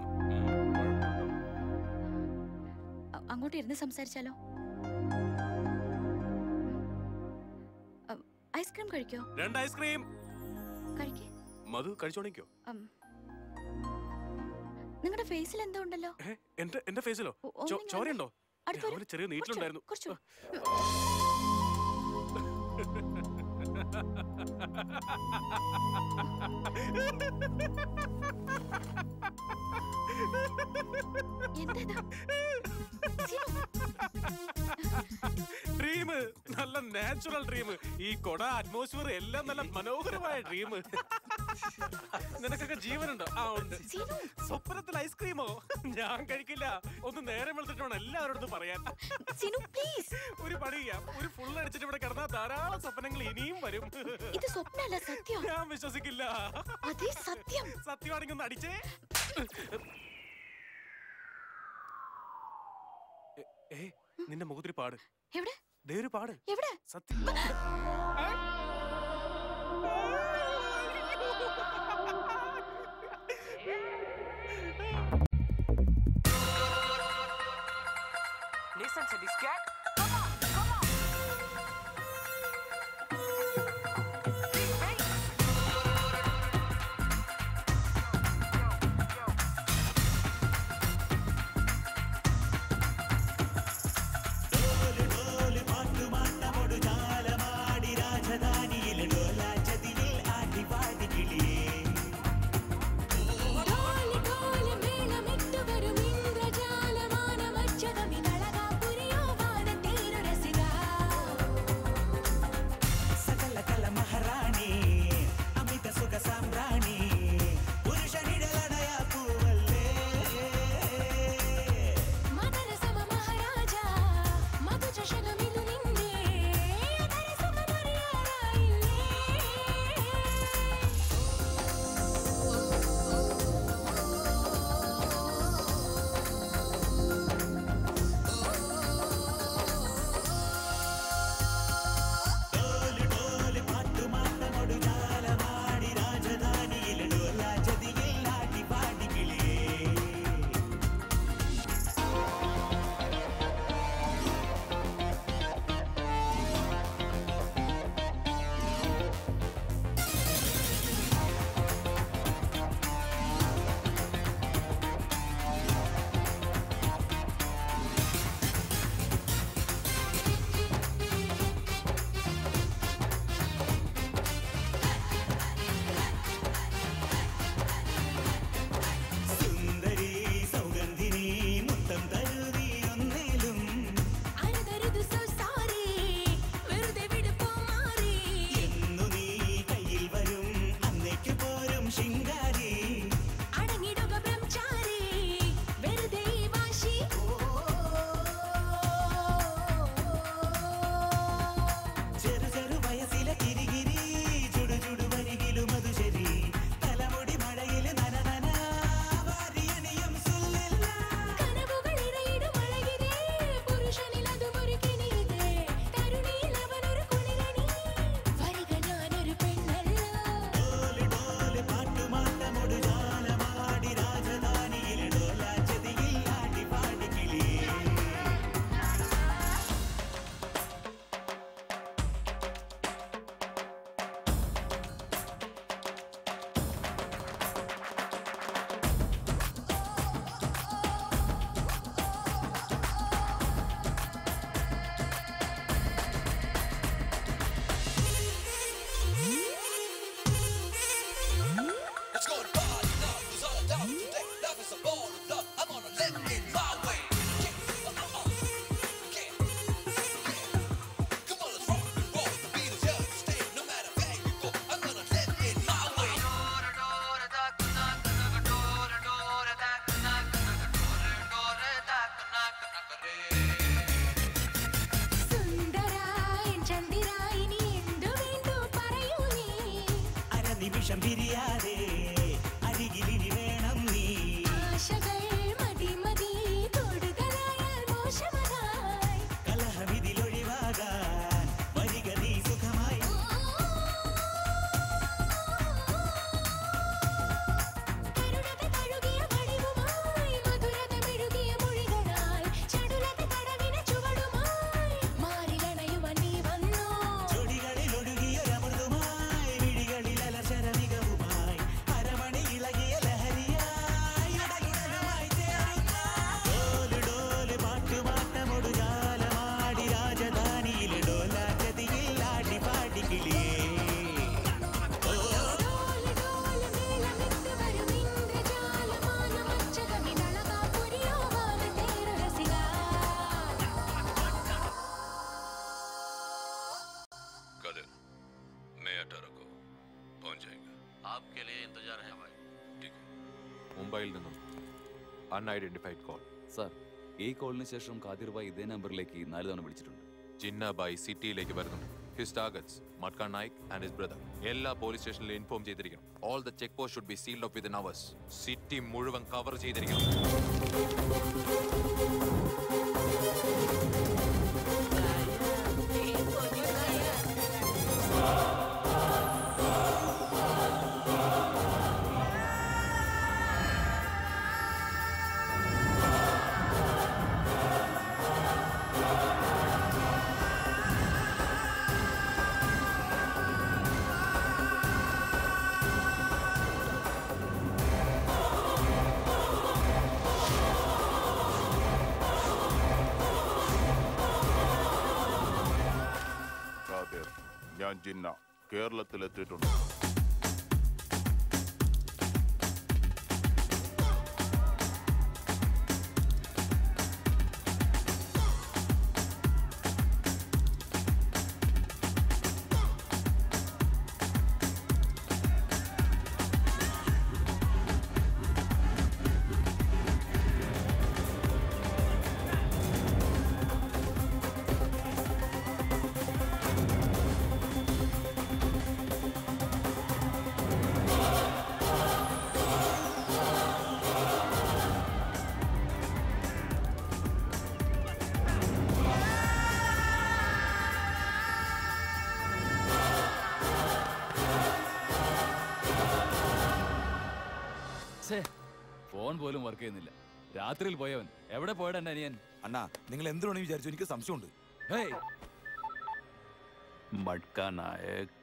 അ- അങ്ങോട്ട് ഇരുന്ന് സംസാരിച്ചാലോ അം, ഐസ്ക്രീം കഴിക്കോ രണ്ട് ഐസ്ക്രീം കഴിക്കേ മധു കഴിച്ചോണിക്കോ നിങ്ങളുടെ ഫേസിൽ എന്തോ ഉണ്ടല്ലോ എന്റെ എന്റെ ഫേസിലോ ഒന്നും ചോ- ഞാൻ- ചോരയുണ്ടോ അടുത്ത് വരൂ. രാവിലെ ചെറിയ നീറ്റിലുണ്ടായിരുന്നു കുറച്ച് ഡ്രീം നല്ല നാച്ചുറൽ ഡ്രീം ഈ കൊട അറ്റ്മോസ്ഫിയർ എല്ലാം നല്ല മനോഹരമായ ഡ്രീം നിനക്കൊക്കെ ജീവനുണ്ടോ ആ ഉണ്ട് സ്വപ്നത്തിൽ ഐസ്ക്രീമോ ഞാൻ കഴിക്കില്ല ഒന്ന് നേരം വെളുത്തിട്ട് വേണം എല്ലാവരോടും പറയാൻ ഒരു പണി ചെയ്യാം ഒരു ഫുൾ അടിച്ചിട്ട് ഇവിടെ കിടന്നാൽ ധാരാളം സ്വപ്നങ്ങൾ ഇനിയും വരും ഇത് സ്വപ്നമല്ല സത്യം ഞാൻ വിശ്വസിക്കില്ല അതേ സത്യം സത്യമാണെങ്കിൽ ഒന്ന് അടിച്ചേ എ- ഏ നിന്റെ മുഖത്തൊരു പാട് എവിടെ ദേ ഒരു പാട് എവിടെ സത്യം Listen to this cat. ഡോലി ഡോലി മേളമിട്ടു വരും ഇന്ദ്രജാലമാനമച്ചതമിതളകാ പുരിയോ വാന നിമിഷം പിരിയാതെ അരികിലിനി വേണം നീ ആശകൾ മതി മതി തോടുകളായാൽ മോശമതായി കലഹമിതിലൊഴിവാകാൻ വരിക നീ സുഖമായി തഴുകിയ വടിവുമായി മധുരത മെഴുകിയ മൊഴികളാൽ ചടുലത കടവിന ചുവടുമായി മാറിലണയുവാൻ നീ വന്നോ ചൊടികളിൽ ഒഴുകിയൊരമൃതുമായി വിഴികളിൽ അലസര മികവുമായി അരമണി ഇളകിയ ലഹരിയായി ഇടയിടലുമായി ചേരുന്ന ഡോല് ഡോല് പാട്ടുമാട്ടമൊടു ജാലമാടി രാജധാനിയിലെ ഡോലാറ്റതിയിൽ ആടി പാടി കിളിയേ कदर मैं अठारह को पहुंच जाएगा आपके लिए इंतजार है भाई മുംബൈയിൽ നിന്നും അൺഐഡന്റിഫൈഡ് കോൾ സാർ ഈ കോളിന് ശേഷം കാദിർ ഭായ് ഇതേ നമ്പറിലേക്ക് നാല് തവണ വിളിച്ചിട്ടുണ്ട് ജിന്നാബായി സിറ്റിയിലേക്ക് വരുന്നുണ്ട് his targets Matka Naik and his brother എല്ലാ പോലീസ് സ്റ്റേഷനിലും ഇൻഫോം ചെയ്തിരിക്കണം all the check post should be sealed off within hours city മുഴുവൻ കവർ ചെയ്തിരിക്കണം ഖാദിർ ഞാൻ ജിന്ന കേരളത്തിലെത്തിയിട്ടുണ്ട് ഛേ, ഫോൺ പോലും വർക്ക് ചെയ്യുന്നില്ല രാത്രിയിൽ പോയവൻ എവിടെ പോയടാ എന്റെ അനിയൻ അണ്ണാ നിങ്ങൾ എന്ത് വേണമെങ്കിൽ വിചാരിച്ചു എനിക്ക് സംശയമുണ്ട് മഡ്ക നായക്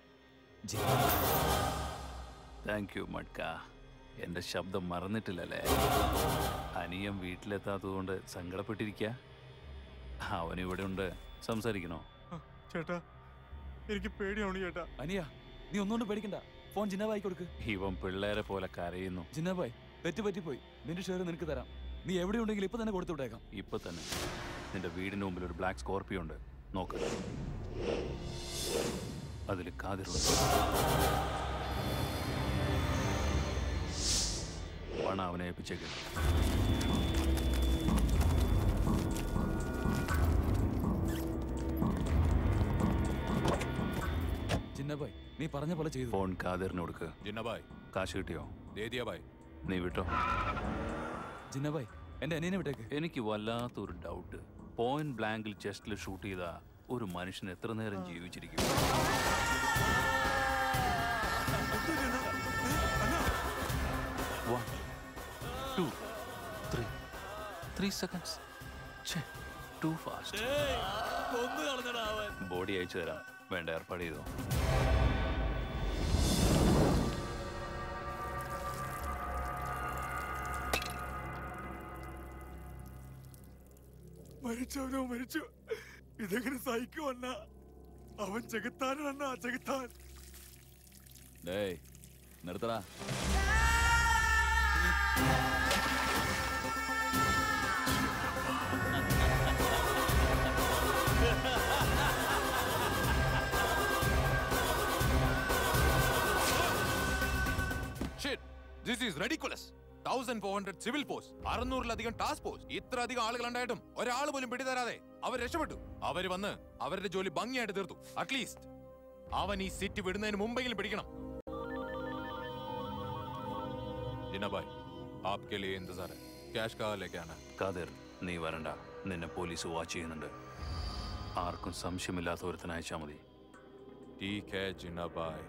താങ്ക് യു മഡ്ക എന്റെ ശബ്ദം മറന്നിട്ടില്ലല്ലേ അനിയൻ വീട്ടിലെത്താത്തതുകൊണ്ട് സങ്കടപ്പെട്ടിരിക്ക അവൻ ഇവിടെ ഉണ്ട് സംസാരിക്കണോ ചേട്ടാ എനിക്ക് പേടിയാണ് ചേട്ടാ അനിയ നീ ഒന്നുകൊണ്ട് പേടിക്കണ്ട ഫോൺ ജിന്നാബായി കൊടുക്ക് ഇവൻ പിള്ളേരെ പോലെ കരയുന്നു ജിന്നാബായ് തെറ്റ് പറ്റിപ്പോയി നിന്റെ ഷെയർ നിനക്ക് തരാം നീ എവിടെ ഉണ്ടെങ്കിലും ഇപ്പൊ തന്നെ കൊടുത്തു വിട്ടേക്കാം ഇപ്പൊ തന്നെ നിന്റെ വീടിന് മുമ്പിൽ ഒരു ബ്ലാക്ക് സ്കോർപ്പിയോ ഉണ്ട് നോക്ക് അതിൽ കാതിറുണ്ട് പണം അവനെ ഏൽപ്പിച്ചേക്ക് ജിന്നബായ് നീ പറഞ്ഞ പോലെ ചെയ്തു ഫോൺ കാതിറിന് കൊടുക്ക് ജിന്നബായ് കാശ് കിട്ടിയോ ദേദിയാബായ് നീ വിട്ടോ ജിന്നബായ് എന്റെ അനിയനെ വിട്ടേക്ക് എനിക്ക് വല്ലാത്തൊരു ഡൗട്ട് പോയിന്റ് ബ്ലാങ്കിൽ ചെസ്റ്റിൽ ഷൂട്ട് ചെയ്ത ഒരു മനുഷ്യൻ എത്ര നേരം ജീവിച്ചിരിക്കും One, two, three. Three seconds. ഛേ, too fast. ബോഡി അയച്ചു തരാം വേണ്ട ഏർപ്പാട് ചെയ്തോ മരിച്ചവനോ മരിച്ചു ഇതെങ്ങനെ സഹിക്കും അണ്ണ അവൻ ചെകുത്താനാണ് അണ്ണ ചെകുത്താൻ ഡേയ് നിർത്തടാ shit this is ridiculous thousand four hundred civil post അറുന്നൂറിലധികം ടാസ്ക് ഫോഴ്സ് ഇത്ര അധികം ആളുകൾ ഉണ്ടായിട്ടും ഒരാൾ പോലും പിടിതരാതെ അവർ രക്ഷപ്പെട്ടു അവര് വന്ന് അവരുടെ ജോലി ഭംഗിയായിട്ട് തീർത്തു അറ്റ്ലീസ്റ്റ് അവൻ ഈ സിറ്റി വിടുന്നതിന് മുമ്പെങ്കിലും പിടിക്കണം जिना भाई आपके लिए इंतजार है कैश कहाँ लेके आना है കാതിർ നീ വരണ്ട നിന്നെ പോലീസ് വാച്ച് ചെയ്യുന്നുണ്ട് ആർക്കും സംശയമില്ലാത്ത ഒരുത്തനെ അയച്ചാൽ മതി ठीक है जिना भाई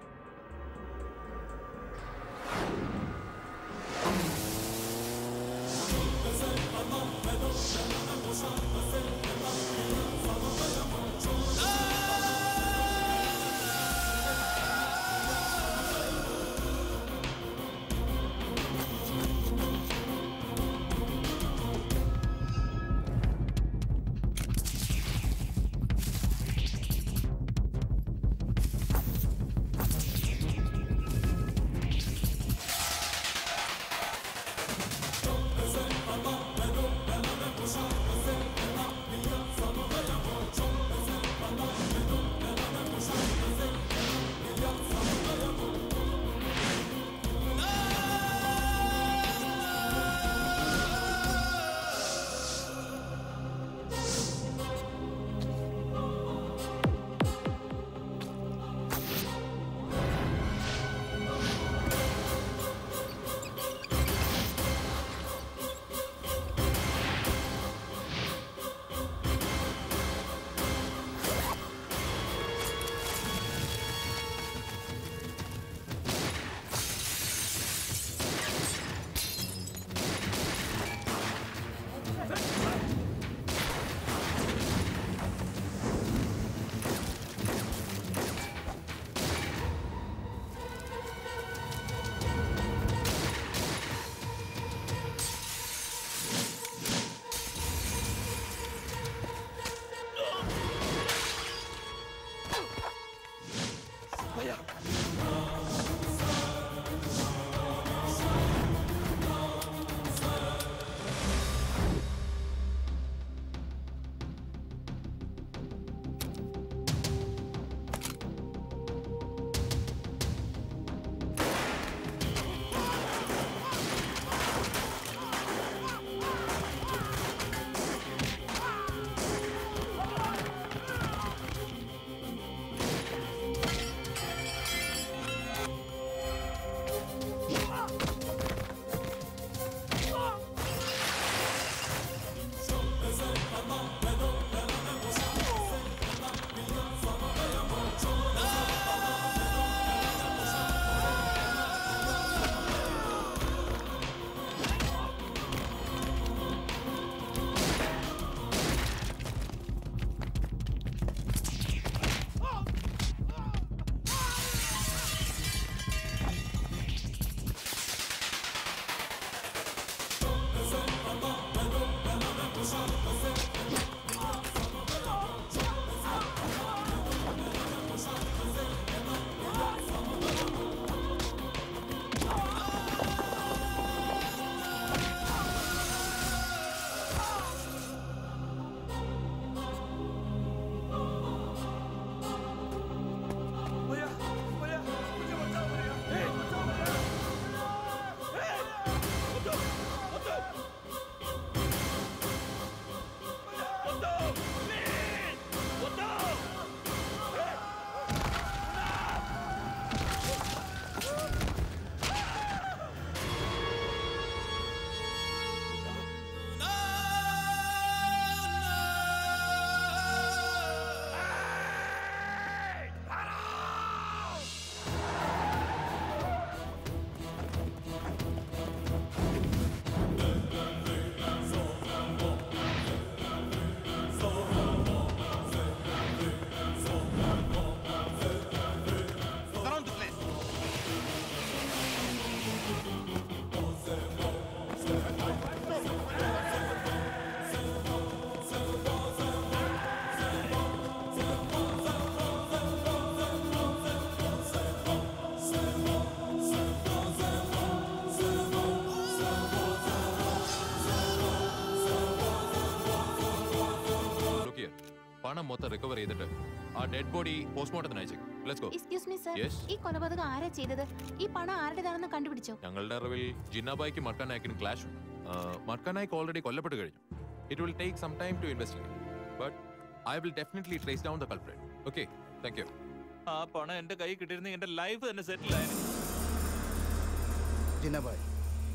പണം മൊത്തം റിക്കവർ ചെയ്തിട്ട് ആ ഡെഡ് ബോഡി പോസ്റ്റ്മോർട്ടത്തിന് അയച്ചേക്കും let's go excuse me sir yes ഈ കൊലപാതകം ആരാ ചെയ്തത് ഈ പണം ആരുടേതാണെന്ന് കണ്ടുപിടിച്ചോ ഞങ്ങളുടെ അറിവിൽ ജിന്നാബായിക്ക് മർക്കാനായിക്കിനും ക്ലാഷ് മർക്കാനായിക്ക് ഓൾറെഡി കൊല്ലപ്പെട്ട് കഴിഞ്ഞു it will take some time to investigate but I will definitely trace down the culprit okay thank you ആ പണം എന്റെ കൈ കിട്ടിയിരുന്നെങ്കിൽ എന്റെ ലൈഫ് തന്നെ സെറ്റിൽ ആയിരുന്നു ജിനബായ്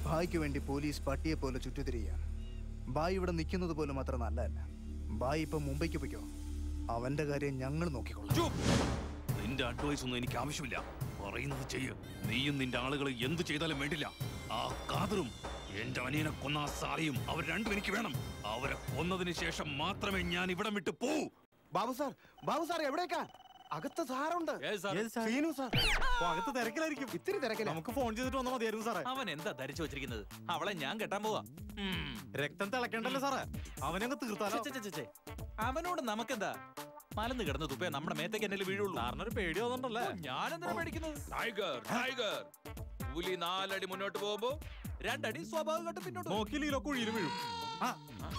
ഭായിക്ക് വേണ്ടി പോലീസ് പട്ടിയെ പോലെ ചുറ്റിത്തിരിക്കുകയാണ് ബായ് ഇവിടെ നിൽക്കുന്നത് പോലും അത്ര നല്ലതല്ല ബായ് ഇപ്പൊ മുംബൈക്ക് പോയിക്കോ അവന്റെ കാര്യം ഞങ്ങൾ നോക്കിക്കൊള്ളാം നിന്റെ അഡ്വൈസ് ഒന്നും എനിക്ക് ആവശ്യമില്ല പറയുന്നത് ചെയ്യ് നീയും നിന്റെ ആളുകൾ എന്ത് ചെയ്താലും വേണ്ടില്ല ആ കാതറും എന്റെ അനിയനെ കൊന്ന ആ സാലയും അവർ രണ്ടും എനിക്ക് വേണം അവരെ കൊന്നതിന് ശേഷം മാത്രമേ ഞാൻ ഇവിടം വിട്ട് പോവൂ ബാബു സാർ ബാബു സാർ എവിടേക്കാ അകത്ത് സാറുണ്ട് സീനു സാർ ഓ, അകത്ത് തിരക്കിലായിരിക്കും ഇത്തിരി തിരക്കില്ല നമുക്ക് ഫോൺ ചെയ്തിട്ട് വന്നാൽ മതിയായിരുന്നു സാറേ അവൻ എന്താ ധരിച്ചു വെച്ചിരിക്കുന്നത് അവളെ ഞാൻ കെട്ടാൻ പോവാ ഉം. രക്തം തിളക്കണ്ടല്ലോ സാറേ അവനെ അങ്ങ് തീർത്താലോ ഛെ, ഛെ, ഛെ, ഛെ. അവനോട് നമുക്കെന്താ മലന്ന് കിടന്ന് തുപ്പേ നമ്മുടെ മേത്തേക്ക് എന്നെ വീഴുള്ളൂ സാറിനൊരു പേടി തോന്നണ്ടല്ലേ ഞാനെന്താ പേടിക്കുന്നത് ടൈഗർ ടൈഗർ പുലി നാലടി മുന്നോട്ട് പോകുമ്പോ രണ്ടടി സ്വാഭാവികമായിട്ട് പിന്നോട്ട് പോകും. നോക്കിയില്ലോ കുഴിയിൽ വീഴും ആ.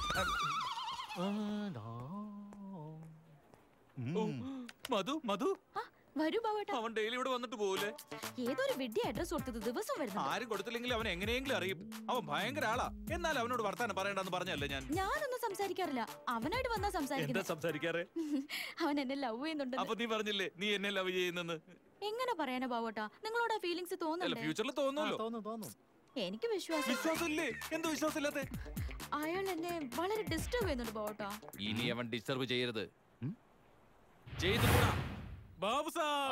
ഓ, മധു മധു വരൂ ബാബേട്ട അവൻ ഡെയിലി ഇവിടെ വന്നിട്ട് പോകൂലേ ഏതൊരു വിഡ്ഢി അഡ്രസ് കൊടുത്തത് ദിവസം വരുന്നു ആരും കൊടുത്തില്ലെങ്കിൽ അവൻ എങ്ങനെയെങ്കിലും അറിയും അവൻ ഭയങ്കര ആളാ എന്നാൽ അവനോട് വർത്താനം പറയണ്ടെന്ന് പറഞ്ഞല്ലേ ഞാൻ ഞാനൊന്നും സംസാരിക്കാറില്ല അവനായിട്ട് വന്നാ എന്താ സംസാരിക്കുന്നത് സംസാരിക്കാറ് അവൻ എന്നെ ലവ് ചെയ്യുന്നുണ്ട് അപ്പൊ നീ പറഞ്ഞില്ലേ നീ എന്നെ ലവ് ചെയ്യുന്നെന്ന് എങ്ങനെ പറയാനാ ബാബോട്ടാ നിങ്ങളോട് ആ ഫീലിങ്സ് അല്ല തോന്നുന്നുണ്ട് ഫ്യൂച്ചറിൽ തോന്നുമല്ലോ തോന്നും തോന്നും എനിക്ക് വിശ്വാസം വിശ്വാസമില്ലേ എന്ത് വിശ്വാസമില്ലാത്ത അയാൾ എന്നെ വളരെ ഡിസ്റ്റർബ് ചെയ്യുന്നുണ്ട് ബാബോട്ടാ ഇനി അവൻ ഡിസ്റ്റർബ് ചെയ്യരുത് ചെയ്തുകൂടാ ബാബു സാർ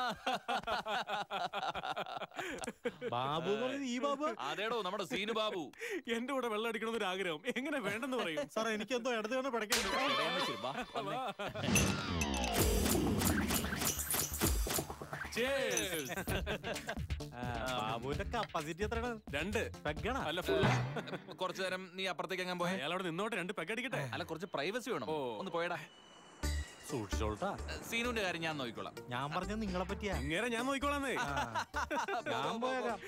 ബാബു എന്ന് പറയുന്നത് ഈ ബാബു അതേടോ നമ്മുടെ സീനു ബാബു എന്റെ കൂടെ വെള്ളം അടിക്കണമെന്ന് ഒരു ആഗ്രഹം എങ്ങനെ വേണ്ടെന്ന് പറയും സാറേ എനിക്ക് എന്തോ ഇടത് കാണാൻ Cheers. ബാബുവിന്റെ കപ്പാസിറ്റി എത്രയാണ് രണ്ട് പെഗ്ഗണ അല്ല ഫുൾ കുറച്ചു നേരം നീ അപ്പുറത്തേക്ക് എങ്ങനെ പോയ അയാൾ അവിടെ നിന്നോട്ടെ രണ്ട് പെഗ് അടിക്കട്ടെ അല്ല കുറച്ച് പ്രൈവസി വേണം ഒന്ന് പോയടാ സൂക്ഷിച്ചോളട്ടാ സീനുവിന്റെ കാര്യം ഞാൻ നോക്കിക്കോളാം ഞാൻ പറഞ്ഞത് നിങ്ങളെ പറ്റിയാ ഇങ്ങനെ ഞാൻ നോക്കിക്കോളാന്നേ ഞാൻ പോയേക്കാം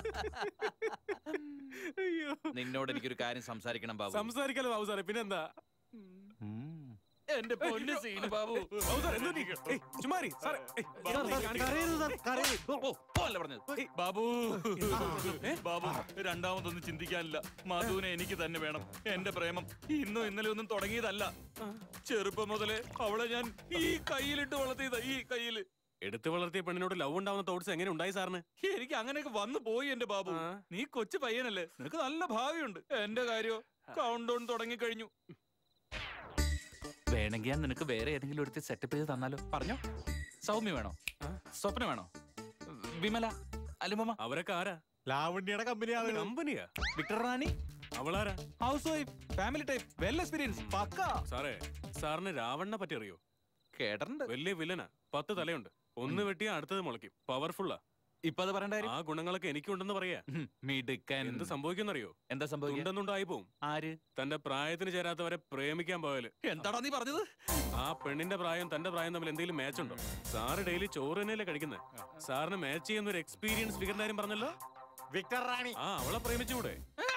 അയ്യോ നിന്നോട് എനിക്കൊരു കാര്യം സംസാരിക്കണം ബാബു സംസാരിക്കാലോ ബാബു സാറേ പിന്നെന്താ എന്റെ പൊന്ന് സീനു ബാബു ബാബു സാർ എന്തു ചുമാരി സാറേ ഏയ്, സാർ, സാർ, കാണിക്കാം. കരയരുത് സാർ കരയരുത് ഓ, പോവല്ലേ പറഞ്ഞത് ഏയ്, ബാബു ഏ, ബാബു രണ്ടാമതൊന്നും ചിന്തിക്കാനില്ല മധുവിനെ എനിക്ക് തന്നെ വേണം എന്റെ പ്രേമം ഇന്നും ഇന്നലെ ഒന്നും തുടങ്ങിയതല്ല ചെറുപ്പം മുതലേ അവളെ ഞാൻ ഈ കയ്യിലിട്ട് വളർത്തിയതാ ഈ കയ്യില് എടുത്തു വളർത്തിയ പെണ്ണിനോട് ലവ് ഉണ്ടാവുന്ന തോട്ട്സ് എങ്ങനെ ഉണ്ടായി സാറിന് എനിക്ക് അങ്ങനെയൊക്കെ വന്നു പോയി എന്റെ ബാബു നീ കൊച്ചു പയ്യനല്ലേ നിനക്ക് നല്ല ഭാവിയുണ്ട് എന്റെ കാര്യോ കൗണ്ട് ഡൗൺ തുടങ്ങി കഴിഞ്ഞു വേണമെങ്കിൽ ഞാൻ നിനക്ക് വേറെ ഏതെങ്കിലും എടുത്ത് സെറ്റപ്പ് ചെയ്ത് തന്നാലോ പറഞ്ഞോ സൗമ്യ വേണോ സ്വപ്ന വേണോ വിമല അലുമമ്മ അവരൊക്കെ ആരാ ലാവണ്യയുടെ കമ്പനിയാണ് കമ്പനിയാ വിക്ടർ റാണി അവളാരാ housewife family type well experience pakka സാറേ സാറിന് രാവണ്ണ പറ്റി അറിയോ കേട്ടിട്ടുണ്ട് വലിയ വില്ലനാ പത്ത് തലയുണ്ട് ഒന്ന് വെട്ടിയാ അടുത്തത് മുളയ്ക്കും പവർഫുള്ളാ ഇപ്പൊ അത് പറയണ്ട ആ ഗുണങ്ങളൊക്കെ എനിക്കുണ്ടെന്ന് പറയാ മിടുക്കൻ എന്ത് സംഭവിക്കുന്നറിയോ എന്താ സംഭവിക്കുക തുണ്ടെന്നുണ്ടായി പോവും ആര് തന്റെ പ്രായത്തിന് ചേരാത്തവരെ പ്രേമിക്കാൻ പോയാല് എന്താടാ നീ പറഞ്ഞത് ആ പെണ്ണിന്റെ പ്രായം തന്റെ പ്രായം തമ്മിൽ എന്തെങ്കിലും മാച്ച് ഉണ്ടോ സാറ് ഡെയിലി ചോറ് തന്നെയല്ലേ കഴിക്കുന്നത് സാറിന് മാച്ച് ചെയ്യുന്ന ഒരു എക്സ്പീരിയൻസ് ഫിഗറിന്റെ കാര്യം പറഞ്ഞല്ലോ വിക്ടർ റാണി ആ അവളെ പ്രേമിച്ചുകൂടെ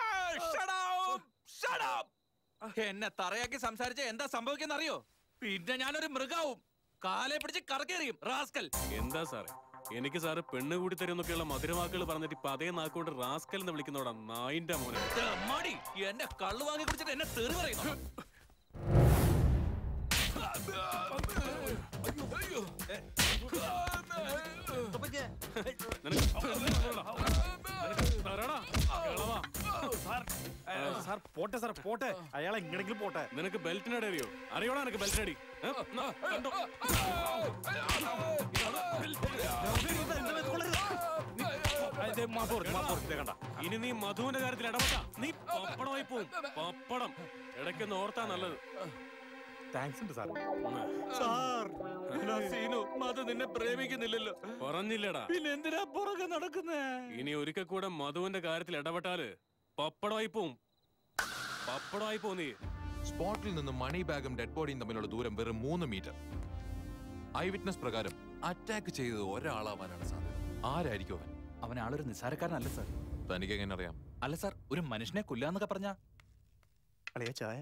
എന്നെ തറയാക്കി സംസാരിച്ച എന്താ സംഭവിക്കുന്ന അറിയോ പിന്നെ ഞാനൊരു മൃഗാവും കാലെ പിടിച്ച് കറക്കേറിയും റാസ്കൽ എന്താ സാറേ എനിക്ക് സാറ് പെണ്ണ് കൂടി തരുമെന്നൊക്കെയുള്ള മധുരവാക്കുകൾ പറഞ്ഞിട്ട് ഇപ്പൊ അതേ നാക്കുകൊണ്ട് റാസ്കൽ എന്ന് വിളിക്കുന്നോടാ നായിന്റെ മോനെ മടി എന്നെ കള്ളു വാങ്ങി കുടിച്ചിട്ട് എന്നെ തെറി പറയുന്നു സാർ പോട്ടെ സാർ പോട്ടെ അയാൾ എങ്ങനെങ്കിലും പോട്ടെ നിനക്ക് ബെൽറ്റിനടി അറിയോ അറിയോടാ നിനക്ക് ബെൽറ്റിനടി ഏ? ന- കണ്ടോ? ഇനി നീ മധുവിന്റെ കാര്യത്തിൽ ഇടപെട്ടാ നീ പപ്പടമായി പോവും പപ്പടം ഇടയ്ക്കൊന്ന് ഓർത്താ നല്ലത് താങ്ക്സ് ഉണ്ട് സാർ സാർ സീനു മധു നിന്നെ പ്രേമിക്കുന്നില്ലല്ലോ പറഞ്ഞില്ലടാ പിന്നെ എന്തിനാ പുറകെ നടക്കുന്നേ ഇനി ഒരിക്കൽ കൂടെ മധുവിന്റെ കാര്യത്തിൽ ഇടപെട്ടാല് പപ്പടമായി പോവും പപ്പടമായി പോവും നീ സ്പോട്ടിൽ നിന്ന് മണി ബാഗും ഡെഡ് ബോഡിയും തമ്മിലുള്ള ദൂരം വെറും മൂന്ന് മീറ്റർ ഐ വിറ്റ്നസ് പ്രകാരം അറ്റാക്ക് ചെയ്തത് ഒരാളാവാനാണ് സാധ്യത ആരായിരിക്കും അവൻ അവൻ ആളൊരു നിസ്സാരക്കാരനല്ല സാർ തനിക്ക് എങ്ങനെ അറിയാം അല്ല സാർ ഒരു മനുഷ്യനെ കൊല്ലാന്നൊക്കെ പറഞ്ഞ അളിയ ചായ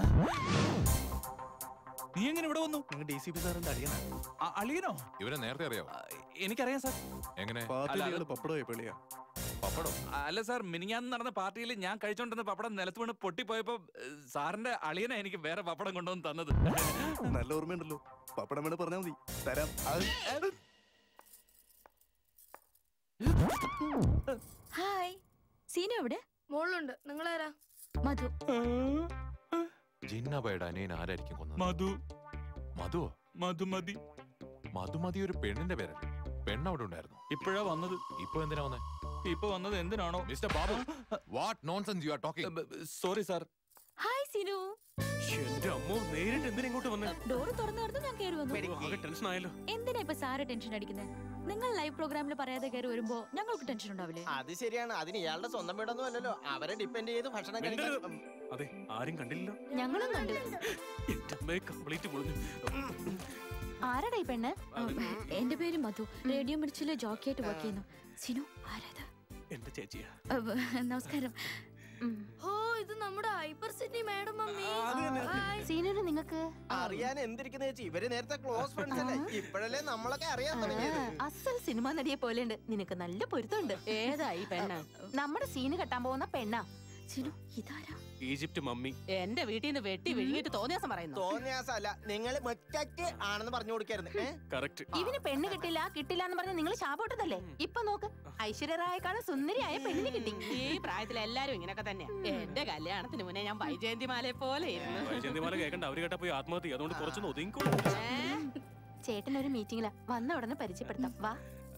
നീ എങ്ങനെ ഇവിടെ വന്നു നിങ്ങൾ ഡി സി പി സാറിന്റെ അളിയനാണ് അ- അളിയനോ ഇവനെ നേരത്തെ അറിയാവോ എനിക്കറിയാം സാർ എങ്ങനെ അല്ല, അത് പപ്പടമായി പെളിയാ പപ്പടം അല്ല സാർ മിനിഞ്ഞാന്ന് നടന്ന പാർട്ടിയിൽ ഞാൻ കഴിച്ചോണ്ടിരുന്ന പപ്പടം നിലത്ത് വീണ് പൊട്ടിപ്പോയപ്പോ ഏഹ്, സാറിന്റെ അളിയനെ എനിക്ക് വേറെ പപ്പടം കൊണ്ടുവന്ന് തന്നത് നല്ല ഓർമ്മയുണ്ടല്ലോ പപ്പടം വേണം പറഞ്ഞാൽ മതി തരാം ഹായ് സീനു എവിടെ മോളുണ്ട് നിങ്ങളാരാ മധു ജിന്നാബായുടെ അനിയൻ ആരായിരിക്കും കൊന്നത് മധു മധുവോ മധുമതി മധുമതി ഒരു പെണ്ണിന്റെ പേരല്ലേ പെണ്ണ് അവിടെ ഉണ്ടായിരുന്നു ഇപ്പോഴാ വന്നത് ഇപ്പൊ എന്തിനാ വന്നേ ഇപ്പൊ വന്നത് എന്തിനാണോ mister Babu what nonsense you are talking sorry sir hi Seenu എന്റെ അമ്മോ നേരിട്ട് എന്തിനാ ഇങ്ങോട്ട് വന്നേ ഡോറ് തുറന്നു കിടന്ന് ഞാൻ കയറി വന്നു ആകെ ടെൻഷൻ ആയല്ലോ എന്തിനാ ഇപ്പൊ സാറ് ടെൻഷൻ അടിക്കുന്നത് നിങ്ങൾ ലൈവ് പ്രോഗ്രാമിൽ പറയാതെ കയറി വരുമ്പോ ഞങ്ങൾക്ക് ടെൻഷൻ ഉണ്ടാവില്ലേ അത് ശരിയാണ് അതിന് ഇയാളുടെ സ്വന്തം വീടൊന്നും അല്ലല്ലോ അവരെ ഡിപ്പെൻഡ് ചെയ്ത് ഭക്ഷണം കഴിക്കാൻ മിണ്ടരുത്. അതെ ആരും കണ്ടില്ലല്ലോ ഞങ്ങളും കണ്ടു എന്റെ അമ്മയെ കംപ്ലീറ്റ് പൊളിഞ്ഞു ആരടാ ഈ പെണ്ണ് എന്റെ പേര് മധു റേഡിയോ മിർച്ചിലെ ജോക്കിയായിട്ട് വർക്ക് ചെയ്യുന്നു സിനു ആരാത് എന്റെ ചേച്ചിയാ അഹ്, നമസ്കാരം ഓ ഇത് നമ്മുടെ ഹൈപ്പർ സിറ്റി മാഡം മമ്മി സീനുവിന് നിങ്ങക്ക് അറിയാൻ എന്തിരിക്കുന്ന ചേച്ചി ഇവര് നേരത്തെ ക്ലോസ് ഫ്രണ്ട്സ് അല്ലേ ഇപ്പോഴല്ലേ നമ്മളൊക്കെ അറിയാൻ തുടങ്ങിയത് അസൽ സിനിമ നടിയെ പോലെയുണ്ട് നിനക്ക് നല്ല പൊരുത്തമുണ്ട് ഏതായി പെണ്ണ് നമ്മുടെ സീന് കെട്ടാൻ പോകുന്ന പെണ്ണാ സിനു ഇതാരാ ഈജിപ്റ്റ് മമ്മി എന്റെ വീട്ടിൽ നിന്ന് വെട്ടി വിഴുങ്ങിട്ട് തോന്നിയാസം പറയുന്നു തോന്നിയാസല്ല നിങ്ങൾ മുറ്ററ്റ് ആണെന്ന് പറഞ്ഞു കൊടുക്കായിരുന്നു ഏ? കറക്റ്റ് ഇവന് പെണ്ണ് കിട്ടില്ല കിട്ടില്ല എന്ന് പറഞ്ഞ് നിങ്ങൾ ശാപോട്ടതല്ലേ ഇപ്പൊ നോക്ക് ഐശ്വര്യറായേക്കാളും സുന്ദരിയായ പെണ്ണിന് കിട്ടി ഈ പ്രായത്തിൽ എല്ലാരും ഇങ്ങനൊക്കെ തന്നെയാ എന്റെ കല്യാണത്തിന് മുന്നേ ഞാൻ വൈജയന്തിമാലെ പോലെ ഇരുന്നു വൈജയന്തിമാല കേൾക്കണ്ട അവര് കേട്ടാ പോയി ആത്മഹത്യ ചെയ്യും. അതുകൊണ്ട് കുറച്ച് ഒതുങ്ങിക്കോളൂ ചേട്ടൻ ഒരു മീറ്റിംഗിലാ വന്ന ഉടനെ പരിചയപ്പെടുത്താം വാ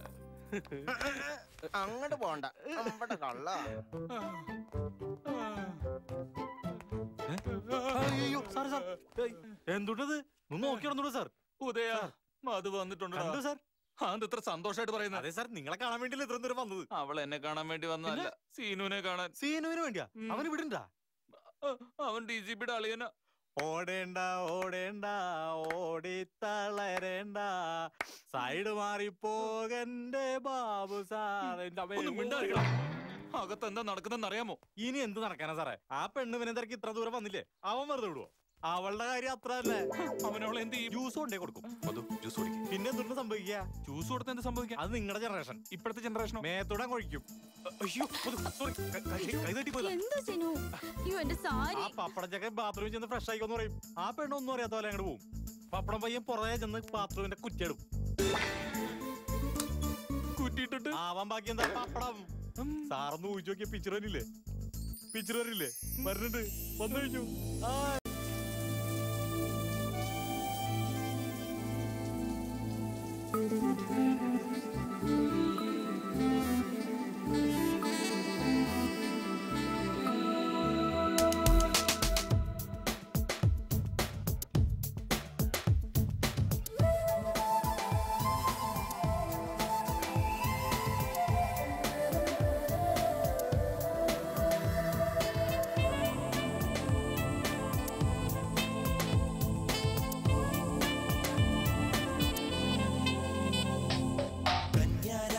അങ്ങോട്ട് പോണ്ട നമ്മുടെ കള്ള അയ്യോ സാർ സാർ എന്തുട്ടത് ഒന്ന് നോക്കി നടന്നോളൂ സാർ ഉദയ മധു വന്നിട്ടുണ്ട് കണ്ടു സാർ അത് ഇത്ര സന്തോഷമായിട്ട് പറയുന്നത് അതെ സാർ നിങ്ങളെ കാണാൻ വേണ്ടിയല്ലേ ഇത്ര ദൂരം വന്നത് അവൾ എന്നെ കാണാൻ വേണ്ടി വന്നതല്ല സീനുവിനെ കാണാൻ സീനുവിന് വേണ്ടിയാ അവന് വിടണ്ട അവൻ ഡി ജി പിയുടെ അളിയന ഓടേണ്ട ഓടേണ്ട ഓടി തളരേണ്ട സൈഡ് മാറി പോകന്റെ ബാബു സാർ അകത്ത് എന്താ നടക്കുന്നെന്ന് അറിയാമോ ഇനി എന്ത് നടക്കാനാ സാറേ ആ പെണ്ണ് ഇവനെ തിരക്ക് ഇത്ര ദൂരം വന്നില്ലേ അവൻ വെറുതെ വിടുവോ അവളുടെ കാര്യം അത്ര തന്നെ അവനവളെ എന്ത് ചെയ്യും ജ്യൂസ് കൊണ്ടേ കൊടുക്കും മധു ജ്യൂസ് കുടിക്കും പിന്നെ എന്തുകൊണ്ട് സംഭവിക്കുക ജ്യൂസ് കൊടുത്ത് എന്ത് സംഭവിക്കാം അത് നിങ്ങളുടെ ജനറേഷൻ ഇപ്പോഴത്തെ ജനറേഷനോ മേത്തോടെ കൊഴിക്കും അയ്യോ സോറി കൈ തട്ടി പോയതാ എന്താ സിനു അയ്യോ എന്റെ സാരി ആ പപ്പടം ചക്കൻ ബാത്റൂമിൽ ചെന്ന് ഫ്രഷ് ആയിക്കോന്ന് പറയും ആ പെണ്ണൊന്നും അറിയാത്ത പോലെ അങ്ങോട്ട് പോകും പപ്പടം പയ്യൻ പുറകെ ചെന്ന് ബാത്റൂമിന്റെ കുറ്റിയിടും കുറ്റിയിട്ടിട്ട് ആവാൻ ബാക്കി എന്താ പപ്പടം സാറൊന്ന് ഊഹിച്ചു നോക്കിയ പിക്ചർ വരില്ലേ പിക്ചർ വരില്ലേ വരുന്നുണ്ട് വന്നു കഴിഞ്ഞു ആ കന്യാര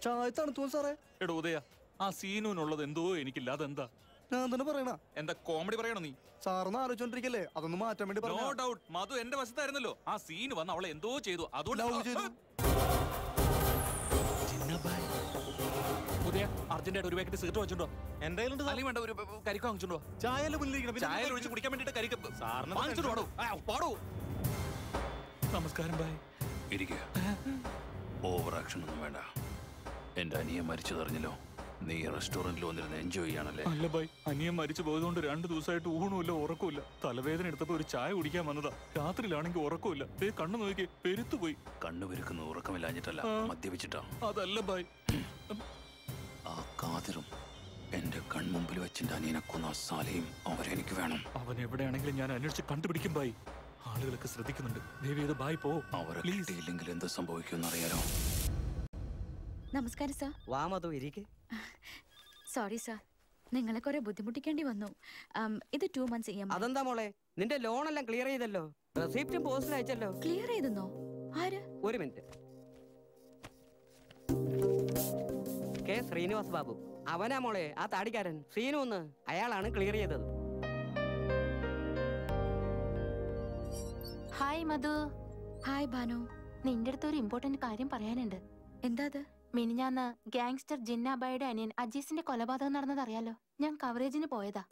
ചായ തണുത്തു സാറേ എടോ ഉദയ ആ സീനുവിനുള്ളത് എന്തോ എനിക്കില്ല അതെന്താ ഞാൻ തന്നെ പറയണ എന്താ കോമഡി പറയണോ നീ സാറിന് ആലോചിച്ചോണ്ടിരിക്കല്ലേ അതൊന്ന് മാറ്റാൻ വേണ്ടി നോ പറഞ്ഞതാ. ഡൗട്ട് മധു എന്റെ വശത്തായിരുന്നല്ലോ ആ സീന് വന്ന് അവളെ എന്തോ ചെയ്തു അതുകൊണ്ട് Love ചെയ്തു. ഉദയ അർജന്റായിട്ട് ഒരു പാക്കറ്റ് സിഗരറ്റ് വെച്ചിട്ടുണ്ടോ എന്റെ അല്ലെങ്കിൽ വേണ്ട ഒരു കരിക്ക വാങ്ങിച്ചോണ്ടോ ചായ മുന്നിലിരിക്കണം ചായ ഒഴിച്ച് കുടിക്കാൻ വേണ്ടിട്ട് കരിക്ക് സാറിന് വാങ്ങിച്ചോണ്ട് പാടോ പാടോ നമസ്കാരം ബായ് ഇരിക്കുക ഓവർ ആക്ഷൻ ഒന്നും വേണ്ട എന്റെ അനിയൻ മരിച്ചതറിഞ്ഞല്ലോ നീ റെസ്റ്റോറന്റിൽ വന്നിരുന്ന് എൻജോയ് ചെയ്യാണല്ലേ അല്ല ബായ് അനിയൻ മരിച്ചു പോയതുകൊണ്ട് രണ്ടു ദിവസമായിട്ട് ഊണുമില്ല ഉറക്കമില്ല തലവേദന എടുത്തപ്പോ ഒരു ചായ കുടിക്കാൻ വന്നതാ രാത്രിയിലാണെങ്കിൽ ഉറക്കമില്ല ദേ കണ്ണു നോക്കി പെരുത്തു പോയി കണ്ണു പെരുക്കുന്ന ഉറക്കമില്ലാഞ്ഞിട്ടല്ല ആ. മദ്യപിച്ചിട്ടാ അതല്ല ബായ് ആ കാതിറും എന്റെ കൺമുമ്പിൽ വെച്ചിന്റെ അനിയനെ കൊന്ന ആ സാലയും അവരെനിക്ക് വേണം അവൻ എവിടെയാണെങ്കിലും ഞാൻ അന്വേഷിച്ച് കണ്ടുപിടിക്കും ബായ് ആളുകളൊക്കെ ശ്രദ്ധിക്കുന്നുണ്ട് ദേവി ഇത് ബായ് പോ അവരെ കിട്ടിയില്ലെങ്കിൽ എന്ത് സംഭവിക്കുമെന്ന് അറിയാലോ നമസ്കാരം സാർ വാമതോ ഇരിക്കെ സോറി സാർ നിങ്ങളെ കുറെ ബുദ്ധിമുട്ടിക്കേണ്ടി വന്നു ഉം, ഇത് ടു മന്ത്സ് ഇ എം അതെന്താ മോളെ നിന്റെ ലോൺ എല്ലാം ക്ലിയർ ചെയ്തല്ലോ റെസിപ്റ്റും പോസ്റ്റിൽ അയച്ചല്ലോ ക്ലിയർ ചെയ്തെന്നോ ആര് ഒരു മിനിറ്റ് കെ ശ്രീനിവാസ് ബാബു അവനാ മോളെ ആ താടിക്കാരൻ ശ്രീനു എന്ന് അയാളാണ് ക്ലിയർ ചെയ്തത് ഹായ് മധു ഹായ് ഭാനു നിന്റെ അടുത്ത് ഒരു ഇമ്പോർട്ടന്റ് കാര്യം പറയാനുണ്ട് എന്താ അത് മിനിഞ്ഞാന്ന് ഗാങ്സ്റ്റർ ജിന്നാബായുടെ അനിയൻ അജീസിന്റെ കൊലപാതകം നടന്നത് അറിയാലോ ഞാൻ കവറേജിന് പോയതാ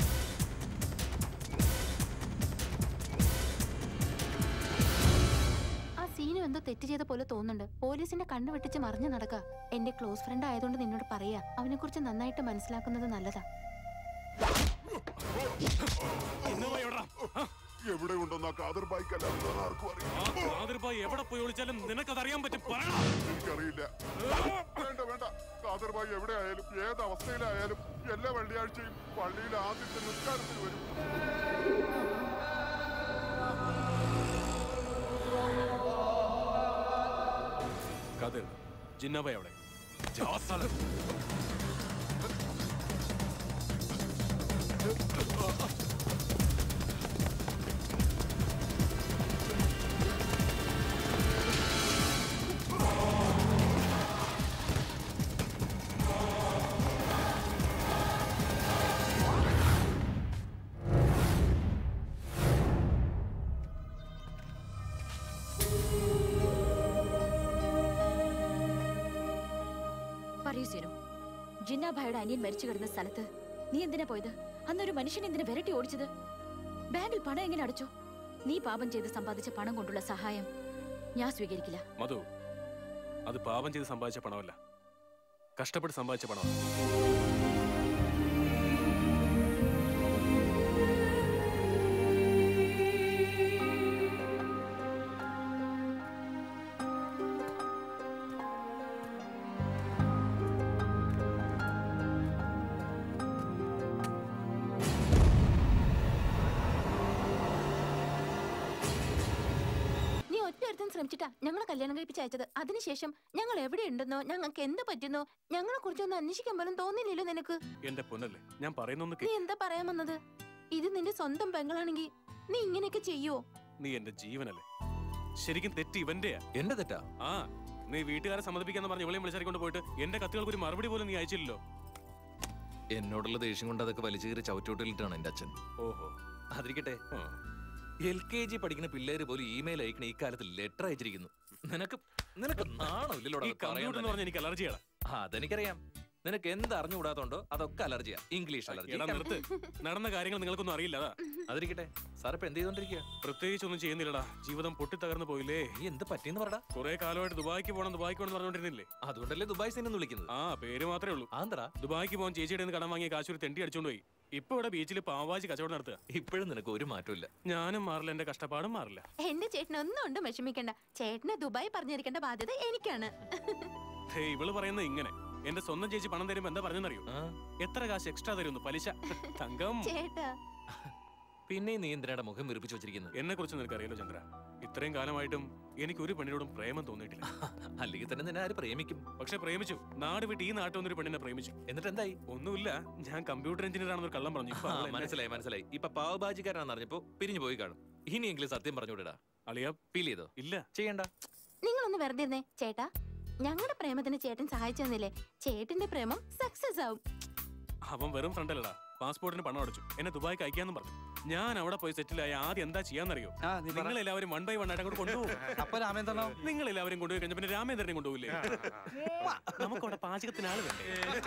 ആ സീനു എന്തോ തെറ്റ് ചെയ്ത പോലെ തോന്നുന്നുണ്ട് പോലീസിന്റെ കണ്ണു വെട്ടിച്ച് മറിഞ്ഞു നടക്ക എന്റെ ക്ലോസ് ഫ്രണ്ട് ആയതുകൊണ്ട് നിന്നോട് പറയാ അവനെ കുറിച്ച് നന്നായിട്ട് മനസ്സിലാക്കുന്നത് നല്ലതാ എവിടെ ഉണ്ടെന്ന് ആ കാദർ ബൈക്ക് അല്ലാതെ ആർക്കും അറിയാം ആതിർബായ് എവിടെ പോയി ഒളിച്ചാലും നിനക്കത് അറിയാൻ പറ്റും പറയണം എനിക്കറിയില്ല വേണ്ട വേണ്ട കാദർ ബായി എവിടെ ആയാലും ഏത് അവസ്ഥയിലായാലും എല്ലാ വെള്ളിയാഴ്ചയും പള്ളിയിൽ ആദ്യത്തെ നിസ്കാരത്തിന് വരും കതിർ ജിന്നാബായ് അവിടെ പറയൂ സീനു ജിന്നാഭായുടെ അനിയൻ മരിച്ചു കിടന്ന സ്ഥലത്ത് നീ എന്തിനാ പോയത് അന്നൊരു മനുഷ്യൻ എന്തിനാ വിരട്ടി ഓടിച്ചത് ബാങ്കിൽ പണം എങ്ങനെ അടച്ചു നീ പാപം ചെയ്ത് സമ്പാദിച്ച പണം കൊണ്ടുള്ള സഹായം ഞാൻ സ്വീകരിക്കില്ല മധു അത് പാപം ചെയ്ത് സമ്പാദിച്ച പണമല്ല കഷ്ടപ്പെട്ട് സമ്പാദിച്ച പണമാണ് നീ ഒറ്റ ഒരുത്തൻ ശ്രമിച്ചിട്ടാ ഞങ്ങളെ കല്യാണം കഴിപ്പിച്ച് അയച്ചത് അതിനുശേഷം ഞങ്ങൾ എവിടെയുണ്ടെന്നോ ഞങ്ങൾക്ക് എന്ത് പറ്റുന്നോ ഞങ്ങളെ കുറിച്ചൊന്നും അന്വേഷിക്കാൻ പോലും തോന്നില്ലല്ലോ നിനക്ക് എന്റെ പൊന്നല്ലേ ഞാൻ പറയുന്നൊന്ന് നീ കേ എന്താ പറയാൻ വന്നത് ഇത് നിന്റെ സ്വന്തം പെങ്ങളാണെങ്കിൽ നീ ഇങ്ങനെയൊക്കെ ചെയ്യോ നീ എന്റെ ജീവനല്ലേ ശരിക്കും തെറ്റ് ഇവന്റെയാ എന്റെ തെറ്റാ ആ നീ വീട്ടുകാരെ സമ്മതിപ്പിക്കാന്ന് പറഞ്ഞ് ഇവളെയും വിളിച്ചാരിക്കൊണ്ട് പോയിട്ട് എന്റെ കത്തുകൾക്ക് ഒരു മറുപടി പോലും നീ അയച്ചില്ലല്ലോ എന്നോടുള്ള ദേഷ്യം കൊണ്ട് അതൊക്കെ വലിച്ചു കയറി ചവിറ്റോട്ടിലിട്ടാണ് എന്റെ അച്ഛൻ ഓഹോ അതിരിക്കട്ടെ എൽ കെ ജി പഠിക്കുന്ന പിള്ളേര് പോലും ഇമെയിൽ അയക്കണ ഈ കാലത്ത് ലെറ്റർ അയച്ചിരിക്കുന്നു നിനക്ക് നിനക്ക് നാണമില്ലല്ലോടാ ഈ അത് പറയാൻ കമ്പ്യൂട്ടർ എന്ന് തന്നെ. പറഞ്ഞ എനിക്ക് അലർജിയാണ് ആ, അതെനിക്കറിയാം നിനക്ക് എന്ത് അറിഞ്ഞുകൂടാത്തോണ്ടോ അതൊക്കെ അലർജിയാ ഇംഗ്ലീഷ് അലർജി എടാ നിർത്ത് നടന്ന കാര്യങ്ങൾ നിങ്ങൾക്കൊന്നും അറിയില്ല അതാ അതിരിക്കട്ടെ സാർ ഇപ്പൊ എന്ത് ചെയ്തോണ്ടിരിക്കുക പ്രത്യേകിച്ച് ഒന്നും ചെയ്യുന്നില്ലടാ ജീവിതം പൊട്ടിത്തകർന്നു പോയില്ലേ നീ എന്ത് പറ്റിയെന്ന് പറടാ കുറെ കാലമായിട്ട് ദുബായിക്ക് പോകണം ദുബായിക്ക് പോകണം പറഞ്ഞോണ്ടിരുന്നില്ലേ അതുകൊണ്ടല്ലേ ദുബായ് സൈൻ എന്ന് വിളിക്കുന്നത് ആ പേര് മാത്രമേ ഉള്ളൂ ആന്ധ്ര ദുബായിക്ക് പോകാൻ ചേച്ചിയുടെ കയ്യിൽ നിന്ന് കടം വാങ്ങിയ കാശ് ഒരു തെണ്ടി അടിച്ചോണ്ട് പോയി ഇപ്പൊ ഇവിടെ ബീച്ചിൽ പാവാജി കച്ചവടം നടത്തുക ഇപ്പോഴും നിനക്ക് ഒരു മാറ്റമില്ല ഞാനും മാറില്ല എന്റെ കഷ്ടപ്പാടും മാറില്ല എന്റെ ചേട്ടൻ ഒന്നും ഉണ്ട് വിഷമിക്കണ്ട ചേട്ടനെ ദുബായ് പറഞ്ഞിരിക്കേണ്ട ബാധ്യത എനിക്കാണ് ഹേ ഇവള് പറയുന്നത് ഇങ്ങനെ എന്റെ സ്വന്തം ചേച്ചി പണം തരുമ്പോ എന്താ പറഞ്ഞെന്നറിയോ എത്ര കാശ് എക്സ്ട്രാ തരുന്നു പലിശ തങ്കം ചേട്ടാ പിന്നെ നീ എന്തിനാടെ മുഖം വീർപ്പിച്ചു വെച്ചിരിക്കുന്നത് എന്നെ കുറിച്ച് നിനക്ക് അറിയാലോ ചന്ദ്ര ഇത്രയും കാലമായിട്ടും എനിക്ക് ഒരു പെണ്ണിനോടും പ്രേമം തോന്നിയിട്ടില്ല അല്ലെങ്കിൽ തന്നെ നിന്നെ ആര് പ്രേമിക്കും പക്ഷെ പ്രേമിച്ചു നാട് വിട്ട് ഈ നാട്ടിൽ വന്നൊരു പെണ്ണിനെ പ്രേമിച്ചു എന്നിട്ട് എന്തായി ഒന്നുമില്ല ഞാൻ കമ്പ്യൂട്ടർ എഞ്ചിനീയർ ആണെന്നൊരു കള്ളം പറഞ്ഞു ഇപ്പൊ ആ, അവൾ എന്നെ- മനസ്സിലായി മനസ്സിലായി ഇപ്പൊ പാവഭാജിക്കാരാണെന്ന് അറിഞ്ഞപ്പോ പിരിഞ്ഞു പോയി കാണും ഇനിയെങ്കിലും സത്യം പറഞ്ഞുവിടടാ അളിയ ഫീൽ ചെയ്തോ ഇല്ല ചെയ്യണ്ട നിങ്ങളൊന്ന് വെറുതെ ഇരുന്നേ ചേട്ടാ ഞങ്ങളുടെ പ്രേമത്തിന് ചേട്ടൻ സഹായിച്ചു തന്നില്ലേ ചേട്ടന്റെ പ്രേമം സക്സസ് ആവും അവൻ വെറും ഫ്രണ്ടല്ലടാ പാസ്പോർട്ടിന് പണം അടച്ചു എന്നെ ദുബായിക്ക് അയക്കാന്നും പറഞ്ഞു ഞാൻ അവിടെ പോയി സെറ്റിലായി ആദ്യം എന്താ ചെയ്യാന്നറിയോ നിങ്ങൾ എല്ലാവരും വൺ ബൈ വൺ ആയിട്ട് അങ്ങോട്ട് കൊണ്ടുപോകും അപ്പൊ രാമേന്ദ്രനോ നിങ്ങൾ എല്ലാവരും കൊണ്ടുപോയി കഴിഞ്ഞ പിന്നെ രാമേന്ദ്രനെ കൊണ്ടുപോകില്ലേ നമുക്ക് അവിടെ പാചകത്തിന് ആള് വേണ്ടേ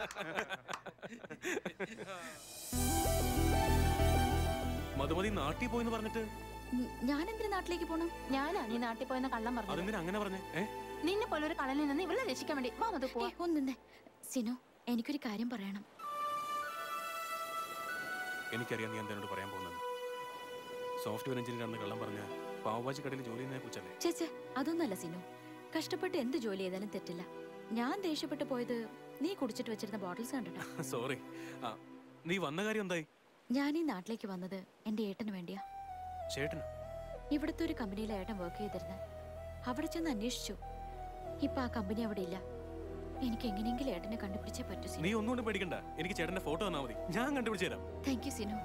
മധുമതി നാട്ടിൽ പോയിന്ന് പറഞ്ഞിട്ട് ഞാൻ എന്തിനു നാട്ടിലേക്ക് പോണം ഞാനാ നീ നാട്ടിൽ പോയെന്ന കള്ളം പറഞ്ഞു അതെന്തിനാ അങ്ങനെ പറഞ്ഞേ ഏ നിന്നെ പോലെ ഒരു കള്ളനിൽ നിന്ന് ഇവളെ രക്ഷിക്കാൻ വേണ്ടി വാ മധു പോവാ ഒന്നെ സിനു എനിക്കൊരു കാര്യം പറയണം എനിക്കറിയാം നീ എന്തിനോട് പറയാൻ പോകുന്നത് സോഫ്റ്റ്വെയർ എഞ്ചിനീയർ ആണെന്ന് കള്ളം പറഞ്ഞ പാവഭാജി കടയിൽ ജോലി ചെയ്യുന്നതിനെ കുറിച്ചല്ലേ ചേച്ചേ അതൊന്നല്ല സിനു കഷ്ടപ്പെട്ട് എന്ത് ജോലി ചെയ്താലും തെറ്റില്ല ഞാൻ ദേഷ്യപ്പെട്ട് പോയത് നീ കുടിച്ചിട്ട് വെച്ചിരുന്ന ബോട്ടിൽസ് കണ്ടിട്ടാ സോറി നീ വന്ന കാര്യം എന്തായി ഞാൻ ഈ നാട്ടിലേക്ക് വന്നത് എന്റെ ഏട്ടന് വേണ്ടിയാ ചേട്ടന് ഇവിടുത്തെ ഒരു കമ്പനിയിൽ ഏട്ടൻ വർക്ക് ചെയ്തിരുന്നത് അവിടെ ചെന്ന് അന്വേഷിച്ചു ഇപ്പൊ ആ കമ്പനി അവിടെ ഇല്ല എനിക്ക് എങ്ങനെയെങ്കിലും ഏട്ടനെ കണ്ടുപിടിച്ചേ പറ്റൂ നീ സിനു ഒന്നുകൊണ്ട് പേടിക്കണ്ട എനിക്ക് ചേട്ടന്റെ ഫോട്ടോ തന്നാ മതി ഞാൻ കണ്ടുപിടിച്ചു തരാം താങ്ക് യു സിനു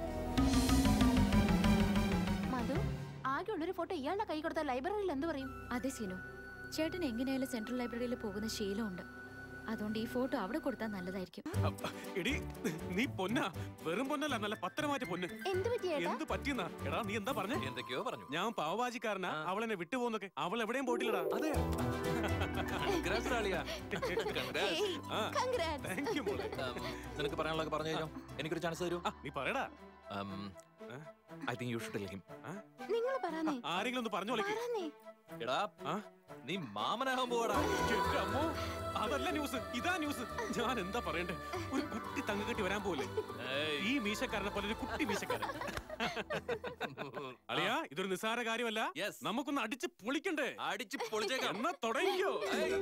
മധു ആകെ ഉള്ളൊരു ഫോട്ടോ ഇയാളുടെ കൈ കൊടുത്ത ലൈബ്രറിയിൽ എന്ത് പറയും അതെ സിനു ചേട്ടൻ എങ്ങനെയായാലും സെൻട്രൽ ലൈബ്രറിയിൽ പോകുന്ന ശീലമുണ്ട് അതുകൊണ്ട് ഈ ഫോട്ടോ അവിടെ കൊടുത്താൽ നല്ലതായിരിക്കും അപ്പ, എടി നീ പൊന്നാ വെറും പൊന്നല്ല നല്ല പത്തരമാറ്റ പൊന്ന് എന്ത് പറ്റി ഏട്ടാ എന്ത് പറ്റിയെന്നാ എടാ നീ എന്താ പറഞ്ഞേ എന്തൊക്കെയോ പറഞ്ഞു ഞാൻ പാവഭാജിക്കാരനാ അവൾ എന്നെ വിട്ടുപോകുന്നൊക്കെ അവൾ എവിടെയും പോയിട്ടില്ലടാ അതെ താങ്ക് യു മോളെ നിനക്ക് പറയാനുള്ളതൊക്കെ പറഞ്ഞു കഴിഞ്ഞോ എനിക്കൊരു ചാൻസ് തരൂ നീ പറയടാ I think you should him നിങ്ങൾ പറയാനേ ആരെങ്കിലും ഒന്ന് പറഞ്ഞോളേക്ക് പറഞ്ഞേ എടാ നീ മാമനാകാൻ പോവാടാ എന്റെ അമ്മോ അതല്ല ന്യൂസ് ഇതാ ന്യൂസ് ഞാൻ എന്താ പറയണ്ടേ ഒരു കുട്ടി തങ്കക്കെട്ടി വരാൻ പോലെ ഈ മീശക്കാരനെ പോലെ ഒരു കുട്ടി മീശക്കാരൻ അളിയാ ഇതൊരു നിസ്സാര കാര്യമല്ല നമുക്കൊന്ന് അടിച്ച് പൊളിക്കണ്ടേ അടിച്ച് പൊളിച്ചേക്കാം എന്നാ തുടങ്ങിക്കോ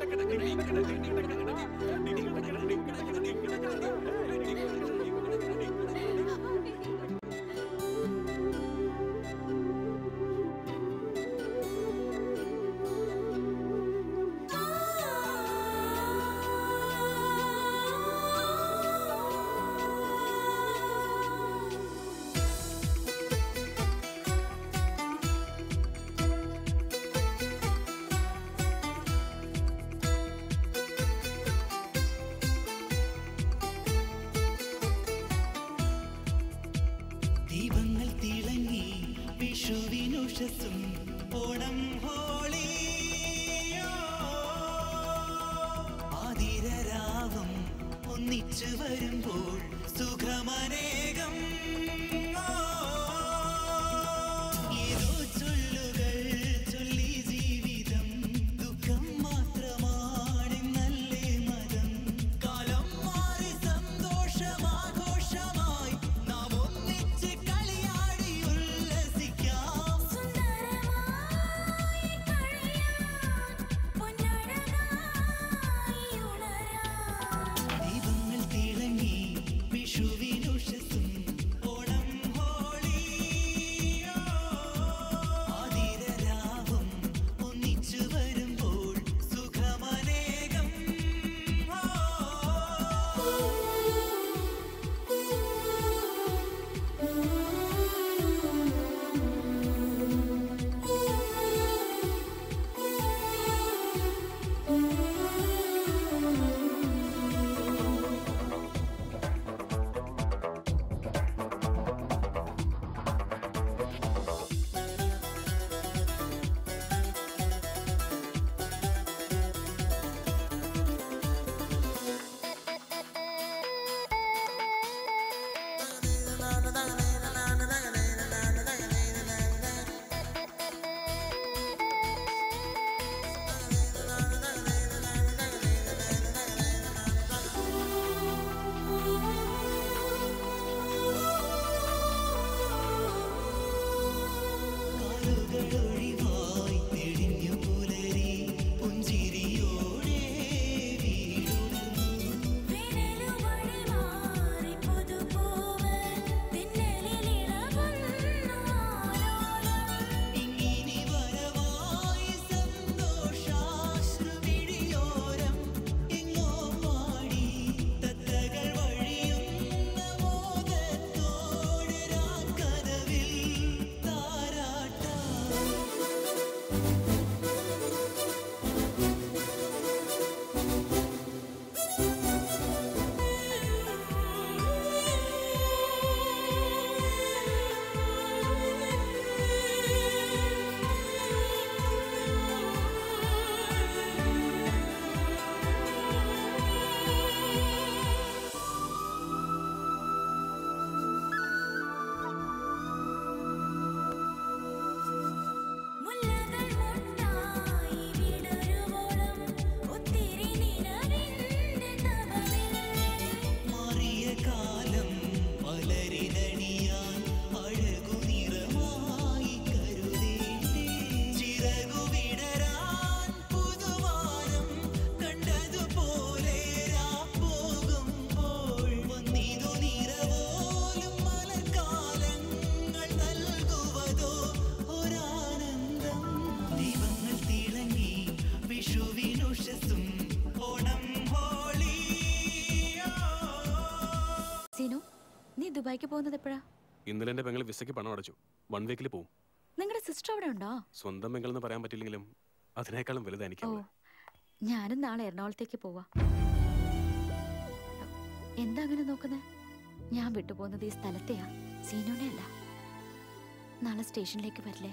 ദീപങ്ങൾ തിളങ്ങി വിഷുവിനുഷസും ഓണം ഹോളി ആതിരരാവും ഒന്നിച്ചു വരുമ്പോൾ സുഖമനേകം ഏതോ ചൊല്ലുകൾ ചൊല്ലി ജീവിതം ദുഃഖം മാത്രമാണെന്നല്ലേ മതം കാലം മാറി സന്തോഷമാഘോഷമായി നാം ഒന്നിച്ച് കളിയാടി ഉല്ലസിക്കാം ദീപങ്ങൾ തിളങ്ങി വിഷുവിനുഷസും ഓണം ഹോ ദുബായിക്ക് പോകുന്നത് എപ്പോഴാ ഇന്നലെ എന്റെ പെങ്ങൾ വിസയ്ക്ക് പണം അടച്ചു വൺ വീക്കിൽ പോവും നിങ്ങളുടെ സിസ്റ്റർ അവിടെ ഉണ്ടോ സ്വന്തം പെങ്ങൾ എന്ന് പറയാൻ പറ്റില്ലെങ്കിലും അതിനേക്കാളും വലുത് എനിക്ക് ഓ ഞാനും നാളെ എറണാകുളത്തേക്ക് പോവാ എന്താ അങ്ങനെ നോക്കുന്നത് ഞാൻ വിട്ടുപോകുന്നത് ഈ സ്ഥലത്തെയാ സീനോനെ അല്ല നാളെ സ്റ്റേഷനിലേക്ക് വരില്ലേ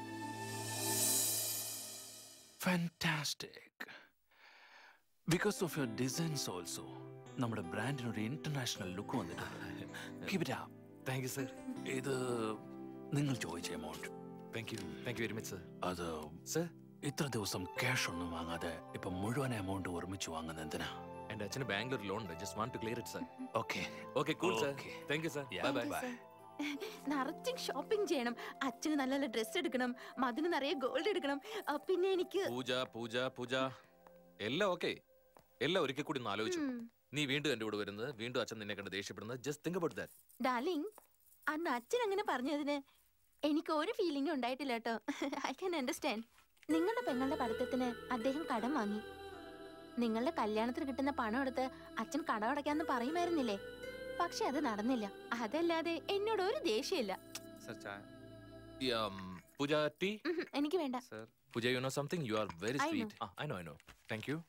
fantastic because of your designs also നമ്മുടെ ബ്രാൻഡിനൊരു ഇന്റർനാഷണൽ ലുക്ക് വന്നിട്ടുണ്ട് Keep it up. Thank you sir ഇത് നിങ്ങൾ ചോദിച്ച amount thank you thank you very much sir അത് സർ ഇത്ര ദിവസം ക്യാഷ് ഒന്നും വാങ്ങാതെ ഇപ്പൊ മുഴുവൻ എമൗണ്ട് ഒരുമിച്ച് വാങ്ങുന്നത് എന്തിനാ എന്റെ അച്ഛന് ബാംഗ്ലൂർ ലോൺ ഉണ്ട് just want to clear it sir okay okay cool sir Okay. Thank you sir bye bye bye നിറച്ചും ഷോപ്പിംഗ് ചെയ്യണം അച്ഛന് നല്ല നല്ല ഡ്രസ്സ് എടുക്കണം മതിന് നിറയെ ഗോൾഡ് എടുക്കണം ആ, പിന്നെ എനിക്ക് പൂജ പൂജ പൂജ എല്ലാം ഓക്കെ എല്ലാം ഒരിക്കൽ കൂടി ഒന്ന് ആലോചിച്ചു ഉം. നീ വീണ്ടും എന്റെ കൂടെ വരുന്നത് വീണ്ടും അച്ഛൻ നിന്നെ കണ്ട് ദേഷ്യപ്പെടുന്നത് just think about that darling അന്ന് അച്ഛൻ അങ്ങനെ പറഞ്ഞതിന് എനിക്ക് ഒരു ഫീലിംഗും ഉണ്ടായിട്ടില്ല കേട്ടോ ഐ ക്യാൻ അണ്ടർസ്റ്റാൻഡ് നിങ്ങളുടെ പെങ്ങളുടെ പഠിത്തത്തിന് അദ്ദേഹം കടം വാങ്ങി നിങ്ങളുടെ കല്യാണത്തിന് കിട്ടുന്ന പണം എടുത്ത് അച്ഛൻ കടമടയ്ക്കാന്ന് പറയുമായിരുന്നില്ലേ പക്ഷെ അത് നടന്നില്ല അതല്ലാതെ എന്നോട് ഒരു ദേഷ്യമില്ല സർ ചായ പൂജ ടീ ഉഹും, എനിക്ക് വേണ്ട sir Puja you know something you are very I know. Sweet I know I know thank you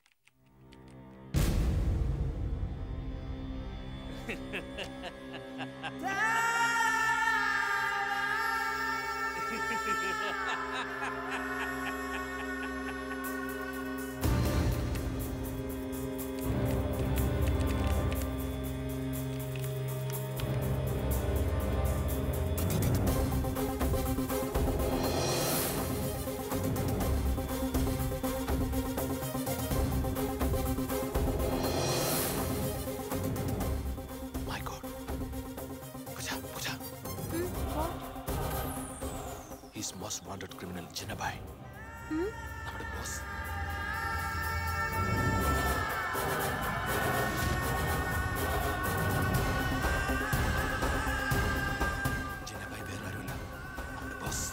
My God. Puja, Puja. He's most wanted criminal, Jinnabai. നമ്മുടെ ബോസ് ജിന്നബായ് വേറെ ആരുമില്ല നമ്മുടെ ബോസ്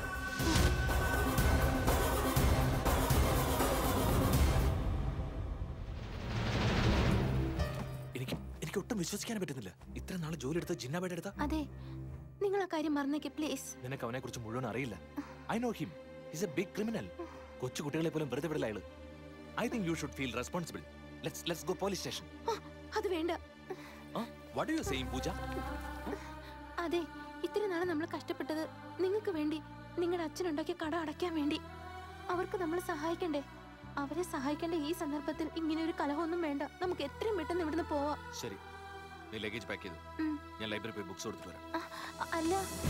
എനിക്ക് എനിക്ക് ഒട്ടും വിശ്വസിക്കാൻ പറ്റുന്നില്ല ഇത്ര നാൾ ജോലി എടുത്ത ജിന്നാബയുടെ അടുത്ത അതെ നിങ്ങൾ ആ കാര്യം മറന്നേക്ക് പ്ലീസ് നിനക്ക് അവനെ കുറിച്ച് മുഴുവൻ അറിയില്ല I know him his a big criminal കൊച്ചു കുട്ടികളെ പോലും വെറുതെ വിടില്ല അയാള് I think you should feel responsible let's let's go police station അത് വേണ്ട വാട്ട് യു സെയിം പൂജ അതെ ഇത്രയും നാളെ നമ്മൾ കഷ്ടപ്പെട്ടത് നിങ്ങൾക്ക് വേണ്ടി നിങ്ങളുടെ അച്ഛനുണ്ടാക്കിയ കട അടയ്ക്കാൻ വേണ്ടി അവർക്ക് നമ്മൾ സഹായിക്കണ്ടേ അവരെ സഹായിക്കേണ്ട ഈ സന്ദർഭത്തിൽ ഇങ്ങനെ ഒരു കലഹമൊന്നും വേണ്ട നമുക്ക് എത്രയും പെട്ടെന്ന് ഇവിടുന്ന് പോവാം ശരി നീ ലഗേജ് പാക്ക് ചെയ്തു ഉം. ഞാൻ ലൈബ്രറി പോയി ബുക്സ് കൊടുത്തിട്ട് വരാം അ- അല്ല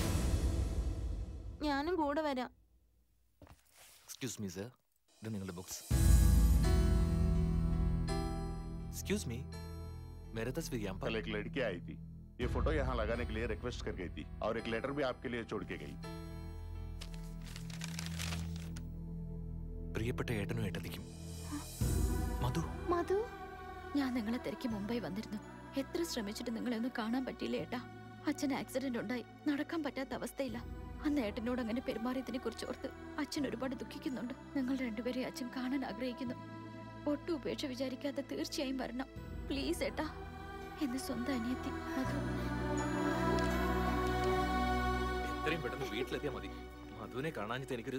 ഞാനും കൂടെ വരാം എക്സ്ക്യൂസ് മീ സർ ഇത് നിങ്ങളുടെ ബുക്സ് एक्सक्यूज मी मेरे तस्वीर यहाँ पर कल एक लड़की आई थी ये फोटो यहाँ लगाने के लिए रिक्वेस्ट कर गई थी और एक लेटर भी आपके लिए छोड़ के गई പ്രിയപ്പെട്ട ഏട്ടനും ഏട്ടത്തിക്കും മധു മധു ഞാൻ നിങ്ങളെ തിരക്കി മുംബൈ വന്നിരുന്നു എത്ര ശ്രമിച്ചിട്ട് നിങ്ങളെ ഒന്നും കാണാൻ പറ്റിയില്ല ഏട്ടാ അച്ഛൻ ആക്സിഡന്റ് ഉണ്ടായി നടക്കാൻ പറ്റാത്ത അവസ്ഥയില്ല അന്ന് ഏട്ടനോട് അങ്ങനെ പെരുമാറിയതിനെ കുറിച്ച് ഓർത്ത് അച്ഛൻ ഒരുപാട് ദുഃഖിക്കുന്നുണ്ട് നിങ്ങൾ രണ്ടുപേരെ അച്ഛൻ കാണാൻ ആഗ്രഹിക്കുന്നു ഒട്ടും ഉപേക്ഷ വിചാരിക്കാതെ തീർച്ചയായും വരണം പ്ലീസ് ഏട്ടാ എന്റെ സ്വന്തം അനിയത്തി മധു എത്രയും പെട്ടെന്ന് വീട്ടിലെത്തിയാൽ മതി മധുവിനെ കാണാഞ്ഞിട്ട് എനിക്കൊരു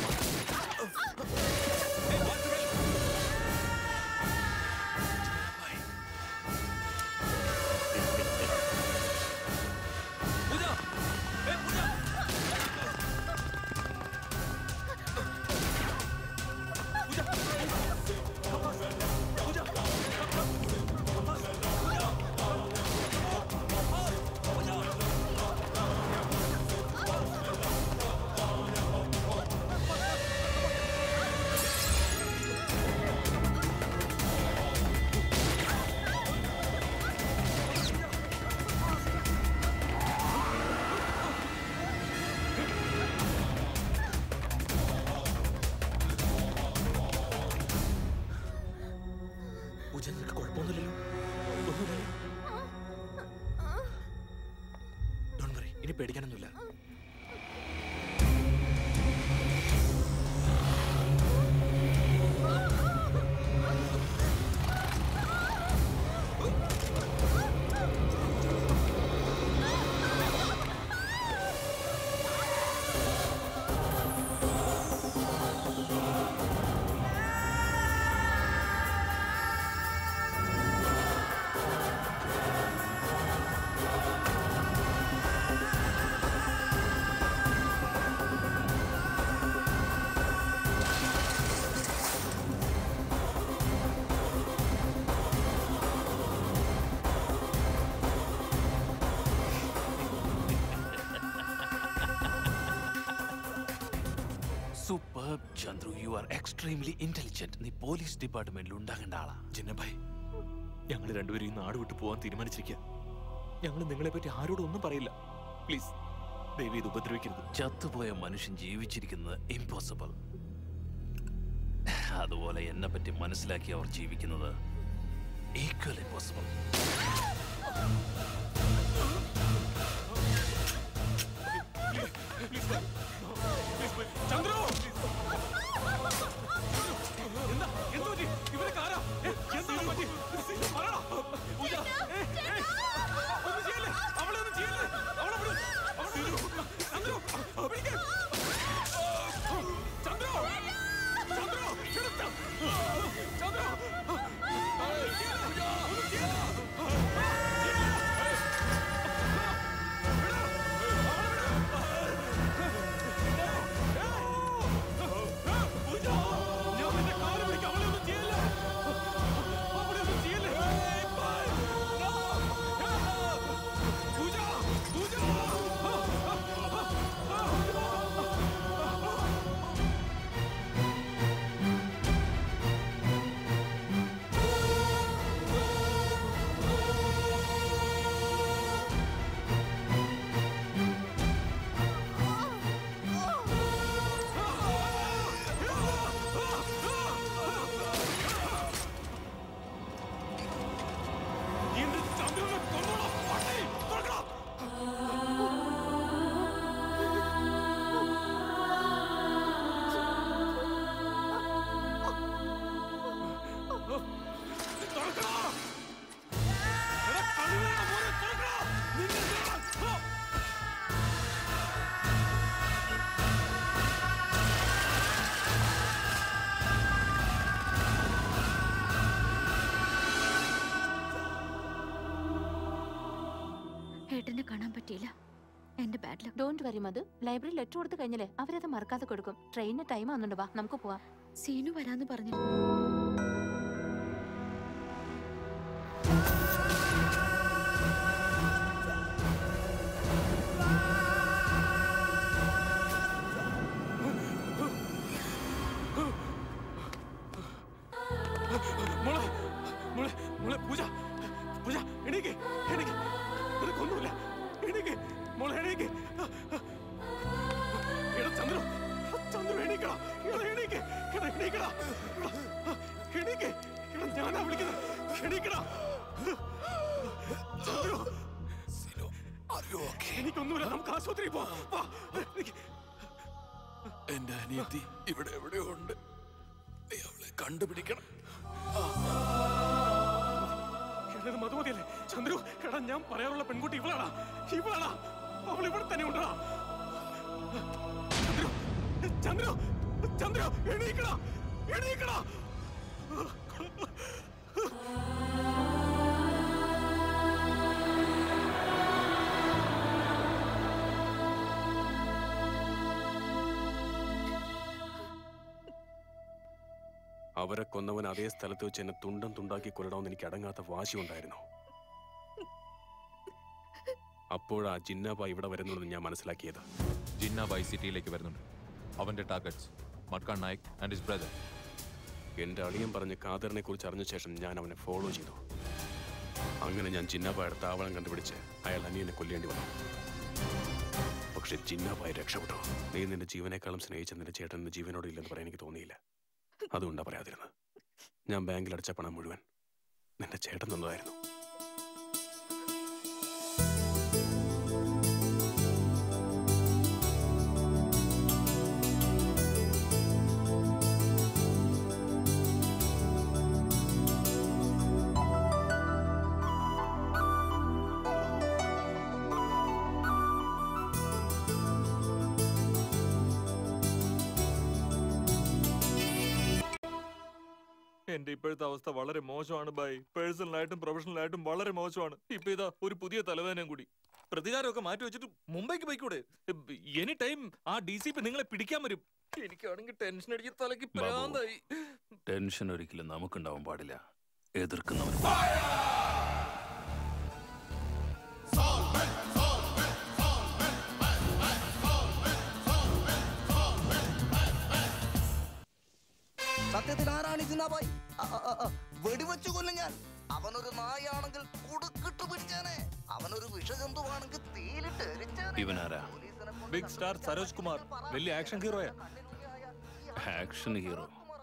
പൂജ നിനക്ക് കുഴപ്പമൊന്നുമില്ലല്ലോ ഒന്നുമില്ലല്ലോ ഡോണ്ട് വറി ഇനി പേടിക്കാനൊന്നുമില്ല ആ super Chandru you are extremely intelligent നീ പോലീസ് ഡിപ്പാർട്ട്മെന്റിൽ ഉണ്ടാകേണ്ട ആളാ ജിന്നഭായ് ഞങ്ങൾ രണ്ടുപേരും ഈ നാട് വിട്ടു പോകാൻ തീരുമാനിച്ചിരിക്കുക ഞങ്ങൾ നിങ്ങളെ പറ്റി ആരോടും ഒന്നും പറയില്ല പ്ലീസ് ദയവ് ഇത് ഉപദ്രവിക്കരുത് ചത്തുപോയ മനുഷ്യൻ ജീവിച്ചിരിക്കുന്നത് ഇമ്പോസിബിൾ അതുപോലെ എന്നെ പറ്റി മനസ്സിലാക്കി അവർ ജീവിക്കുന്നത് ഈക്വൽ ഇമ്പോസിബിൾ ചന്ദ്രു എന്താ എന്ത് പറ്റി ഇവരൊക്കെ ആരാ ഏ, എന്താണ് പറ്റി പറയടാ പൂജ ഏ, ഏ, ഒന്നും ചെയ്യല്ലേ അവളെ ഒന്നും ചെയ്യല്ലേ അവളെ വിട് അവളെ വിട്. ചന്ദ്രു പിടിക്ക്. ചന്ദ്രു ചന്ദ്രു ചെറുത്ത. ചന്ദ്രു ഒന്നും ചെയ്യല്ലേ? ഒന്നും ചെയ്യല്ലേ? ഞാൻ നിന്റെ കാല് പിടിക്കാം അവളെ ഒന്നും ചെയ്യല്ലേ അവളെ ഒന്നും ചെയ്യല്ലേ പൂജ പൂജ എന്റെ ചന്ദ്രനെ കൊന്നോളാം പട്ടി തുറക്കണം തുറക്കണം എടാ കഴുകണ മോനെ തുറക്കണം നിന്നെ ഞാൻ- ആ! ഏട്ടനെ കാണാൻ പറ്റിയില്ല എന്റെ ബാഡ് ലക്ക് ഡോണ്ട് വരി മധു ലൈബ്രറി ലെറ്റർ കൊടുത്തു കഴിഞ്ഞാലേ അവരത് മറക്കാതെ കൊടുക്കും ട്രെയിനിന് ടൈം ആവുന്നുണ്ട് വാ നമുക്ക് പോവാം സീനു വരാന്ന് പറഞ്ഞു മോളെ മോളെ മോളെ പൂജ പൂജ എണീക്ക് എണീക്ക് നിനക്കൊന്നുമില്ല എണീക്ക് മോളെ എണീക്ക് എടാ ചന്ദ്രു ചന്ദ്രു എണീക്കടാ എടാ എണീക്ക് എടാ എണീക്കടാ എടാ, എണീക്ക് എടാ ഞാനാ വിളിക്കുന്നത് എണീക്കടാ ചന്ദ്രു എനിക്കൊന്നുമില്ല നമുക്ക് ആശുപത്രിയിൽ പോവാം വാ എണീക്ക്. എന്റെ അനിയത്തി ഇവിടെ എവിടെയോ ഉണ്ട് നീ അവളെ കണ്ടുപിടിക്കണം എടാ, ഇത് മധുമതിയല്ലേ ചന്ദ്രു എടാ ഞാൻ പറയാറുള്ള പെൺകുട്ടി ഇവളാടാ ഇവളാടാ അവൾ ഇവിടെ തന്നെ ഉണ്ടാ ചന്ദ്രു ചന്ദ്രു ചന്ദ്രു എണീക്കടാ എണീക്കടാ അവരെ കൊന്നവൻ അതേ സ്ഥലത്ത് വെച്ച് എന്നെ തുണ്ടം തുണ്ടാക്കി കൊല്ലണമെന്ന് എനിക്ക് അടങ്ങാത്ത വാശിയുണ്ടായിരുന്നു അപ്പോഴാ ജിന്നാബ ഇവിടെ വരുന്നുണ്ടെന്ന് ഞാൻ മനസ്സിലാക്കിയത് ജിന്ന ബൈ സിറ്റിയിലേക്ക് വരുന്നുണ്ട് അവന്റെ ടാർഗറ്റ്സ് മട്കാൻ നായക് ആൻഡ് ഹിസ് ബ്രദർ എന്റെ അളിയൻ പറഞ്ഞ് കാദറിനെ കുറിച്ച് അറിഞ്ഞ ശേഷം ഞാൻ അവനെ ഫോളോ ചെയ്തു അങ്ങനെ ഞാൻ ജിന്നാബായുടെ താവളം കണ്ടുപിടിച്ച് അയാൾ അനിയനെ കൊല്ലേണ്ടി വന്നു പക്ഷെ ജിന്നാബായി രക്ഷപ്പെട്ടു നീ നിന്റെ ജീവനേക്കാളും സ്നേഹിച്ച നിന്റെ ചേട്ടൻ നിന്റെ ജീവനോട് ഇല്ലെന്ന് പറയാൻ എനിക്ക് തോന്നിയില്ല അതുകൊണ്ടാ പറയാതിരുന്നത് ഞാൻ ബാങ്കിൽ അടച്ച പണം മുഴുവൻ നിന്റെ ചേട്ടൻ തന്നതായിരുന്നു എന്റെ ഇപ്പോഴത്തെ അവസ്ഥ വളരെ മോശമാണ് ബൈ പേഴ്സണലായിട്ടും പ്രൊഫഷണലായിട്ടും വളരെ മോശമാണ് ഇപ്പൊ ഇതാ ഒരു പുതിയ തലവേദനയും കൂടി പ്രതികാരമൊക്കെ മാറ്റി വെച്ചിട്ട് മുംബൈക്ക് പോയിക്കൂടെ എനി ടൈം ആ ഡി സി പി നിങ്ങളെ പിടിക്കാൻ വരും എനിക്കാണെങ്കിൽ ടെൻഷൻ അടിച്ച് തലയ്ക്ക് ബാബു. പ്രാന്തായി ടെൻഷൻ ഒരിക്കലും നമുക്കുണ്ടാവാൻ പാടില്ല എതിർക്കുന്നവർ അതിനാരാണ് ജിനാബായി അ, അ, അ, അ, വെടിവെച്ചു കൊല്ലും ഞാൻ അവനൊരു നായാണെങ്കിൽ കുടുക്കിട്ട് പിടിച്ചേനെ അവനൊരു വിഷജന്തുവാണെങ്കിൽ തീയിലിട്ട് എരിച്ചേനെ ഇവനാരാ ബിഗ് സ്റ്റാർ സരോജ് കുമാർ വലിയ ആക്ഷൻ ഹീറോയാ ആക്ഷൻ ഹീറോ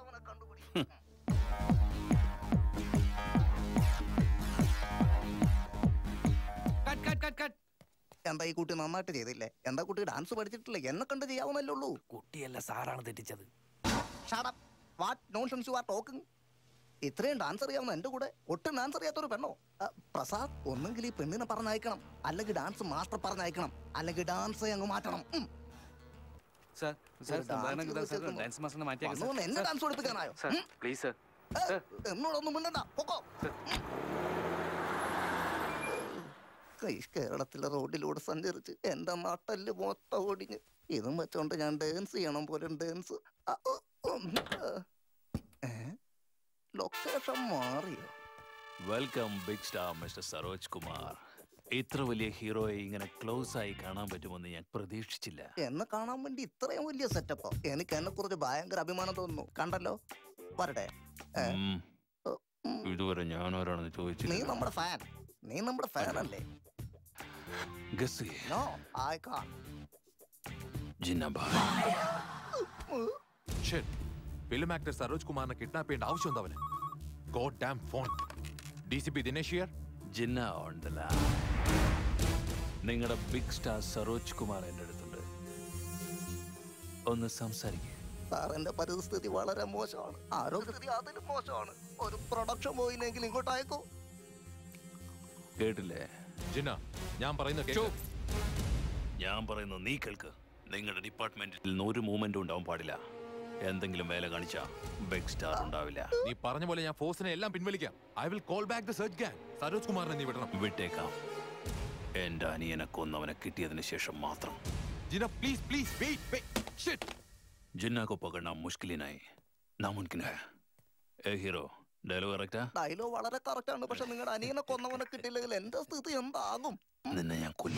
എന്താ ഈ കുട്ടി നന്നായിട്ട് ചെയ്തില്ലേ എന്താ കുട്ടി ഡാൻസ് പഠിച്ചിട്ടില്ല എന്നെ കണ്ട് ചെയ്യാവുന്നല്ലേ ഉള്ളൂ കുട്ടിയല്ല സാറാണ് തെറ്റിച്ചത് what nonsense you are talking ഇത്രയും ഡാൻസ് അറിയാവുന്ന എന്റെ കൂടെ ഒട്ടും ഡാൻസ് അറിയാത്തൊരു പെണ്ണോ അ, പ്രസാദ് ഒന്നെങ്കിൽ ഈ പെണ്ണിനെ പറഞ്ഞയക്കണം അല്ലെങ്കിൽ ഡാൻസ് മാസ്റ്റർ പറഞ്ഞയക്കണം അല്ലെങ്കിൽ ഡാൻസ് അങ്ങ് മാറ്റണം ഉം. സാർ സാർ, സാധാരണ ഇതാ സാർ, ഡാൻസ് മാസ്റ്ററിനെ വന്നു വന്ന് എന്നെ ഡാൻസ് പഠിപ്പിക്കാനായോ ഉം. പ്ലീസ് ഏ, എന്നോടൊന്നും മിണ്ടണ്ട പൊക്കോ കൈ കേരളത്തിലെ റോഡിലൂടെ സഞ്ചരിച്ച് എന്റെ നട്ടല് മൊത്തം ഓടിഞ്ഞ് ഇതും വെച്ചോണ്ട് ഞാൻ ഡാൻസ് ചെയ്യണം പോലെ ഡാൻസ് ലൊക്കേഷൻ മാറിയോ welcome big star mister Saroj Kumar ഇത്ര വലിയ ഹീറോയെ ഇങ്ങനെ ക്ലോസ് ആയി കാണാൻ പറ്റുമെന്ന് ഞാൻ പ്രതീക്ഷിച്ചില്ല എന്നെ കാണാൻ വേണ്ടി ഇത്രയും വലിയ സെറ്റപ്പോ എനിക്ക് എന്നെ കുറിച്ച് ഭയങ്കര അഭിമാനം തോന്നുന്നു കണ്ടല്ലോ വരട്ടെ ഏ, ഉം. ഇതുവരെ ഞാൻ ആരാണെന്ന് നീ ചോദിച്ചില്ല നമ്മുടെ ഫാൻ നീ നമ്മുടെ ഫാൻ അല്ലേ ഗസ് ചെയ്യ്. No I can Jinnabai film actor Saroj കുമാറിനെ കിഡ്നാപ്പ് ചെയ്യേണ്ട ആവശ്യം എന്താ അവന് god damn phone D C P Dinesh here Jinna on the law നിങ്ങളുടെ ബിഗ് സ്റ്റാർ സരോജ് കുമാർ എൻ്റെ അടുത്തുണ്ട് ഒന്ന് സംസാരിക്കുക സാറിന്റെ പരിസ്ഥിതി വളരെ മോശമാണ് ആരോഗ്യസ്ഥിതി അതിലും മോശമാണ് ഒരു പ്രൊഡക്ഷൻ പോയില്ലെങ്കിൽ ഇങ്ങോട്ട് അയക്കൂ കേട്ടില്ലേ ജിന്ന ഞാൻ പറയുന്ന കേക്ക് ഞാൻ പറയുന്നു നീ കേൾക്ക് നിങ്ങളുടെ ഡിപ്പാർട്ട്മെന്റിൽ നിന്ന് ഒരു മൂവ്മെന്റും ഉണ്ടാവാൻ പാടില്ല എന്തെങ്കിലും വേല കാണിച്ചാ ബിഗ് സ്റ്റാർ ഉണ്ടാവില്ല നീ പറഞ്ഞ പോലെ ഞാൻ ഫോഴ്സിനെ എല്ലാം പിൻവലിക്കാം I will call back the search gang Saroj കുമാറിനെ നീ വിടണം വിട്ടേക്കാം എന്റെ അനിയനെ കൊന്നവനെ കിട്ടിയതിന് ശേഷം മാത്രം Jinna please please wait wait Jinna को पकड़ना मुश्किल ही नहीं नामुमकिन है ए हीरो ഡയലോഗ് കറക്റ്റാ ഡയലോഗ് വളരെ കറക്റ്റ് ആണ് പക്ഷെ നിങ്ങളുടെ അനിയനെ കൊന്നവനെ കിട്ടിയില്ലെങ്കിൽ എന്റെ സ്ഥിതി എന്താകും നിന്നെ ഞാൻ കൊല്ലും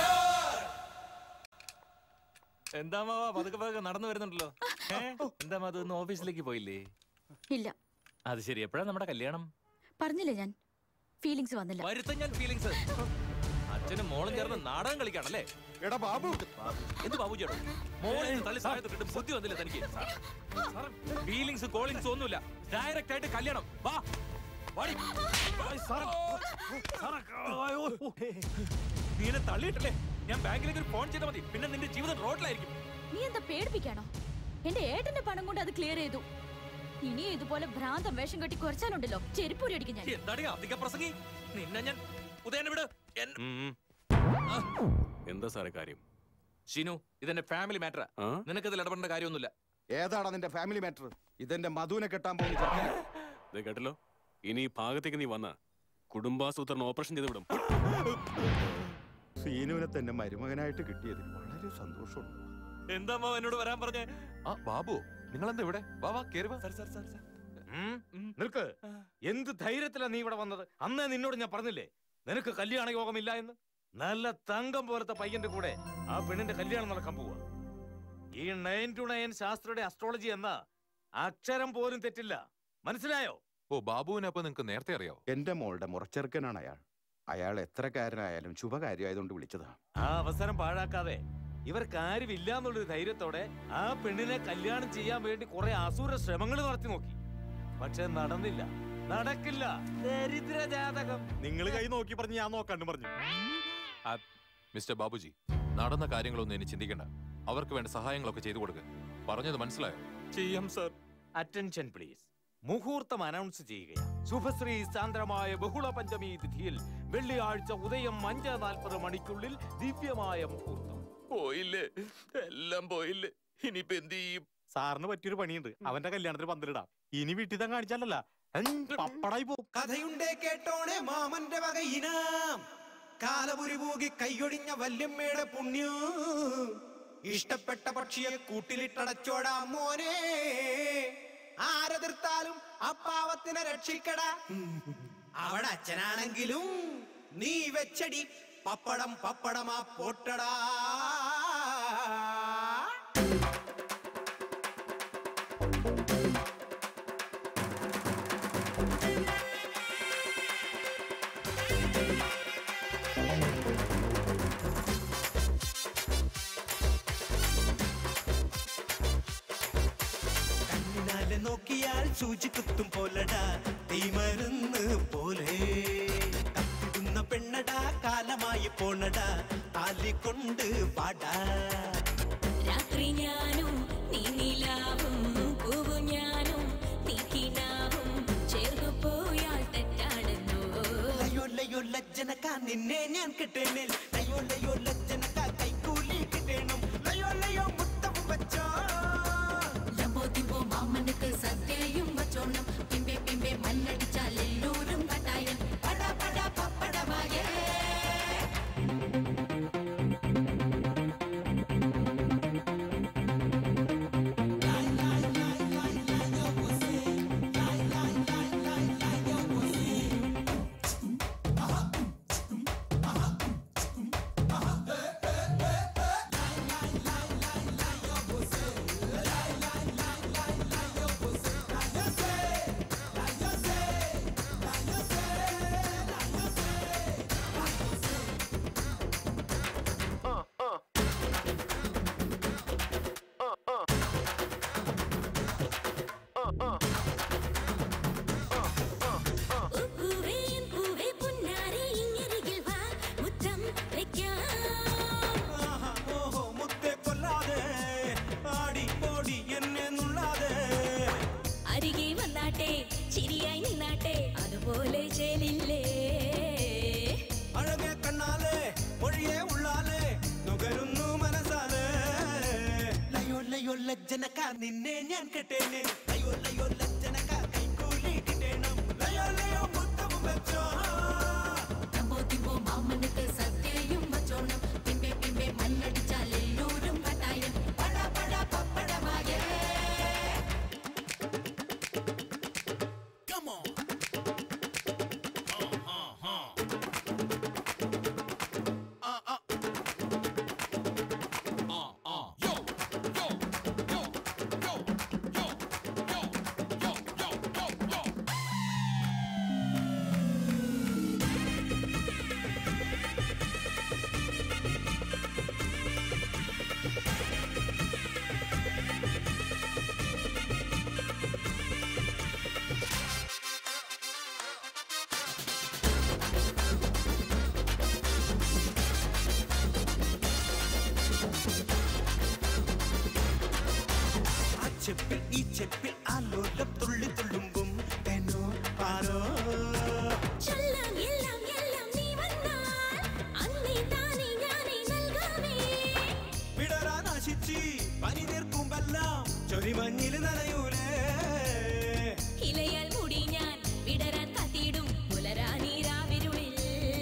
എന്താ മാവാ പതുക്കെ പതുക്കെ നടന്നു വരുന്നുണ്ടല്ലോ ഏ? എന്താ മാ ഇന്ന് ഓഫീസിലേക്ക് പോയില്ലേ ഇല്ല അത് ശരി എപ്പോഴാ നമ്മുടെ കല്യാണം പറഞ്ഞില്ലേ ഞാൻ ഫീലിങ്സ് വന്നില്ല വരുത്ത ഞാൻ ഫീലിങ്സ് അച്ഛനും മോളും ചേർന്ന് നാടകം കളിക്കാണല്ലേ എടാ ബാബു എന്ത് ബാബു ചേട്ടോ മോളിൽ നിന്ന് തള്ളി സാധനത്തിൽ കിട്ടും ബുദ്ധി വന്നില്ല തനിക്ക് ഫീലിങ്സ് കോളിങ്സ് ഒന്നുമില്ല ഡയറക്റ്റ് ആയിട്ട് കല്യാണം വാ വാടി. നീ എന്നെ തള്ളിയിട്ടല്ലേ ഞാൻ ബാങ്കിലേക്ക് ഒരു ഫോൺ ചെയ്താൽ മതി പിന്നെ നിന്റെ ജീവിതം റോഡിലായിരിക്കും നീ എന്താ പേടിപ്പിക്കാണോ എന്റെ ഏട്ടന്റെ പണം കൊണ്ട് അത് ക്ലിയർ ചെയ്തു ഇനി ഇതുപോലെ ഭ്രാന്തം വേഷം കെട്ടി കുറച്ചാലുണ്ടല്ലോ ചെരുപ്പൂരി അടിക്കും ഞാൻ എന്താടി അധിക പ്രസംഗി നിന്നെ ഞാൻ ഉദയനെ വിട് എൻ- എന്താ സാറേ കാര്യം ഷിനു ഇതെന്റെ ഫാമിലി മാറ്ററാ നിനക്ക് ഇതിൽ ഇടപെടേണ്ട കാര്യമൊന്നുമില്ല ഏതാടാ നിന്റെ ഫാമിലി മാറ്റർ ഇതെന്റെ മധുവിനെ കെട്ടാൻ പോകുന്ന ദേ കേട്ടല്ലോ ഇനി ഈ ഭാഗത്തേക്ക് നീ വന്ന കുടുംബാസൂത്രണം ഓപ്പറേഷൻ ചെയ്ത് വിടും സീനുവിനെ തന്നെ മരുമകനായിട്ട് കിട്ടിയതിൽ വളരെ സന്തോഷമുണ്ട് എന്താ മാവ എന്നോട് വരാൻ പറഞ്ഞേ ആ ബാബു നിങ്ങൾ എന്താ ഇവിടെ വാ വാ കേറി വാ നിൽക്ക് എന്ത് ധൈര്യത്തിലാ നീ ഇവിടെ വന്നത് അന്നേ നിന്നോട് ഞാൻ പറഞ്ഞില്ലേ നിനക്ക് കല്യാണ യോഗമില്ല എന്ന് നല്ല തങ്കം പോലത്തെ പയ്യന്റെ കൂടെ ആ പെണ്ണിന്റെ കല്യാണം നടക്കാൻ പോവാ ഈ നയൻ ടു നയൻ ശാസ്ത്രയുടെ അസ്ട്രോളജി എന്ന അക്ഷരം പോലും തെറ്റില്ല മനസ്സിലായോ ഓ ബാബുവിനെ അപ്പൊ നിങ്ങക്ക് നേരത്തെ അറിയാവോ എന്റെ മോളുടെ മുറച്ചെറുക്കനാണ് അയാൾ അയാൾ എത്രക്കാരനായാലും ശുഭകാര്യമായതുകൊണ്ട് വിളിച്ചതാ ആ അവസരം പാഴാക്കാതെ ഇവർ കാര്യമില്ല എന്നുള്ളൊരു ധൈര്യത്തോടെ ആ പെണ്ണിനെ കല്യാണം ചെയ്യാൻ വേണ്ടി കുറെ അസുര ശ്രമങ്ങൾ നടത്തി നോക്കി പക്ഷെ നടന്നില്ല നടക്കില്ല ദരിദ്ര ജാതകം നിങ്ങൾ കൈ നോക്കി പറഞ്ഞ് ഞാൻ നോക്കാണ്ട് പറഞ്ഞു ആ, മിസ്റ്റർ ബാബുജി നടന്ന കാര്യങ്ങളൊന്നും ഇനി ചിന്തിക്കണ്ട അവർക്ക് വേണ്ട സഹായങ്ങളൊക്കെ ചെയ്തു കൊടുക്കുക പറഞ്ഞത് മനസ്സിലായോ ചെയ്യാം സർ അറ്റൻഷൻ പ്ലീസ് മുഹൂർത്തം അനൗൺസ് ചെയ്യുകയാണ് ശുഭശ്രീ സാന്ദ്രമായ ബഹുള പഞ്ചമി തിഥിയിൽ വെള്ളിയാഴ്ച ഉദയം അഞ്ച് നാൽപ്പത് മണിക്കുള്ളിൽ ദിവ്യമായ മുഹൂർത്തം പോയില്ലേ എല്ലാം പോയില്ലേ ഇനിയിപ്പോ എന്ത് ചെയ്യും സാറിന് പറ്റിയൊരു പണിയുണ്ട് അവന്റെ കല്യാണത്തിന് പന്തലിടാം ഇനി വീട്ടിൽ തന്നെ കാണിച്ചാലല്ല പപ്പടായി പോകും കഥയുണ്ടേ കേട്ടോണേ മാമന്റെ വക ഇനാം കാലപുരി പൂകി കൈയൊടിഞ്ഞ വല്യമ്മയുടെ പുണ്യം ഇഷ്ടപ്പെട്ട പക്ഷിയെ കൂട്ടിലിട്ടടച്ചോടാ മോനെ ആരെതിർത്താലും അപ്പാവത്തിനെ രക്ഷിക്കട അവിടെ അച്ഛനാണെങ്കിലും നീ വെച്ചടി പപ്പടം പപ്പടമാ പോട്ടടാ സൂചി കുത്തും പോലടാ തീമരുന്ന് പോലെ കത്തിടുന്ന പെണ്ണടാ കാലമായി പോണടാ താലിക്കൊണ്ട് പാടാ രാത്രി ഞാനും നീ നിലാവും പൂവും ഞാനും നീ കിനാവും ചേർന്നു പോയാൽ തെറ്റാണെന്നോ ലയോ ലയോ ലജ്ജനക്ക നിന്നെ ഞാൻ കിട്ടേണേ ലയോ ലയോ ലജ്ജനക്ക കൈക്കൂലി കിട്ടേണം ലയോ ലയോ മുത്തവും വച്ചോ ലംബോ തിമ്പോ മാമനുക്ക് സദ്യയും വച്ചോണം പിമ്പെ പിമ്പെ മല്ലടിച്ചാൽ എല്ലൂരും കട്ടായം പട പട പപ്പടമായേ പൂവേ പൂവേ പുന്നാരെ ഇങ്ങരികിൽ വാ മുറ്റം വെക്കാം ഓഹോ മുത്തെ കൊല്ലാതെ ആടി ഓടി എന്നെ നുള്ളാതെ അരികെ വന്നാട്ടെ ചിരിയായി നിന്നാട്ടെ അതുപോലെ ചേലില്ലേ അഴകെ കണ്ണാലെ മൊഴിയെ ഉള്ളാലെ നുകരുന്നു മനസ്സാലെ ലയോ ലയോ ലജ്ജനക്ക നിന്നെ ഞാൻ കെട്ടേനെ ലയോ ലയോ ലജ്ജനക്ക കൈക്കൂലി കിട്ടേണം ലയോ ലയോ മുത്തവും വെച്ചോ ലംബോ തിമ്പോ മാമനുക്ക് സദ്യയും വച്ചോണം പിമ്പെ പിമ്പെ മല്ലടിച്ചാൽ എല്ലൂരും കട്ടായം പട പട പപ്പടമായേ ആ ചെപ്പിൽ ഈ ചെപ്പിൽ ആ ലോലം തുള്ളി തുള്ളുമ്പും തെനോ പാരോ ചൊല്ലാം എല്ലാം എല്ലാം നീ വന്നാൽ അന്നേ താനേ ഞാനേ നൽകാമേ വിടരാൻ ആശിച്ച് പനി തീർക്കുമ്പെല്ലാം ചൊരിമഞ്ഞിൽ നനയൂലേ ഇലയാൽ മുടി ഞാൻ വിടരാൻ കാത്തിടും പുലരാനീ രാവിരുളിൽ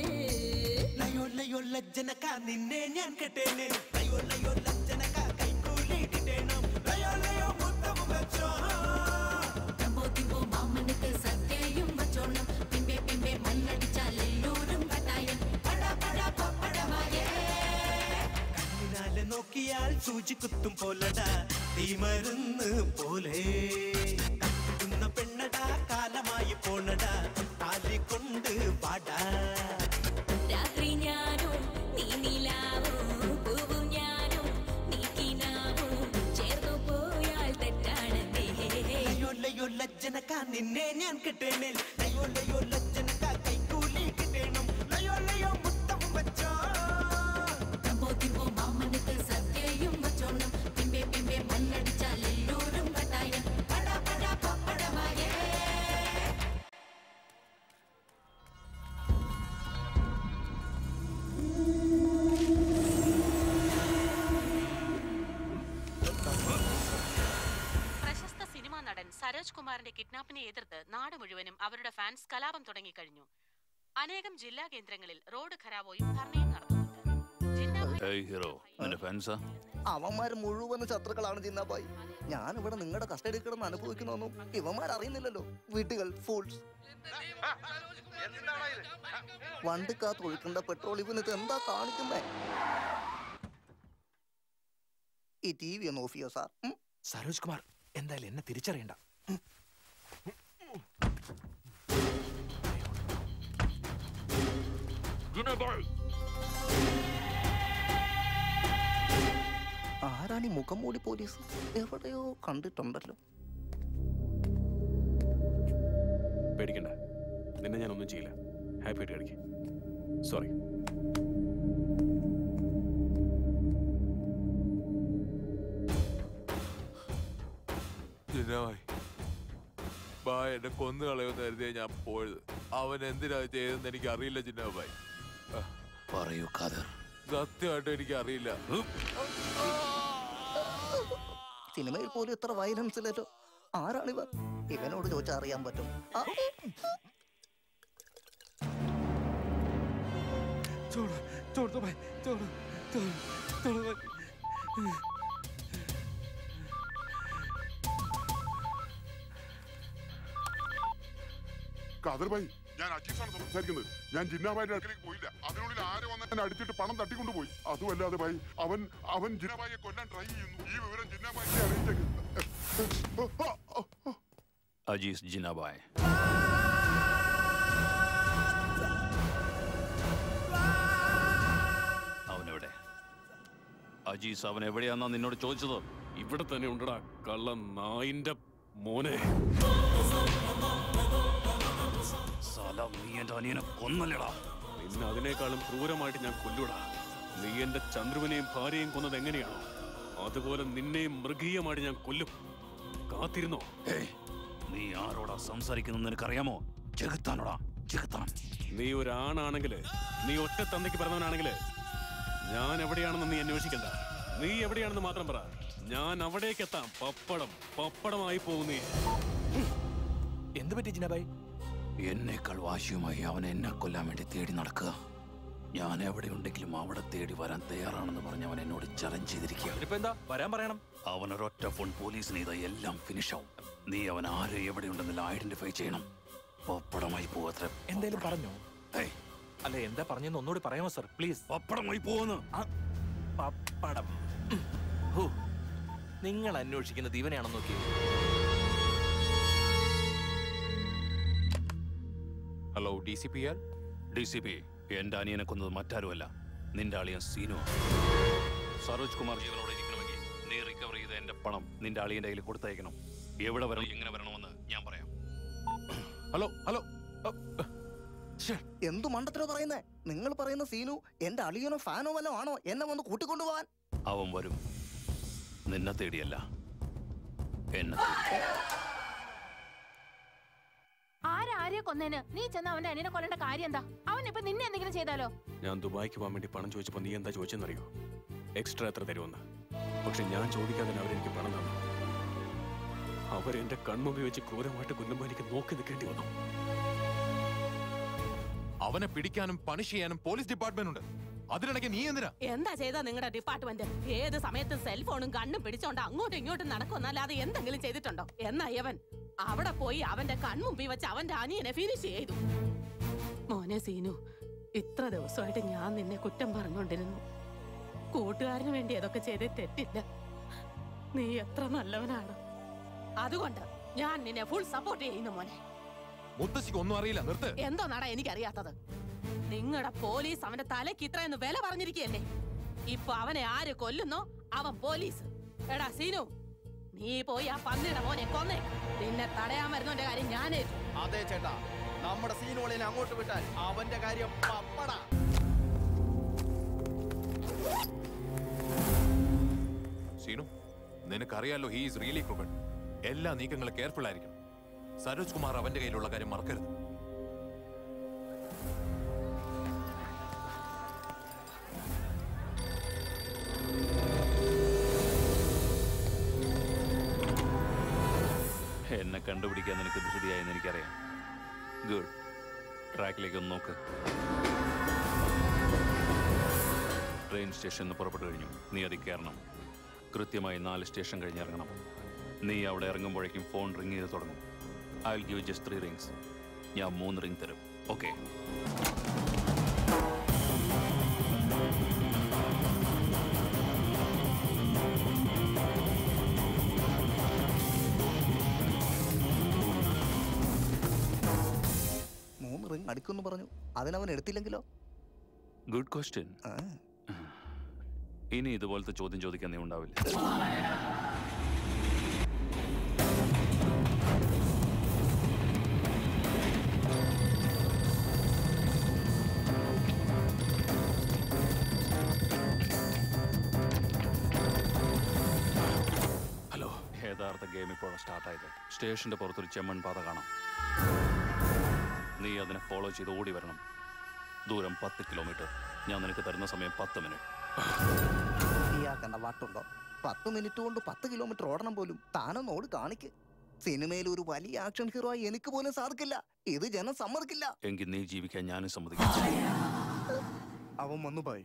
ലയോ ലയോ ലജ്ജനക്ക നിന്നെ ഞാൻ കെട്ടേനെ ലയോ ലയോ ലജ്ജനക്ക കൈക്കൂലി കിട്ടേണം ലയോ ലയോ മുത്തവും വെച്ചോ ലംബോ തിമ്പോ മാമനുക്ക് സദ്യയും വച്ചോണം പിമ്പെ പിമ്പെ മല്ലടിച്ചാൽ എല്ലൂരും കട്ടായം പട പട പപ്പടമായേ കണ്ണിനാലെ നോക്കിയാൽ സൂചി കുത്തും പോലടാ തീമരുന്ന് പോലെ കത്തിടുന്ന പെണ്ണടാ കാലമായി പോണടാ താലിക്കൊണ്ട് പാടാ രാത്രി ഞാനും നീ നിലാവും പൂവും ഞാനും നീ കിനാവും ചേർന്നു പോയാൽ തെറ്റാണെന്നേ ലയോ ലയോ ലജ്ജനക്ക നിന്നെ ഞാൻ കിട്ടേണേ ലയോ ലയോ ലജ്ജനക്ക കൈക്കൂലി കിട്ടേണം ലയോ ലയോ മുത്തവും വച്ചോ ലംബോ തിമ്പോ മാമനുക്ക് സദ്യയും വച്ചോണം പിമ്പെ പിമ്പെ മല്ലടിച്ചാൽ എല്ലൂരും കട്ടായം പട പട പപ്പടമായേ പ്രശസ്ത സിനിമാ നടൻ സരോജ് കുമാറിന്റെ കിഡ്നാപ്പിനെ എതിർത്ത് നാട് മുഴുവനും അവരുടെ ഫാൻസ് കലാപം തുടങ്ങിക്കഴിഞ്ഞു അനേകം ജില്ലാ കേന്ദ്രങ്ങളിൽ റോഡ് ഖരാവോയും ധർണയും നടത്തുന്നുണ്ട് ഏയ് ഹീറോ നിന്റെ ഫാൻസാ അവന്മാര് മുഴുവൻ ശത്രുക്കളാണ് ജിന്നാബായി ഞാൻ ഇവിടെ നിങ്ങളുടെ കസ്റ്റഡി കിടന്ന് അനുഭവിക്കുന്നൊന്നും ഇവന്മാർ അറിയുന്നില്ലല്ലോ വീട്ടുകൾ ഫൂൾസ് വണ്ടിക്കകത്ത് ഒഴിക്കേണ്ട പെട്രോൾ ഇവനിത് എന്താ കാണിക്കുന്നേ ഈ ടി വി ഒന്ന് ഓഫ് ചെയ്യോ സാർ ഉം? സരോജ് കുമാർ എന്തായാലും എന്നെ തിരിച്ചറിയണ്ട ആരാണ് ഈ മുഖം മൂടി പോലീസ് എവിടെയോ കണ്ടിട്ടുണ്ടല്ലോ പേടിക്കണ്ട നിന്നെ ഞാനൊന്നും ചെയ്യില്ല ഹാപ്പി ആയിട്ട് കളിക്കും സോറി ജിനാവായി ബാ എന്നെ കൊന്നു കളയുമെന്ന് കരുതിയാ ഞാൻ പോയത് അവൻ എന്തിനാ ചെയ്തതെന്ന് എനിക്ക് അറിയില്ല ജിന്നാബായി പറയൂ ഖാദർ സത്യമായിട്ട് എനിക്ക് അറിയില്ല സിനിമയിൽ പോലും ഇത്ര വയലൻസ് ഇല്ലല്ലോ ആരാണിവർ ഇവനോട് ചോദിച്ചാൽ അറിയാൻ പറ്റും ആ, छोड़ छोड़ दो भाई छोड़ छोड़ छोड़ो भाई ഖാദർ ഭായി ഞാൻ അജീസാണ് സംസാരിക്കുന്നത് ഞാൻ ജിന്നാബായിന്റെ അടുക്കലേക്ക് പോയില്ല അതിനുള്ളിൽ ആര് വന്ന് എന്നെ അടിച്ചിട്ട് പണം തട്ടിക്കൊണ്ടുപോയി അതുമല്ലാതെ ഭായി അവൻ അവൻ ജിന്നാബായിയെ കൊല്ലാൻ ട്രൈ ചെയ്യുന്നു ഈ വിവരം ജിന്നാബായിയെ അറിയിച്ചേക്ക് അജീസ് ജിനാബായ് അവനെവിടെ അജീസ് അവൻ എവിടെയാന്നാ നിന്നോട് ചോദിച്ചത് ഇവിടെ തന്നെ ഉണ്ടടാ കള്ള നായിന്റെ മോനെ സലാം നീ എന്റെ അനിയനെ കൊന്നല്ലടാ നിന്നെ അതിനേക്കാളും ക്രൂരമായിട്ട് ഞാൻ കൊല്ലൂടാ നീ എന്റെ ചന്ദ്രുവിനെയും ഭാര്യയും കൊന്നത് എങ്ങനെയാണോ അതുപോലെ നിന്നെയും മൃഗീയമായിട്ട് ഞാൻ കൊല്ലും കാത്തിരുന്നോ നീ ആരോടാ സംസാരിക്കുന്നത് നിനക്കറിയാമോ ചെകുത്താനോടാ ചെകുത്താൻ നീ ഒരാണാണെങ്കില് നീ ഒറ്റ തന്തയ്ക്ക് പറഞ്ഞവനാണെങ്കില് ഞാൻ എവിടെയാണെന്ന് നീ അന്വേഷിക്കണ്ട നീ എവിടെയാണെന്ന് മാത്രം പറ ഞാൻ അവിടേക്ക് എത്താം പപ്പടം പപ്പടമായി പോകും നീ എന്ത് പറ്റി ജിനാബായി എന്നേക്കാൾ വാശിയുമായി അവൻ എന്നെ കൊല്ലാൻ വേണ്ടി തേടി നടക്കുക ഞാൻ എവിടെയുണ്ടെങ്കിലും അവിടെ തേടി വരാൻ തയ്യാറാണെന്ന് പറഞ്ഞ് അവൻ എന്നോട് ചലഞ്ച് ചെയ്തിരിക്കുക ഇപ്പൊ എന്താ വരാൻ പറയണം അവൻ ഒരൊറ്റ ഫോൺ പോലീസിന് ചെയ്ത എല്ലാം ഫിനിഷ് ആവും നീ അവൻ ആരെ എവിടെയുണ്ടെന്നില്ല ഐഡന്റിഫൈ ചെയ്യണം പപ്പടമായി പോവത്ര എന്തേലും പറഞ്ഞോ അല്ല എന്താ പറഞ്ഞെന്ന് ഒന്നുകൂടി പറയാമോ സർ പ്ലീസ് പപ്പടമായി പോകുന്നു പപ്പടം ഹോ, നിങ്ങൾ അന്വേഷിക്കുന്നത് ഇവനെയാണെന്ന് നോക്കി ഹലോ ഡി സി പി ആർ ഡി സി പി എന്റെ അനിയനെ കൊന്നത് മറ്റാരുമല്ല നിന്റെ അളിയൻ സീനു സരോജ് കുമാർ ജീവനോടെ ഇരിക്കണമെങ്കിൽ നീ റിക്കവർ ചെയ്ത എന്റെ പണം നിന്റെ അളിയന്റെ കയ്യിൽ കൊടുത്തയക്കണം എവിടെ വരണം എങ്ങനെ വരണമെന്ന് ഞാൻ പറയാം ഹലോ ഹലോ എന്തു മണ്ടത്തിനോ പറയുന്നേ നിങ്ങൾ പറയുന്ന സീനു എന്റെ അളിയനോ ഫാനോ വല്ലോ ആണോ എന്നെ വന്ന് കൂട്ടിക്കൊണ്ടുപോവാൻ അവൻ വരും നിന്നെ തേടിയല്ല എന്നെ തേടി ആരാരെ കൊന്നേന് നീ ചെന്ന് അവന്റെ അനിയനെ കൊല്ലേണ്ട കാര്യം എന്താ അവൻ ഇപ്പൊ നിന്നെ എന്തെങ്കിലും ചെയ്താലോ ഞാൻ ദുബായിക്ക് പോകാൻ വേണ്ടി പണം ചോദിച്ചപ്പോൾ നീ എന്താ ചോദിച്ചെന്നറിയോ എക്സ്ട്രാ എത്ര തരുമെന്ന് പക്ഷെ ഞാൻ ചോദിക്കാതെ തന്നെ അവരെനിക്ക് പണം തന്നു അവരെന്റെ കൺമുമ്പിൽ വെച്ച് ക്രൂരമായിട്ട് കൊല്ലുമ്പോൾ എനിക്ക് നോക്കി നിൽക്കേണ്ടി വന്നു അവനെ പിടിക്കാനും പണിഷ് ചെയ്യാനും പോലീസ് ഡിപ്പാർട്ട്മെന്റ് ഉണ്ട് അതിനിടയ്ക്ക് നീ എന്തിനാ എന്താ ചെയ്താ നിങ്ങളുടെ ഡിപ്പാർട്ട്മെന്റ് ഏത് സമയത്തും സെൽഫോണും കണ്ണും പിടിച്ചോണ്ട് അങ്ങോട്ടും ഇങ്ങോട്ടും നടക്കുന്നല്ലാതെ എന്തെങ്കിലും ചെയ്തിട്ടുണ്ടോ എന്നാ യവൻ അവിടെ പോയി അവന്റെ കൺമുമ്പിൽ വെച്ച് അവന്റെ അനിയനെ ഫിനിഷ് ചെയ്തു മോനെ സീനു ഇത്ര ദിവസമായിട്ട് ഞാൻ നിന്നെ കുറ്റം പറഞ്ഞുകൊണ്ടിരുന്നു കൂട്ടുകാരന് വേണ്ടി അതൊക്കെ ചെയ്ത് തെറ്റില്ല നീ എത്ര നല്ലവനാണ് അതുകൊണ്ട് ഞാൻ നിന്നെ ഫുൾ സപ്പോർട്ട് ചെയ്യുന്നു മോനെ മുത്തശ്ശിക്ക് ഒന്നും അറിയില്ല നിർത്ത് എന്തോ നടാ എനിക്കറിയാത്തത് നിങ്ങളുടെ പോലീസ് അവന്റെ തലയ്ക്ക് ഇത്രയെന്ന് വില പറഞ്ഞിരിക്കുകയല്ലേ ഇപ്പൊ അവനെ ആര് കൊല്ലുന്നോ അവൻ പോലീസ് എടാ സീനു നീ പോയി ആ പന്നിയുടെ മോനെ കൊന്നേ നിന്നെ തടയാൻ വരുന്നവന്റെ കാര്യം ഞാനേ അതെ ചേട്ടാ നമ്മുടെ സീനോളിനെ അങ്ങോട്ട് വിട്ടാൽ അവന്റെ കാര്യം പപ്പട സീനു നിനക്കറിയാലോ ഹീ ഈസ് റിയലി ക്രൂവൽ എല്ലാ നീക്കങ്ങളും കെയർഫുൾ ആയിരിക്കണം സരോജ് കുമാർ അവന്റെ കയ്യിലുള്ള കാര്യം മറക്കരുത് എന്നെ കണ്ടുപിടിക്കാൻ നിനക്ക് ധൃതിയായെന്ന് എനിക്കറിയാം ഗുഡ് ട്രാക്കിലേക്ക് ഒന്ന് നോക്ക് ട്രെയിൻ സ്റ്റേഷനിൽ നിന്ന് പുറപ്പെട്ടു കഴിഞ്ഞു നീ അതിൽ കയറണം കൃത്യമായി നാല് സ്റ്റേഷൻ കഴിഞ്ഞ് ഇറങ്ങണം നീ അവിടെ ഇറങ്ങുമ്പോഴേക്കും ഫോൺ റിങ് ചെയ്ത് തുടങ്ങും I will give just three rings ഞാൻ മൂന്ന് റിങ് തരും ഓക്കെ മൂന്ന് റിങ് അടിക്കുമെന്ന് പറഞ്ഞു അതിനവൻ എടുത്തില്ലെങ്കിലോ ഗുഡ് ക്വസ്റ്റ്യൻ ഇനി ഇതുപോലത്തെ ചോദ്യം ചോദിക്കാൻ നീ ഉണ്ടാവില്ല ഗെയിം ഇപ്പോഴാണ് സ്റ്റാർട്ടായത് സ്റ്റേഷന്റെ പുറത്തൊരു ചെമ്മൺ പാത കാണാം നീ അതിനെ ഫോളോ ചെയ്ത് ഓടി വരണം ദൂരം പത്ത് കിലോമീറ്റർ ഞാൻ നിനക്ക് തരുന്ന സമയം പത്ത് മിനിറ്റ് ഇയാൾക്കെന്ത വട്ടുണ്ടോ പത്ത് മിനിറ്റ് കൊണ്ട് പത്ത് കിലോമീറ്റർ ഓടണം പോലും താനൊന്നോട് കാണിക്ക് സിനിമയിൽ ഒരു വലിയ ആക്ഷൻ ഹീറോ ആയി എനിക്ക് പോലും സാധിക്കില്ല ഇത് ജനം സമ്മതിക്കില്ല എങ്കിൽ നീ ജീവിക്കാൻ ഞാനും സമ്മതിക്കും അവൻ വന്നു പോയി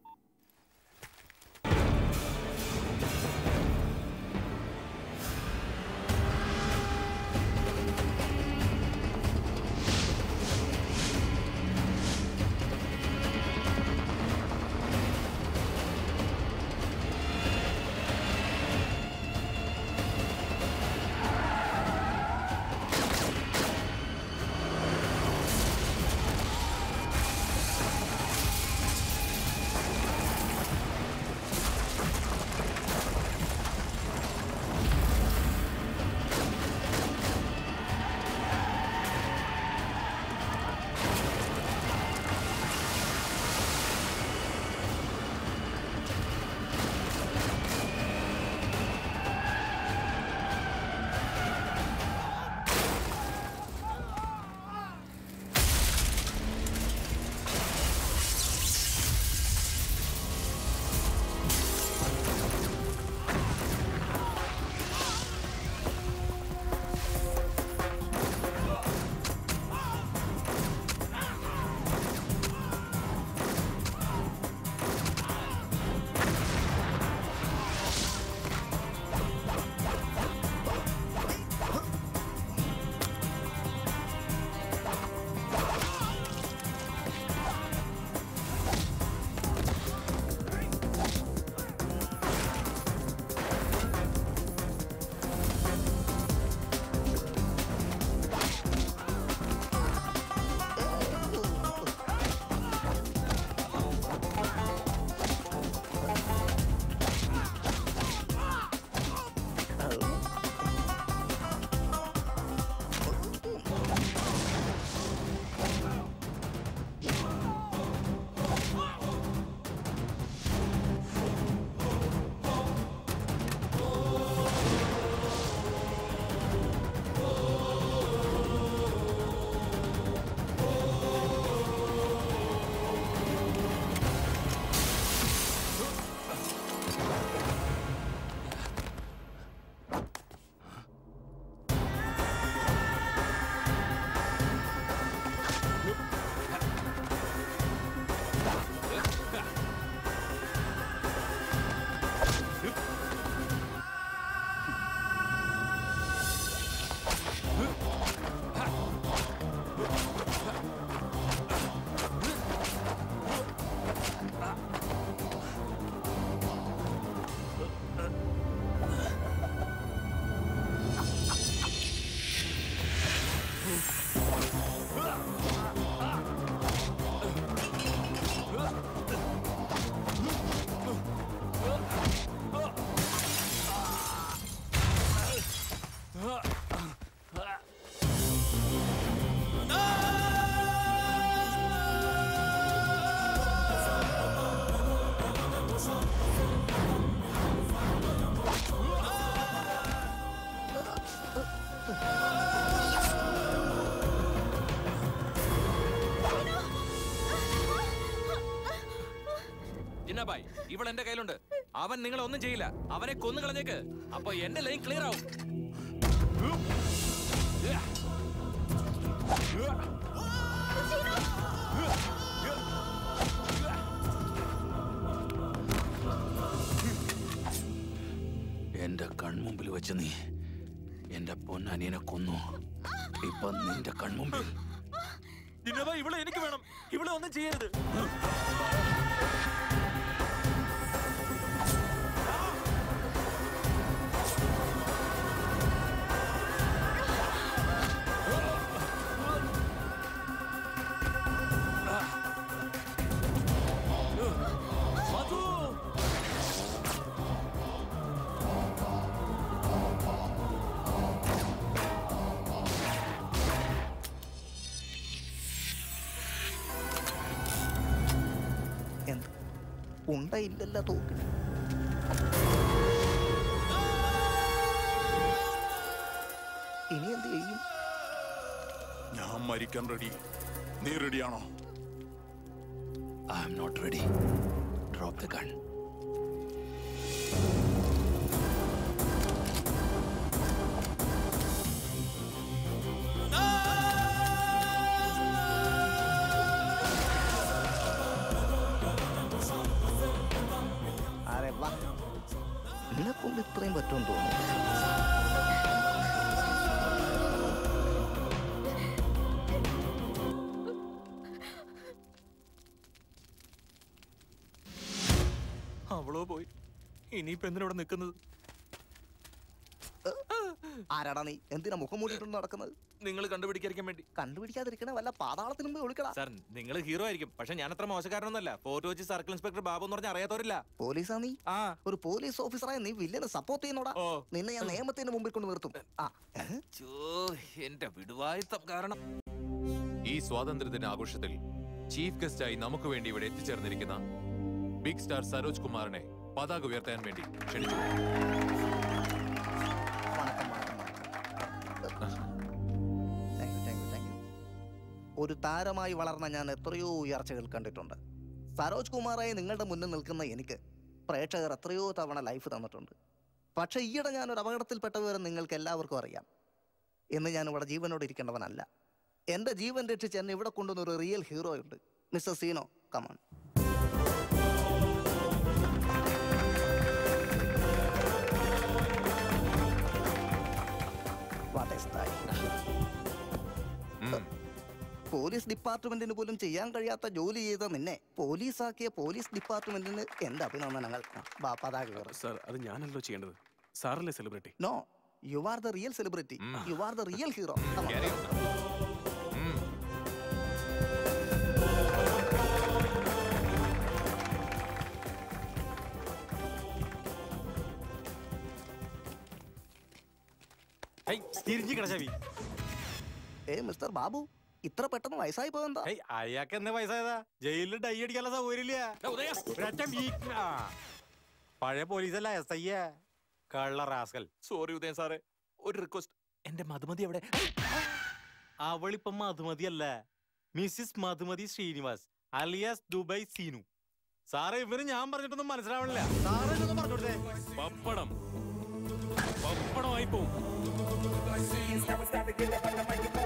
ജിന്നാബായ് ഇവൾ എന്റെ കയ്യിലുണ്ട് അവൻ നിങ്ങളെ ഒന്നും ചെയ്യില്ല അവനെ കൊന്നു കളഞ്ഞേക്ക് അപ്പൊ എന്റെ ലൈൻ ക്ലിയർ ആവും എന്റെ കൺമുമ്പിൽ വെച്ച് നീ എന്റെ പൊന്നനിയനെ കൊന്നു ഇപ്പൊ നിന്റെ കൺമുമ്പിൽ ജിന്നാബായ് ഇവളെ എനിക്ക് വേണം ഇവളെ ഒന്നും ചെയ്യരുത് എന്ത് ഉണ്ടയില്ലല്ലോ തോക്കിന് ജയിക്കാൻ റെഡി നീ റെഡിയാണോ I am not ready drop the gun അരെ വാ നിനക്കൊണ്ട് ഇത്രയും പറ്റുമെന്ന് തോന്നുന്നു അവളോ പോയി ഇനിയിപ്പോ എന്തിനാ ഇവിടെ നിൽക്കുന്നത് ആരാടാ നീ എന്തിനാ മുഖം മൂടിയിട്ടുണ്ട് നടക്കുന്നത് നിങ്ങൾ കണ്ടുപിടിക്കാതിരിക്കാൻ വേണ്ടി കണ്ടുപിടിക്കാതിരിക്കണ വല്ല പാതാളത്തിന് മുമ്പ് വിളിക്കടാ സാർ നിങ്ങൾ ഹീറോ ആയിരിക്കും പക്ഷെ ഞാൻ അത്ര മോശക്കാരനൊന്നല്ല ഫോർട്ട് വെച്ച് സർക്കിൾ ഇൻസ്പെക്ടർ ബാബു എന്ന് പറഞ്ഞാൽ അറിയാത്തവരില്ല പോലീസാ നീ ഒരു പോലീസ് ഓഫീസറായ നീ വില്ലനെ സപ്പോർട്ട് ചെയ്യുന്നോടാ നിന്നെ ഞാൻ നിയമത്തിന്റെ മുമ്പിൽ കൊണ്ട് നിർത്തും ആ എന്റെ വിടുവായുത്തം കാരണം ഈ സ്വാതന്ത്ര്യദിന ആഘോഷത്തിൽ ചീഫ് ഗസ്റ്റായി നമുക്ക് വേണ്ടി ഇവിടെ എത്തിച്ചേർന്നിരിക്കുന്ന ബിഗ് സ്റ്റാർ സരോജ് കുമാറിനെ പതാക ഉയർത്താൻ വേണ്ടി ക്ഷണിച്ചു thank you thank you thank you ഒരു താരമായി വളർന്ന ഞാൻ എത്രയോ ഉയർച്ചകൾ കണ്ടിട്ടുണ്ട് സരോജ് കുമാറായി നിങ്ങളുടെ മുന്നിൽ നിൽക്കുന്ന എനിക്ക് പ്രേക്ഷകർ എത്രയോ തവണ ലൈഫ് തന്നിട്ടുണ്ട് പക്ഷേ ഈയിടെ ഞാൻ ഒരു അപകടത്തിൽപ്പെട്ട വിവരം നിങ്ങൾക്ക് എല്ലാവർക്കും അറിയാം ഇന്ന് ഞാൻ ഇവിടെ ജീവനോട് ഇരിക്കേണ്ടവനല്ല എൻ്റെ ജീവൻ രക്ഷിച്ച് എന്നെ ഇവിടെ കൊണ്ടുവന്ന ഒരു റിയൽ ഹീറോ ഉണ്ട് mister Seenu come on What a style. Police ഡിപ്പാർട്ട്മെന്റിന് പോലും ചെയ്യാൻ കഴിയാത്ത ജോലി ചെയ്ത നിന്നെ പോലീസാക്കിയ പോലീസ് ഡിപ്പാർട്ട്മെന്റിന് എന്റെ അഭിനന്ദനങ്ങൾ ബാ, പതാക ഉയർത്ത്. സാർ അത് ഞാനല്ലോ ചെയ്യേണ്ടത് സാറല്ലേ celebrity no you are the real celebrity you are the real hero തിരിഞ്ഞു കിടച്ചവി ഏ മിസ്റ്റർ ബാബു ഇത്ര പെട്ടെന്ന് വയസ്സായി പോകണ്ട അയാൾക്ക് എന്നെ വയസ്സായതാ ജയിലിൽ ഡൈ അടിക്കാനുള്ള സൗകര്യമില്ല ഒരൊറ്റ വീക്ക്- ആ. പഴയ പോലീസല്ല എസ് ഐ കള്ള റാസ്കൽ സോറി ഉദയൻ സാറേ ഒരു റിക്വസ്റ്റ് എന്റെ മധുമതി എവിടെ അവളിപ്പം മധുമതി അല്ല മിസ്സിസ് മധുമതി ശ്രീനിവാസ് അലിയാസ് ദുബൈ സീനു സാറേ ഇവന് ഞാൻ പറഞ്ഞിട്ടൊന്നും മനസ്സിലാവണില്ല സാറേ ഇതൊന്ന് പറഞ്ഞു കൊടുത്തേ പപ്പടം പപ്പടമായി പോവും